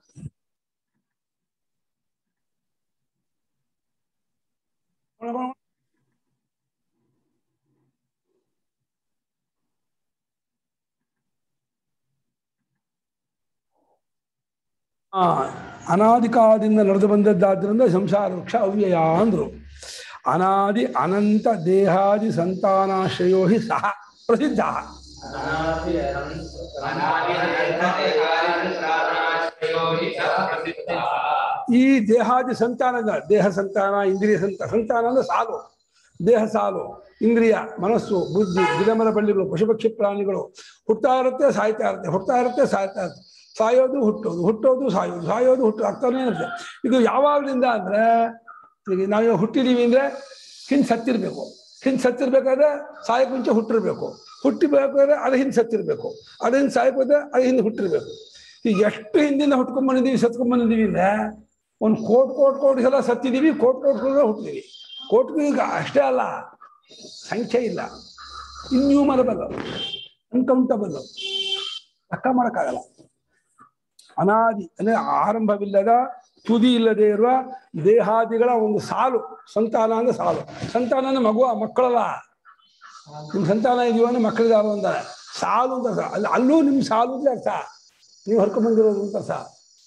ಆ ಅನಾದಿ ಕಾಲದಿಂದ ನಡೆದು ಬಂದದ್ದಾದ್ರಿಂದ ಸಂಸಾರ ವೃಕ್ಷ ಅವ್ಯಯ ಅಂದ್ರು ಅನಾದಿ ಅನಂತ ದೇಹಾದಿ ಸಂತಾನಾಶ್ರಯೋ ಹಿ ಸಹ ಪ್ರಸಿದ್ಧ ಈ ದೇಹಾದಿ ಸಂತಾನದ ದೇಹ ಸಂತಾನ ಇಂದ್ರಿಯ ಸಂತ ಸಂತಾನ ಅಂದ್ರೆ ಸಾಲು ದೇಹ ಸಾಲು ಇಂದ್ರಿಯ ಮನಸ್ಸು ಬುದ್ಧಿ ಗಿಡಮರ ಬಳ್ಳಿಗಳು ಪಶುಪಕ್ಷಿ ಪ್ರಾಣಿಗಳು ಹುಟ್ತಾ ಇರುತ್ತೆ ಸಾಯ್ತಾ ಇರುತ್ತೆ ಹುಟ್ತಾ ಇರುತ್ತೆ ಸಾಯ್ತಾ ಇರುತ್ತೆ ಸಾಯೋದು ಹುಟ್ಟೋದು ಹುಟ್ಟೋದು ಸಾಯೋದು ಸಾಯೋದು ಹುಟ್ಟು ಆಗ್ತಾನೆ ಇರುತ್ತೆ ಇದು ಯಾವಾಗಲಿಂದ ಅಂದ್ರೆ ಈಗ ನಾವು ಹುಟ್ಟಿದೀವಿ ಅಂದ್ರೆ ಹಿಂದೆ ಸತ್ತಿರ್ಬೇಕು ಹಿಂದೆ ಸತ್ತಿರ್ಬೇಕಾದ್ರೆ ಸಾಯಕ್ಕೆ ಮುಂಚೆ ಹುಟ್ಟಿರ್ಬೇಕು ಹುಟ್ಟಿಬೇಕಾದ್ರೆ ಅದು ಹಿಂದೆ ಸತ್ತಿರ್ಬೇಕು ಅದು ಹಿಂದೆ ಸಾಯಬೇಕಾದ್ರೆ ಅದು ಹಿಂದೆ ಹುಟ್ಟಿರ್ಬೇಕು ಈಗ ಎಷ್ಟು ಹಿಂದಿನ ಹುಟ್ಕೊಂಡ್ಬಂದಿದ್ದೀವಿ ಸತ್ಕೊಂಡ್ಬಂದಿದ್ದೀವಿ ಅಂದ್ರೆ ಒಂದು ಕೋಟ್ ಕೋಟ್ ಕೋಟಿ ಸಲ ಸತ್ತಿದ್ದೀವಿ ಕೋಟ್ ಕೋಟ್ ಸಲ ಹುಟ್ಟಿದೀವಿ ಕೋಟ್ಗೂ ಈಗ ಅಷ್ಟೇ ಅಲ್ಲ ಸಂಖ್ಯೆ ಇಲ್ಲ ಇನ್ಯೂಮರಬಲ್ ಅನ್ಕೌಂಟಬಲ್ ಲೆಕ್ಕ ಮಾಡೋಕ್ಕಾಗಲ್ಲ ಅನಾದಿ ಅಂದ್ರೆ ಆರಂಭವಿಲ್ಲದ ತುದಿ ಇಲ್ಲದೆ ಇರುವ ದೇಹಾದಿಗಳ ಒಂದು ಸಾಲು ಸಂತಾನ ಅಂದ್ರೆ ಸಾಲು ಸಂತಾನ ಅಂದ್ರೆ ಮಗುವ ಮಕ್ಕಳಲ್ಲ ನಿಮ್ ಸಂತಾನ ಇದೆಯೋ ಅಂದ್ರೆ ಮಕ್ಕಳಿದಾವ ಅಂತ ಸಾಲು ಅಂತ ಅರ್ಥ. ಅಲ್ಲಿ ಅಲ್ಲೂ ನಿಮ್ ಸಾಲು ಅಂತ ಅರ್ಥ ನೀವು ಹರ್ಕೊಂಡ್ ಬಂದಿರೋದು ಅಂತ ಅರ್ಥ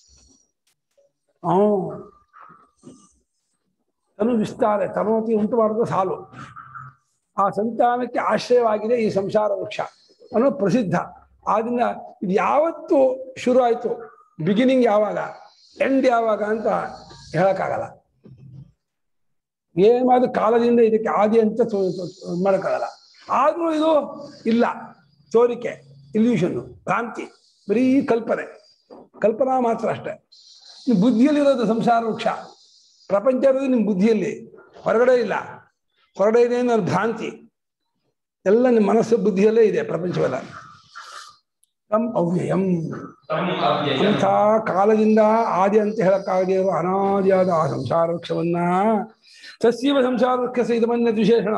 ಹ್ಞೂ ತನು ವಿಸ್ತಾರ ತನೋತಿ ಉಂಟು ಮಾಡೋದು ಸಾಲು ಆ ಸಂತಾನಕ್ಕೆ ಆಶ್ರಯವಾಗಿದೆ ಈ ಸಂಸಾರ ವೃಕ್ಷ ಅನ್ನೋ ಪ್ರಸಿದ್ಧ ಆದ್ರಿಂದ ಇದು ಯಾವತ್ತು ಶುರು ಆಯ್ತು ಬಿಗಿನಿಂಗ್ ಯಾವಾಗ ಎಂಡ್ ಯಾವಾಗ ಅಂತ ಹೇಳಕ್ಕಾಗಲ್ಲ ಏನಾದ್ರು ಕಾಲದಿಂದ ಇದಕ್ಕೆ ಆದಿ ಅಂತ ತೋ- ತೋ- ತೋ- ಮಾಡಕ್ಕಾಗಲ್ಲ ಆದ್ರೂ ಇದು ಇಲ್ಲ ತೋರಿಕೆ ಇಲ್ಯೂಷನ್ ಭ್ರಾಂತಿ ಬರೀ ಕಲ್ಪನೆ ಕಲ್ಪನಾ ಮಾತ್ರ ಅಷ್ಟೇ ನಿಮ್ಮ ಬುದ್ಧಿಯಲ್ಲಿರೋದು ಸಂಸಾರ ವೃಕ್ಷ ಪ್ರಪಂಚ ಇರೋದು ನಿಮ್ಮ ಬುದ್ಧಿಯಲ್ಲಿ ಹೊರಗಡೆ ಇಲ್ಲ ಹೊರಗಡೆ ಇದೆ ಅನ್ನೋದು ಭ್ರಾಂತಿ ಎಲ್ಲ ನಿಮ್ಮ ಮನಸ್ಸು ಬುದ್ಧಿಯಲ್ಲೇ ಇದೆ ಪ್ರಪಂಚವೆಲ್ಲ ತಮ್ ಅವ್ಯಯಂ
ತಮ್ ಅವ್ಯಯಂ
ಅಂಥ ಕಾಲದಿಂದ ಆದಿ ಅಂತ ಹೇಳಕ್ಕಾಗದೇ ಇರುವ ಅನಾದಿಯಾದ ಆ ಸಂಸಾರ ವೃಕ್ಷವನ್ನ ಸಸ್ಯವ ಸಂಸಾರ ವೃಕ್ಷ ಇದಮನ್ನ ವಿಶೇಷಣ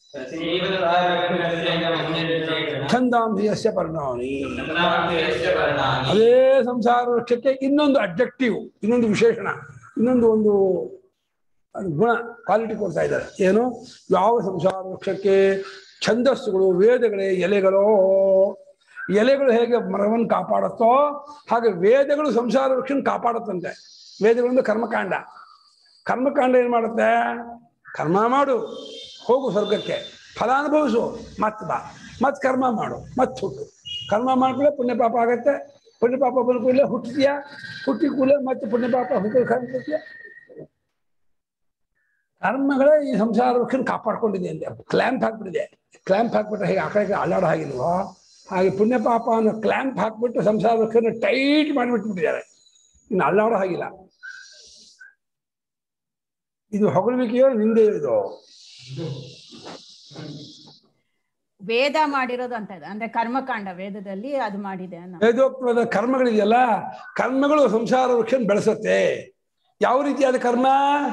ಛಂದಾಂಶಿಯಸ್ಯ ಪರಿಣಾಮಿ ಅದೇ ಸಂಸಾರ ವೃಕ್ಷಕ್ಕೆ ಇನ್ನೊಂದು ಅಬ್ಜೆಕ್ಟಿವ್ ಇನ್ನೊಂದು ವಿಶೇಷಣ ಇನ್ನೊಂದು ಒಂದು ಅದು ಗುಣ ಕ್ವಾಲಿಟಿ ಕೊಡ್ತಾ ಇದ್ದಾರೆ ಏನು ಯಾವ ಸಂಸಾರ ವೃಕ್ಷಕ್ಕೆ ಛಂದಸ್ಸುಗಳು ವೇದಗಳೇ ಎಲೆಗಳೋ ಎಲೆಗಳು ಹೇಗೆ ಮರವನ್ನು ಕಾಪಾಡುತ್ತೋ ಹಾಗೆ ವೇದಗಳು ಸಂಸಾರ ವೃಕ್ಷನ ಕಾಪಾಡುತ್ತಂತೆ ವೇದಗಳಿಂದ ಕರ್ಮಕಾಂಡ ಕರ್ಮಕಾಂಡ ಏನ್ ಮಾಡುತ್ತೆ ಕರ್ಮ ಮಾಡು ಹೋಗು ಸ್ವರ್ಗಕ್ಕೆ ಫಲ ಅನುಭವಿಸು ಮತ್ ಬಾ ಮತ್ ಕರ್ಮ ಮಾಡು ಮತ್ ಹುಟ್ಟು ಕರ್ಮ ಮಾಡ್ಕೊಳ್ಳೆ ಪುಣ್ಯ ಪಾಪ ಆಗತ್ತೆ ಪುಣ್ಯ ಪಾಪ ಬಂದ ಕೂಡಲೇ ಹುಟ್ಟಿದ್ಯಾ ಹುಟ್ಟಿ ಕೂಡಲೇ ಮತ್ತೆ ಪುಣ್ಯ ಪಾಪ ಹುಟ್ಟಿ ಕಾಣ್ತೀಯ ಕರ್ಮಗಳೇ ಈ ಸಂಸಾರ ವೃಕ್ಷನ ಕಾಪಾಡ್ಕೊಂಡಿದೆ ಅಂತೆ ಕ್ಲ್ಯಾಂಪ್ ಹಾಕ್ಬಿಟ್ಟಿದೆ ಕ್ಲ್ಯಾಂಪ್ ಹಾಕ್ಬಿಟ್ರೆ ಹೇಗೆ ಆ ಕಡೆ ಈ ಕಡೆ ಅಲ್ಲಾಡೋ ಹಾಗಿಲ್ವೋ ಹಾಗೆ ಪುಣ್ಯ ಪಾಪ ಅನ್ನೋ ಕ್ಲ್ಯಾಂಪ್ ಹಾಕ್ಬಿಟ್ಟು ಸಂಸಾರ ವೃಕ್ಷನ ಟೈಟ್ ಮಾಡಿಬಿಟ್ಬಿಟ್ಟಿದ್ದಾರೆ ಇನ್ನು ಅಲ್ಲಾಡೋ ಹಾಗಿಲ್ಲ ಇದು ಹೊಗಳುವಿಕೆಯೋ ನಿಂದೆ ಇದು
ವೇದ ಮಾಡಿರೋದು ಅಂತ ಇದೆ ಅಂದ್ರೆ ಕರ್ಮಕಾಂಡ ವೇದದಲ್ಲಿ ಅದು ಮಾಡಿದೆ ಅನ್ನೋ
ವೇದೋಕ್ತವಾದ ಕರ್ಮಗಳಿದೆಯಲ್ಲ ಕರ್ಮಗಳು ಸಂಸಾರ ವೃಕ್ಷನ ಬೆಳೆಸುತ್ತೆ ಯಾವ ರೀತಿಯಾದ ಕರ್ಮ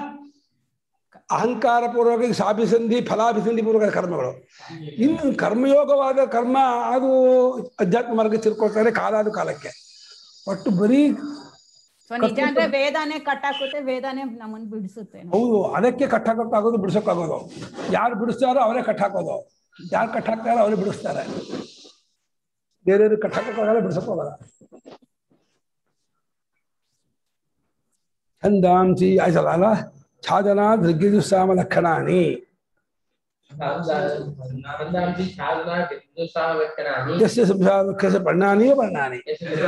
ಅಹಂಕಾರ ಪೂರ್ವಕ ಸಾಭಿಸಂಧಿ ಫಲಾಭಿಸಂಧಿ ಪೂರ್ವಕ ಕರ್ಮಗಳು ಇನ್ನು ಕರ್ಮಯೋಗವಾದ ಕರ್ಮ ಅದು ಅಧ್ಯಾತ್ಮ ಮಾರ್ಗ ತಿರ್ಕೊಳ್ತಾರೆ ಕಾಲಾದ ಕಾಲಕ್ಕೆ ಒಟ್ಟು ಬರೀ
ಸೊ ನಿಜ ಅಂದ್ರೆ ವೇದಾನೇ ಕಟ್ಟಾಕುತ್ತೆ ವೇದಾನೇ ನಮ್ಮನ್ನ ಬಿಡಿಸುತ್ತೆ
ಹೌದು ಅದಕ್ಕೆ ಕಟ್ಟಾಕೋಕ್ಕಾಗೋದು ಬಿಡಿಸೋಕ್ಕಾಗೋದು ಯಾರು ಬಿಡಿಸ್ತಾರೋ ಅವರೇ ಕಟ್ಟಾಕೋದು ಯಾರು ಕಟ್ಟಾಕ್ತಾರೋ ಅವರೇ ಬಿಡಿಸ್ತಾರೆ ಬೇರೆಯವ್ರಿಗೆ ಕಟ್ಟಾಕೋಕ್ಕಾಗಲ್ಲ ಬಿಡಿಸೋಕ್ಕಾಗಲ್ಲ ಛಂದಾಂಸಿ ಆಯ್ತಲ್ಲ ಅಲ್ಲ ಛಾದನ ದೃಗ್ಯದುಸ್ಸಾಮ ಲಕ್ಷಣಾನಿ ಯಸ್ಯ ಸಂಸಾರಕ್ಕೆ ಬಣ್ಣಾನಿ ಬಣ್ಣಾನಿ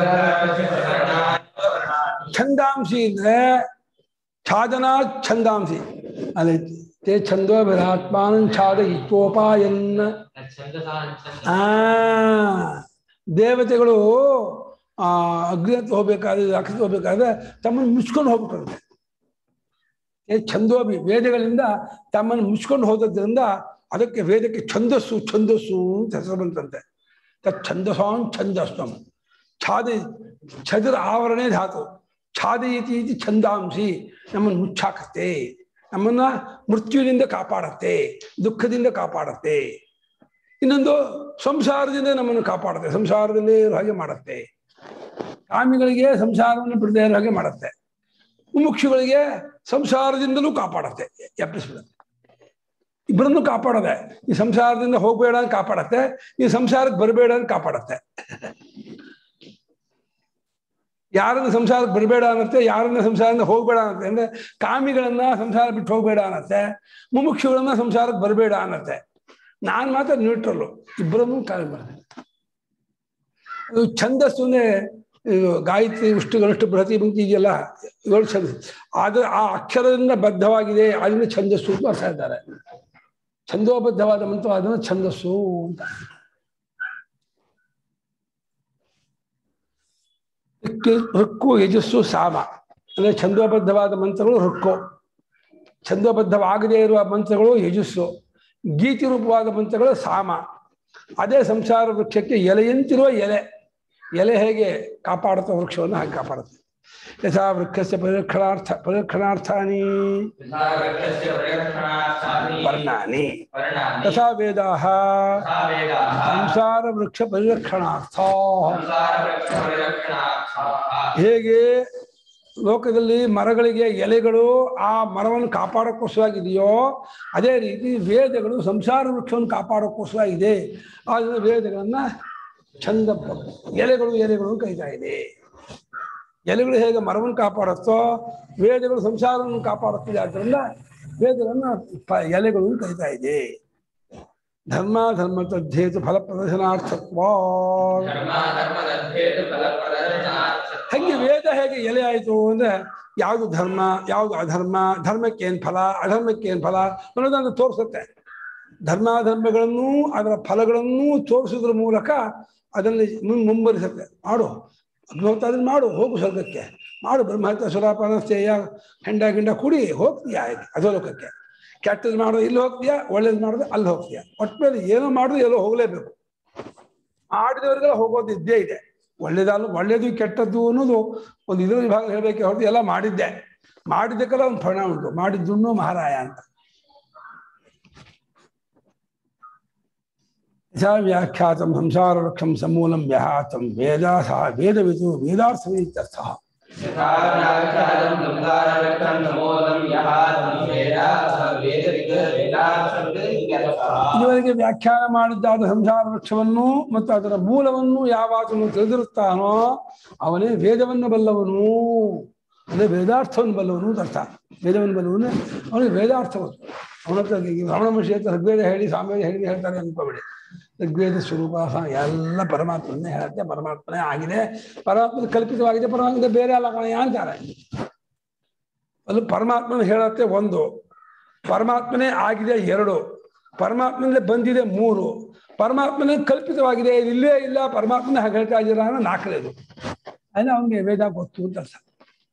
ಛಂದಾಂಸಿ ಅಂದ್ರೆ ಛಾದನ ಛಂದಾಂಸಿ ಅದೇ ತೇ ಛಂದೋ ವಿರಾತ್ಮಾನಂ ಛಾದ ಇತ್ವೋಪಾಯನ್ನ ಆ ದೇವತೆಗಳು ಆ ಅಗ್ನಿ ಹತ್ರ ಹೋಗ್ಬೇಕಾದ್ರೆ ಅಕ್ಷತ ಹೋಗ್ಬೇಕಾದ್ರೆ ತಮ್ಮನ್ನು ಮುಚ್ಕೊಂಡು ಹೋಗ್ಬಿಟ್ರಂತೆ ಏ ಛಂದೋಭಿ ವೇದಗಳಿಂದ ತಮ್ಮನ್ನು ಮುಚ್ಕೊಂಡು ಹೋದದ್ರಿಂದ ಅದಕ್ಕೆ ವೇದಕ್ಕೆ ಛಂದಸ್ಸು ಛಂದಸ್ಸು ಅಂತ ಹೆಸರು ಬಂತಂತೆ ತತ್ ಛಂದಸಾನ್ ಛಂದಸ್ವಂ ಛಾದಿ ಛದ್ರ ಆವರಣೆ ಧಾತು ಛಾದಯತಿ ಇತಿ ಛಂದಾಂಸಿ ನಮ್ಮನ್ನು ಮುಚ್ಚಾಕತ್ತೆ ನಮ್ಮನ್ನ ಮೃತ್ಯುವಿನಿಂದ ಕಾಪಾಡತ್ತೆ ದುಃಖದಿಂದ ಕಾಪಾಡತ್ತೆ ಇನ್ನೊಂದು ಸಂಸಾರದಿಂದ ನಮ್ಮನ್ನು ಕಾಪಾಡುತ್ತೆ ಸಂಸಾರದಲ್ಲೇ ಇರೋ ಹಾಗೆ ಮಾಡುತ್ತೆ ಕಾಮಿಗಳಿಗೆ ಸಂಸಾರವನ್ನು ಬಿಡದೇ ಇರೋ ಹಾಗೆ ಮಾಡುತ್ತೆ ಮುಮುಕ್ಷುಗಳಿಗೆ ಸಂಸಾರದಿಂದಲೂ ಕಾಪಾಡುತ್ತೆ ಎಪ್ಪಿಸ್ಬಿಡುತ್ತೆ ಇಬ್ಬರನ್ನು ಕಾಪಾಡದೆ ಈ ಸಂಸಾರದಿಂದ ಹೋಗಬೇಡ ಅಂತ ಕಾಪಾಡತ್ತೆ ಈ ಸಂಸಾರಕ್ಕೆ ಬರಬೇಡ ಅಂತ ಕಾಪಾಡತ್ತೆ ಯಾರನ್ನ ಸಂಸಾರಕ್ಕೆ ಬರಬೇಡ ಅನ್ನತ್ತೆ ಯಾರನ್ನ ಸಂಸಾರದಿಂದ ಹೋಗ್ಬೇಡ ಅನ್ನತ್ತೆ ಅಂದ್ರೆ ಕಾಮಿಗಳನ್ನ ಸಂಸಾರ ಬಿಟ್ಟು ಹೋಗ್ಬೇಡ ಅನ್ನತ್ತೆ ಮುಮುಕ್ಷುಗಳನ್ನ ಸಂಸಾರಕ್ಕೆ ಬರಬೇಡ ಅನ್ನತ್ತೆ ನಾನ್ ಮಾತ್ರ ನ್ಯೂಟ್ರಲ್ಲು ಇಬ್ಬರನ್ನು ಕಾಮಿ ಬರ್ತದೆ ಅದು ಛಂದಸ್ಸು ಅಂದ್ರೆ ಇದು ಗಾಯತ್ರಿ ಉಷ್ಟು ಗರಿಷ್ಠ ಬೃಹತಿ ಮುಂಚೆ ಇದೆಯಲ್ಲ ಏಳು ಛಂದ ಆದ್ರೆ ಆ ಅಕ್ಷರದಿಂದ ಬದ್ಧವಾಗಿದೆ ಅದರಿಂದ ಛಂದಸ್ಸು ಅಂತ ಅರ್ಥ ಇದ್ದಾರೆ ಛಂದೋಬದ್ಧವಾದ ಮಂತ್ರವಾದನ್ನು ಛಂದಸ್ಸು ಅಂತ ಋಕ್- ಋಕ್ಕು ಯಜಸ್ಸು ಸಾಮ ಅಂದರೆ ಛಂದೋಬದ್ಧವಾದ ಮಂತ್ರಗಳು ಋಕ್ಕು ಛಂದೋಬದ್ಧವಾಗದೇ ಇರುವ ಮಂತ್ರಗಳು ಯಜಸ್ಸು ಗೀತಿ ರೂಪವಾದ ಮಂತ್ರಗಳು ಸಾಮ ಅದೇ ಸಂಸಾರ ವೃಕ್ಷಕ್ಕೆ ಎಲೆಯಂತಿರುವ ಎಲೆ ಎಲೆ ಹೇಗೆ ಕಾಪಾಡುತ್ತೆ ವೃಕ್ಷವನ್ನು ಹಾಗೆ ಕಾಪಾಡುತ್ತೆ ಯಥಾ ವೃಕ್ಷಸ್ಯ ಪರಿರಕ್ಷಣಾರ್ಥ ಪರಿರಕ್ಷಣಾರ್ಥಾನಿ
वृक्षस्य परिरक्षणार्थानि
ವರ್ಣಾನಿ
वर्णानि
ತಥಾ ವೇದಾಹ
तथा वेदाः
ಸಂಸಾರ ವೃಕ್ಷ ಪರಿರಕ್ಷಣಾರ್ಥ
संसारवृक्षपरिरक्षणार्थाः
ಹೇಗೆ ಲೋಕದಲ್ಲಿ ಮರಗಳಿಗೆ ಎಲೆಗಳು ಆ ಮರವನ್ನು ಕಾಪಾಡೋಕ್ಕೋಸ್ಕರವಾಗಿದೆಯೋ ಅದೇ ರೀತಿ ವೇದಗಳು ಸಂಸಾರ ವೃಕ್ಷವನ್ನು ಕಾಪಾಡೋಕ್ಕೋಸ್ಕರ ಆದ್ದರಿಂದ ವೇದಗಳನ್ನ ಚಂದ ಎಲೆಗಳು ಎಲೆಗಳು ಕೈತಾ ಇದೆ ಎಲೆಗಳು ಹೇಗೆ ಮರವನ್ನು ಕಾಪಾಡುತ್ತೋ ವೇದಗಳು ಸಂಸಾರವನ್ನು ಕಾಪಾಡುತ್ತಿದೆ ಆದ್ದರಿಂದ ವೇದಗಳನ್ನ ಪ- ಎಲೆಗಳು ಕೈತಾ ಇದೆ ಧರ್ಮ ಧರ್ಮ ತದ್ದೇತು ಫಲ ಪ್ರದರ್ಶನಾರ್ಥತ್ವ
धर्म धर्मदद्धेतु फलप्रदर्शनार्थत्वात्
ಹಂಗೆ ವೇದ ಹೇಗೆ ಎಲೆ ಆಯಿತು ಅಂದ್ರೆ ಯಾವುದು ಧರ್ಮ ಯಾವುದು ಅಧರ್ಮ ಧರ್ಮಕ್ಕೆ ಏನು ಫಲ ಅಧರ್ಮಕ್ಕೆ ಏನು ಫಲ ಅನ್ನೋದನ್ನು ತೋರಿಸುತ್ತೆ ಧರ್ಮಾಧರ್ಮಗಳನ್ನು ಅದರ ಫಲಗಳನ್ನು ತೋರಿಸೋದ್ರ ಮೂಲಕ ಅದನ್ನು ಮುನ್- ಮುಂಬರಿಸುತ್ತೆ ಮಾಡು ಅಗ್ನೋತ ಅದನ್ನು ಮಾಡು ಹೋಗು ಸ್ವರ್ಗಕ್ಕೆ ಮಾಡು ಬ್ರಹ್ಮಹತ್ಯ ಸುರಾಪಾನ ಸ್ಥೇಯ ಹೆಂಡ ಗಿಂಡ ಕುಡಿ ಹೋಗ್ತೀಯಾ ಅಧೋಲೋಕಕ್ಕೆ ಕೆಟ್ಟದ್ದು ಮಾಡೋದು ಇಲ್ಲಿ ಹೋಗ್ತೀಯಾ ಒಳ್ಳೇದು ಮಾಡೋದು ಅಲ್ಲಿ ಹೋಗ್ತೀಯಾ ಒಟ್ಮೇಲೆ ಏನೋ ಮಾಡೋದು ಎಲ್ಲೋ ಹೋಗಲೇಬೇಕು ಆಡಿದವರಿಗೆಲ್ಲ ಹೋಗೋದು ಇದ್ದೇ ಇದೆ ಒಳ್ಳೇದಲ್ಲ ಒಳ್ಳೇದು ಕೆಟ್ಟದ್ದು ಅನ್ನೋದು ಒಂದು ಇದರ ವಿಭಾಗ ಹೇಳಬೇಕೆ ಹೊರತು ಎಲ್ಲ ಮಾಡಿದ್ದೆ ಮಾಡಿದ್ದಕ್ಕೆಲ್ಲ ಒಂದು ಪರಿಣಾಮ ಉಂಟು ಮಾಡಿದ್ದುಣ್ಣು ಮಹಾರಾಯ ಅಂತ ಯಥಾ ವ್ಯಾಖ್ಯಾತಂ ಸಂಸಾರ ವೃಕ್ಷಂ ಸಮೂಲಂ ವ್ಯಹಾತಂ ವೇದ ಸಹ ವೇದವಿದು ವೇದಾರ್ಥವಿತ್ಯರ್ಥಃ
यथा व्याख्यातं संसारवृक्षं समूलं यः तं वेद स वेदविद् वेदार्थविद् इत्यर्थः
ಇದುವರೆಗೆ ವ್ಯಾಖ್ಯಾನ ಮಾಡಿದ್ದಾದ ಸಂಸಾರ ವೃಕ್ಷವನ್ನು ಮತ್ತು ಅದರ ಮೂಲವನ್ನು ಯಾವಾಗಲೂ ತಿಳಿದಿರುತ್ತಾನೋ ಅವನೇ ವೇದವನ್ನು ಬಲ್ಲವನು ಅಂದರೆ ವೇದಾರ್ಥವನ್ನು ಬಲ್ಲವನು ಅಂತ ಅರ್ಥ ವೇದವನ್ನು ಬಲ್ಲವನು ಅವನಿಗೆ ವೇದಾರ್ಥವನ್ನು ಅವನ ಹತ್ರ ಈ ರಮಣ ಮಹರ್ಷಿ ಹತ್ರ ಋಗ್ವೇದ ಹೇಳಿ ಸಾಮವೇದ ಹೇಳಿ ಹೇಳ್ತಾರೆ ಅನ್ಕೋಬೇಡಿ ಋಗ್ವೇದ ಸ್ವರೂಪ ಸ- ಎಲ್ಲ ಪರಮಾತ್ಮನೇ ಹೇಳುತ್ತೆ ಪರಮಾತ್ಮನೇ ಆಗಿದೆ ಪರಮಾತ್ಮನ ಕಲ್ಪಿತವಾಗಿದೆ ಪರಮಾತ್ಮ ಬೇರೆ ಅಲ್ಲ ಕಣಯ್ಯ ಅಂತಾರೆ ಅದು ಪರಮಾತ್ಮನ ಹೇಳುತ್ತೆ ಒಂದು ಪರಮಾತ್ಮನೇ ಆಗಿದೆ ಎರಡು ಪರಮಾತ್ಮನೇ ಬಂದಿದೆ ಮೂರು ಪರಮಾತ್ಮನೇ ಕಲ್ಪಿತವಾಗಿದೆ ಇದು ಇಲ್ಲೇ ಇಲ್ಲ ಪರಮಾತ್ಮನೇ ಹಾಗೆ ಹೇಳ್ತಾ ಇದ್ದೀರಾ ಅನ್ನೋ ನಾಲ್ಕನೇದು ಅಂದ್ರೆ ಅವನಿಗೆ ವೇದ ಗೊತ್ತು ಅಂತ ಅರ್ಥ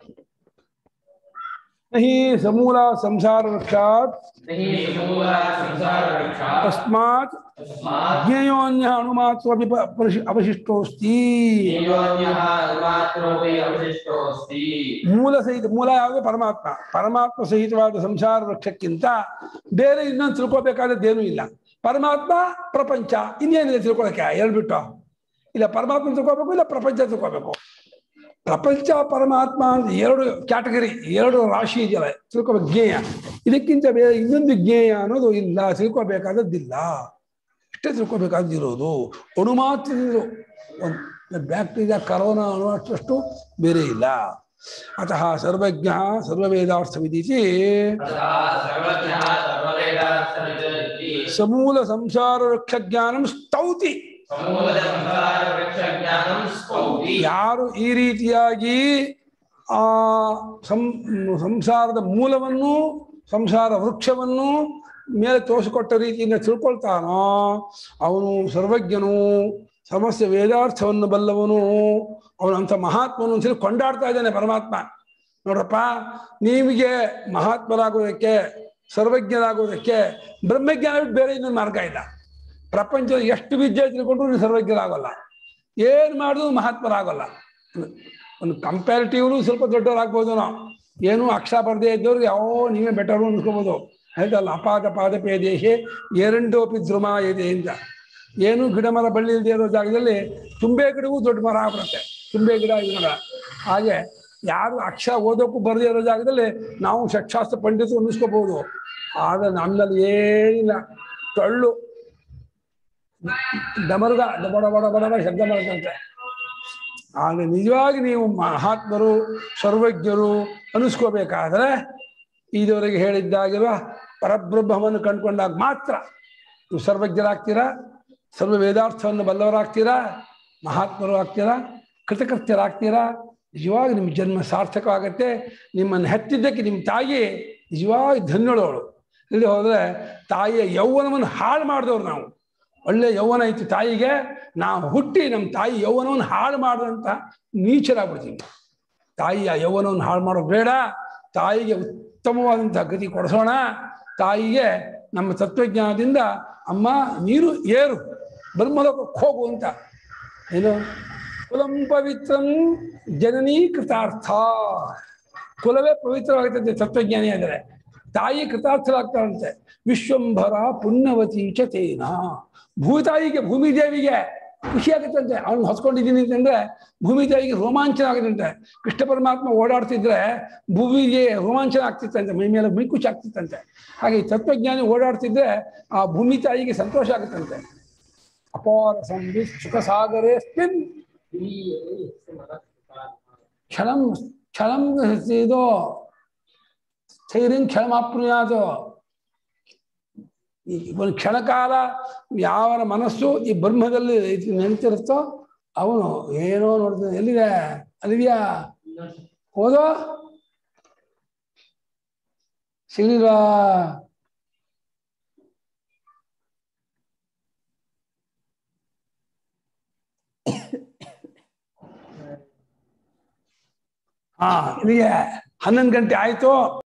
ನಹಿ ಸಮೂಲ ಸಂಸಾರ ವೃಕ್ಷಾತ್
नहि समूला संसारवृक्षात्
ತಸ್ಮಾತ್
तस्मात्
ಜ್ಞೇಯೋನ್ಯ ಅಣುಮಾತ್ವಪಿ ಪ- ಪರಿಶಿ- ಅವಶಿಷ್ಟೋಸ್ತಿ
ज्ञेयोऽन्यः अनुमात्रोऽपि अवशिष्टोऽस्ति
ಮೂಲ ಸಹಿತ ಮೂಲ ಯಾವುದು ಪರಮಾತ್ಮ ಪರಮಾತ್ಮ ಸಹಿತವಾದ ಸಂಸಾರ ವೃಕ್ಷಕ್ಕಿಂತ ಬೇರೆ ಇನ್ನೊಂದು ತಿಳ್ಕೊಬೇಕಾದದ್ದೇನೂ ಇಲ್ಲ ಪರಮಾತ್ಮ ಪ್ರಪಂಚ ಇನ್ನೇನಿದೆ ತಿಳ್ಕೊಳಕ್ಕೆ ಎರಡು ಬಿಟ್ಟು ಇಲ್ಲ ಪರಮಾತ್ಮ ತಿಳ್ಕೊಬೇಕು ಇಲ್ಲ ಪ್ರಪಂಚ ತಿಳ್ಕೊಬೇಕು ಪ್ರಪಂಚ ಪರಮಾತ್ಮ ಅಂತ ಎರಡು ಕ್ಯಾಟಗರಿ ಎರಡು ರಾಶಿ ಇದೆಯಲ್ಲ ತಿಳ್ಕೊಬೇಕು ಜ್ಞೇಯ ಇದಕ್ಕಿಂತ ಬೇರೆ ಇನ್ನೊಂದು ಜ್ಞೇಯ ಅನ್ನೋದು ಇಲ್ಲ ತಿಳ್ಕೊಬೇಕಾದದ್ದಿಲ್ಲ ಇಷ್ಟೇ ತಿಳ್ಕೊಬೇಕಾದಿರೋದು ಅಣು ಮಾತ್ರ ಇದು ಒಂದು ಬ್ಯಾಕ್ಟೀರಿಯಾ ಕರೋನಾ ಅನ್ನುವಷ್ಟು ಬೇರೆ ಇಲ್ಲ ಅತಃ ಸರ್ವಜ್ಞ ಸರ್ವವೇದಾರ್ಥವಿದೀತಿ
तथा सर्वज्ञः सर्ववेदार्थविद् इति
ಸಮೂಲ ಸಂಸಾರ ವೃಕ್ಷ ಜ್ಞಾನಂ ಸ್ತೌತಿ
समूलसंसारवृक्षज्ञानं स्तौति
ಯಾರು ಈ ರೀತಿಯಾಗಿ ಆ ಸಂ ಸಂಸಾರದ ಮೂಲವನ್ನು ಸಂಸಾರ ವೃಕ್ಷವನ್ನು ಮೇಲೆ ತೋರಿಸಿಕೊಟ್ಟ ರೀತಿಯಿಂದ ತಿಳ್ಕೊಳ್ತಾನೋ ಅವನು ಸರ್ವಜ್ಞನು ಸಮಸ್ತ ವೇದಾರ್ಥವನ್ನು ಬಲ್ಲವನು ಅವನು ಅಂಥ ಮಹಾತ್ಮನು ಅಂತೇಳಿ ಕೊಂಡಾಡ್ತಾ ಇದ್ದಾನೆ ಪರಮಾತ್ಮ ನೋಡ್ರಪ್ಪ ನಿಮಗೆ ಮಹಾತ್ಮರಾಗೋದಕ್ಕೆ ಸರ್ವಜ್ಞರಾಗೋದಕ್ಕೆ ಬ್ರಹ್ಮಜ್ಞಾನ ಬಿಟ್ಟು ಬೇರೆ ಇನ್ನೊಂದು ಮಾರ್ಗ ಇಲ್ಲ ಪ್ರಪಂಚದ ಎಷ್ಟು ವಿದ್ಯೆ ತಿಳ್ಕೊಂಡ್ರು ನೀವು ಸರ್ವಜ್ಞರಾಗಲ್ಲ ಏನು ಮಾಡಿದ್ರು ಮಹಾತ್ಮರಾಗಲ್ಲ ಒಂದು ಕಂಪ್ಯಾರಿಟಿವ್ಲಿ ಸ್ವಲ್ಪ ದೊಡ್ಡವರಾಗ್ಬೋದು ನಾವು ಏನು ಅಕ್ಷ ಬರದೇ ಇದ್ದವ್ರಿಗೆ ಯಾವ ನೀವೇ ಬೆಟರು ಅನ್ಕೋಬೋದು ಹೇಳ್ತಲ್ಲ ಅಪಾದ ಪಾದಪೇ ದೇಶೆ ಎರಡೋಪಿ ಧ್ರುವ ಇದೆ ಅಂತ ಏನು ಗಿಡ ಮರ ಬಳ್ಳಿ ಇಲ್ಲದೆ ಇರೋ ಜಾಗದಲ್ಲಿ ತುಂಬೆ ಗಿಡವೂ ದೊಡ್ಡ ಮರ ಆಗ್ಬಿಡುತ್ತೆ ತುಂಬೆ ಗಿಡ ಇದು ಮರ ಹಾಗೆ ಯಾರು ಅಕ್ಷರ ಓದೋಕ್ಕೂ ಬರದೇ ಇರೋ ಜಾಗದಲ್ಲಿ ನಾವು ಶಕ್ಷಾಸ್ತ್ರ ಪಂಡಿತರು ಅನ್ನಿಸ್ಕೋಬಹುದು ಆಗ ನಮ್ಮಲ್ಲಿ ಏನಿಲ್ಲ ಟೊಳ್ಳು ಡಮರುಗ ಬಡ ಬಡ ಬಡ ಬಡ ಶಬ್ದ ಮಾಡ್ತಂತೆ ಆಗ ನಿಜವಾಗಿ ನೀವು ಮಹಾತ್ಮರು ಸರ್ವಜ್ಞರು ಅನಿಸ್ಕೋಬೇಕಾದ್ರೆ ಇದುವರೆಗೆ ಹೇಳಿದ್ದಾಗಿರುವ ಪರಬ್ರಹ್ಮವನ್ನು ಕಂಡುಕೊಂಡಾಗ ಮಾತ್ರ ನೀವು ಸರ್ವಜ್ಞರಾಗ್ತೀರಾ ಸರ್ವ ವೇದಾರ್ಥವನ್ನು ಬಲ್ಲವರಾಗ್ತೀರಾ ಮಹಾತ್ಮರು ಆಗ್ತೀರಾ ಕೃತಕೃತ್ಯರಾಗ್ತೀರಾ ನಿಜವಾಗಿ ನಿಮ್ಮ ಜನ್ಮ ಸಾರ್ಥಕವಾಗತ್ತೆ ನಿಮ್ಮನ್ನು ಹೆತ್ತಿದ್ದಕ್ಕೆ ನಿಮ್ಮ ತಾಯಿ ನಿಜವಾಗಿ ಧನ್ಯಳು ಅವಳು ಇಲ್ಲಿ ಹೋದ್ರೆ ತಾಯಿಯ ಯೌವನವನ್ನು ಹಾಳು ಮಾಡಿದವ್ರು ನಾವು ಒಳ್ಳೆ ಯೌವನ ಇತ್ತು ತಾಯಿಗೆ ನಾವು ಹುಟ್ಟಿ ನಮ್ಮ ತಾಯಿ ಯೌವನವನ್ನು ಹಾಳು ಮಾಡಿದಂತ ನೀಚರಾಗ್ಬಿಡ್ತೀವಿ ತಾಯಿಯ ಯೌವನವನ್ನು ಹಾಳು ಮಾಡೋದು ಬೇಡ ತಾಯಿಗೆ ಉತ್ತಮವಾದಂತಹ ಗತಿ ಕೊಡಿಸೋಣ ತಾಯಿಗೆ ನಮ್ಮ ತತ್ವಜ್ಞಾನದಿಂದ ಅಮ್ಮ ನೀರು ಏರು ಬ್ರಹ್ಮಲೋಕಕ್ಕೆ ಹೋಗು ಅಂತ ಏನು ಕುಲಂ ಪವಿತ್ರಂ ಜನನೀ ಕೃತಾರ್ಥ ಕುಲವೇ ಪವಿತ್ರವಾಗುತ್ತದೆ ತತ್ವಜ್ಞಾನಿ ಅಂದರೆ ತಾಯಿ ಕೃತಾರ್ಥರಾಗ್ತಾರಂತೆ ವಿಶ್ವಂಭರ ಪುಣ್ಯವತಿ ಚ ತೇನ ಭೂತಾಯಿಗೆ ಭೂಮಿ ದೇವಿಗೆ ಖುಷಿ ಆಗುತ್ತಂತೆ ಅವನು ಹೊಸ್ಕೊಂಡಿದ್ದೀನಿ ಅಂತಂದ್ರೆ ಭೂಮಿ ತಾಯಿಗೆ ರೋಮಾಂಚನ ಆಗುತ್ತಂತೆ ಕೃಷ್ಣ ಪರಮಾತ್ಮ ಓಡಾಡ್ತಿದ್ರೆ ಭೂಮಿಗೆ ರೋಮಾಂಚನ ಆಗ್ತಿತ್ತಂತೆ ಮೈ ಮೇಲೆ ಮೈಕುಚ್ ಆಗ್ತಿತ್ತಂತೆ ಹಾಗೆ ಈ ತತ್ವಜ್ಞಾನಿ ಓಡಾಡ್ತಿದ್ರೆ ಆ ಭೂಮಿ ತಾಯಿಗೆ ಸಂತೋಷ ಆಗುತ್ತಂತೆ ಅಪಾರ ಸಂವಿತ್ ಸುಖಸಾಗರೇ ಸ್ಪಿನ್ ಕ್ಷಣಂ ಕ್ಷಣಂ ಇದು ಸ್ಥೈರ್ಯಂ ಕ್ಷಣಮಾಪ್ನುಯಾದು ಈ ಒಂದು ಕ್ಷಣಕಾಲ ಯಾವನ ಮನಸ್ಸು ಈ ಬ್ರಹ್ಮದಲ್ಲಿ ನೆನ್ತಿರುತ್ತೋ ಅವನು ಏನೋ ನೋಡ್ತಾನೆ ಎಲ್ಲಿದೆ ಅಲ್ಲಿದ್ಯಾ ಹೋದೋ ಸಿಗ್ಲಿಲ್ವಾ ಹಾ ಇಲ್ಲಿಗೆ ಹನ್ನೊಂದು ಗಂಟೆ ಆಯ್ತು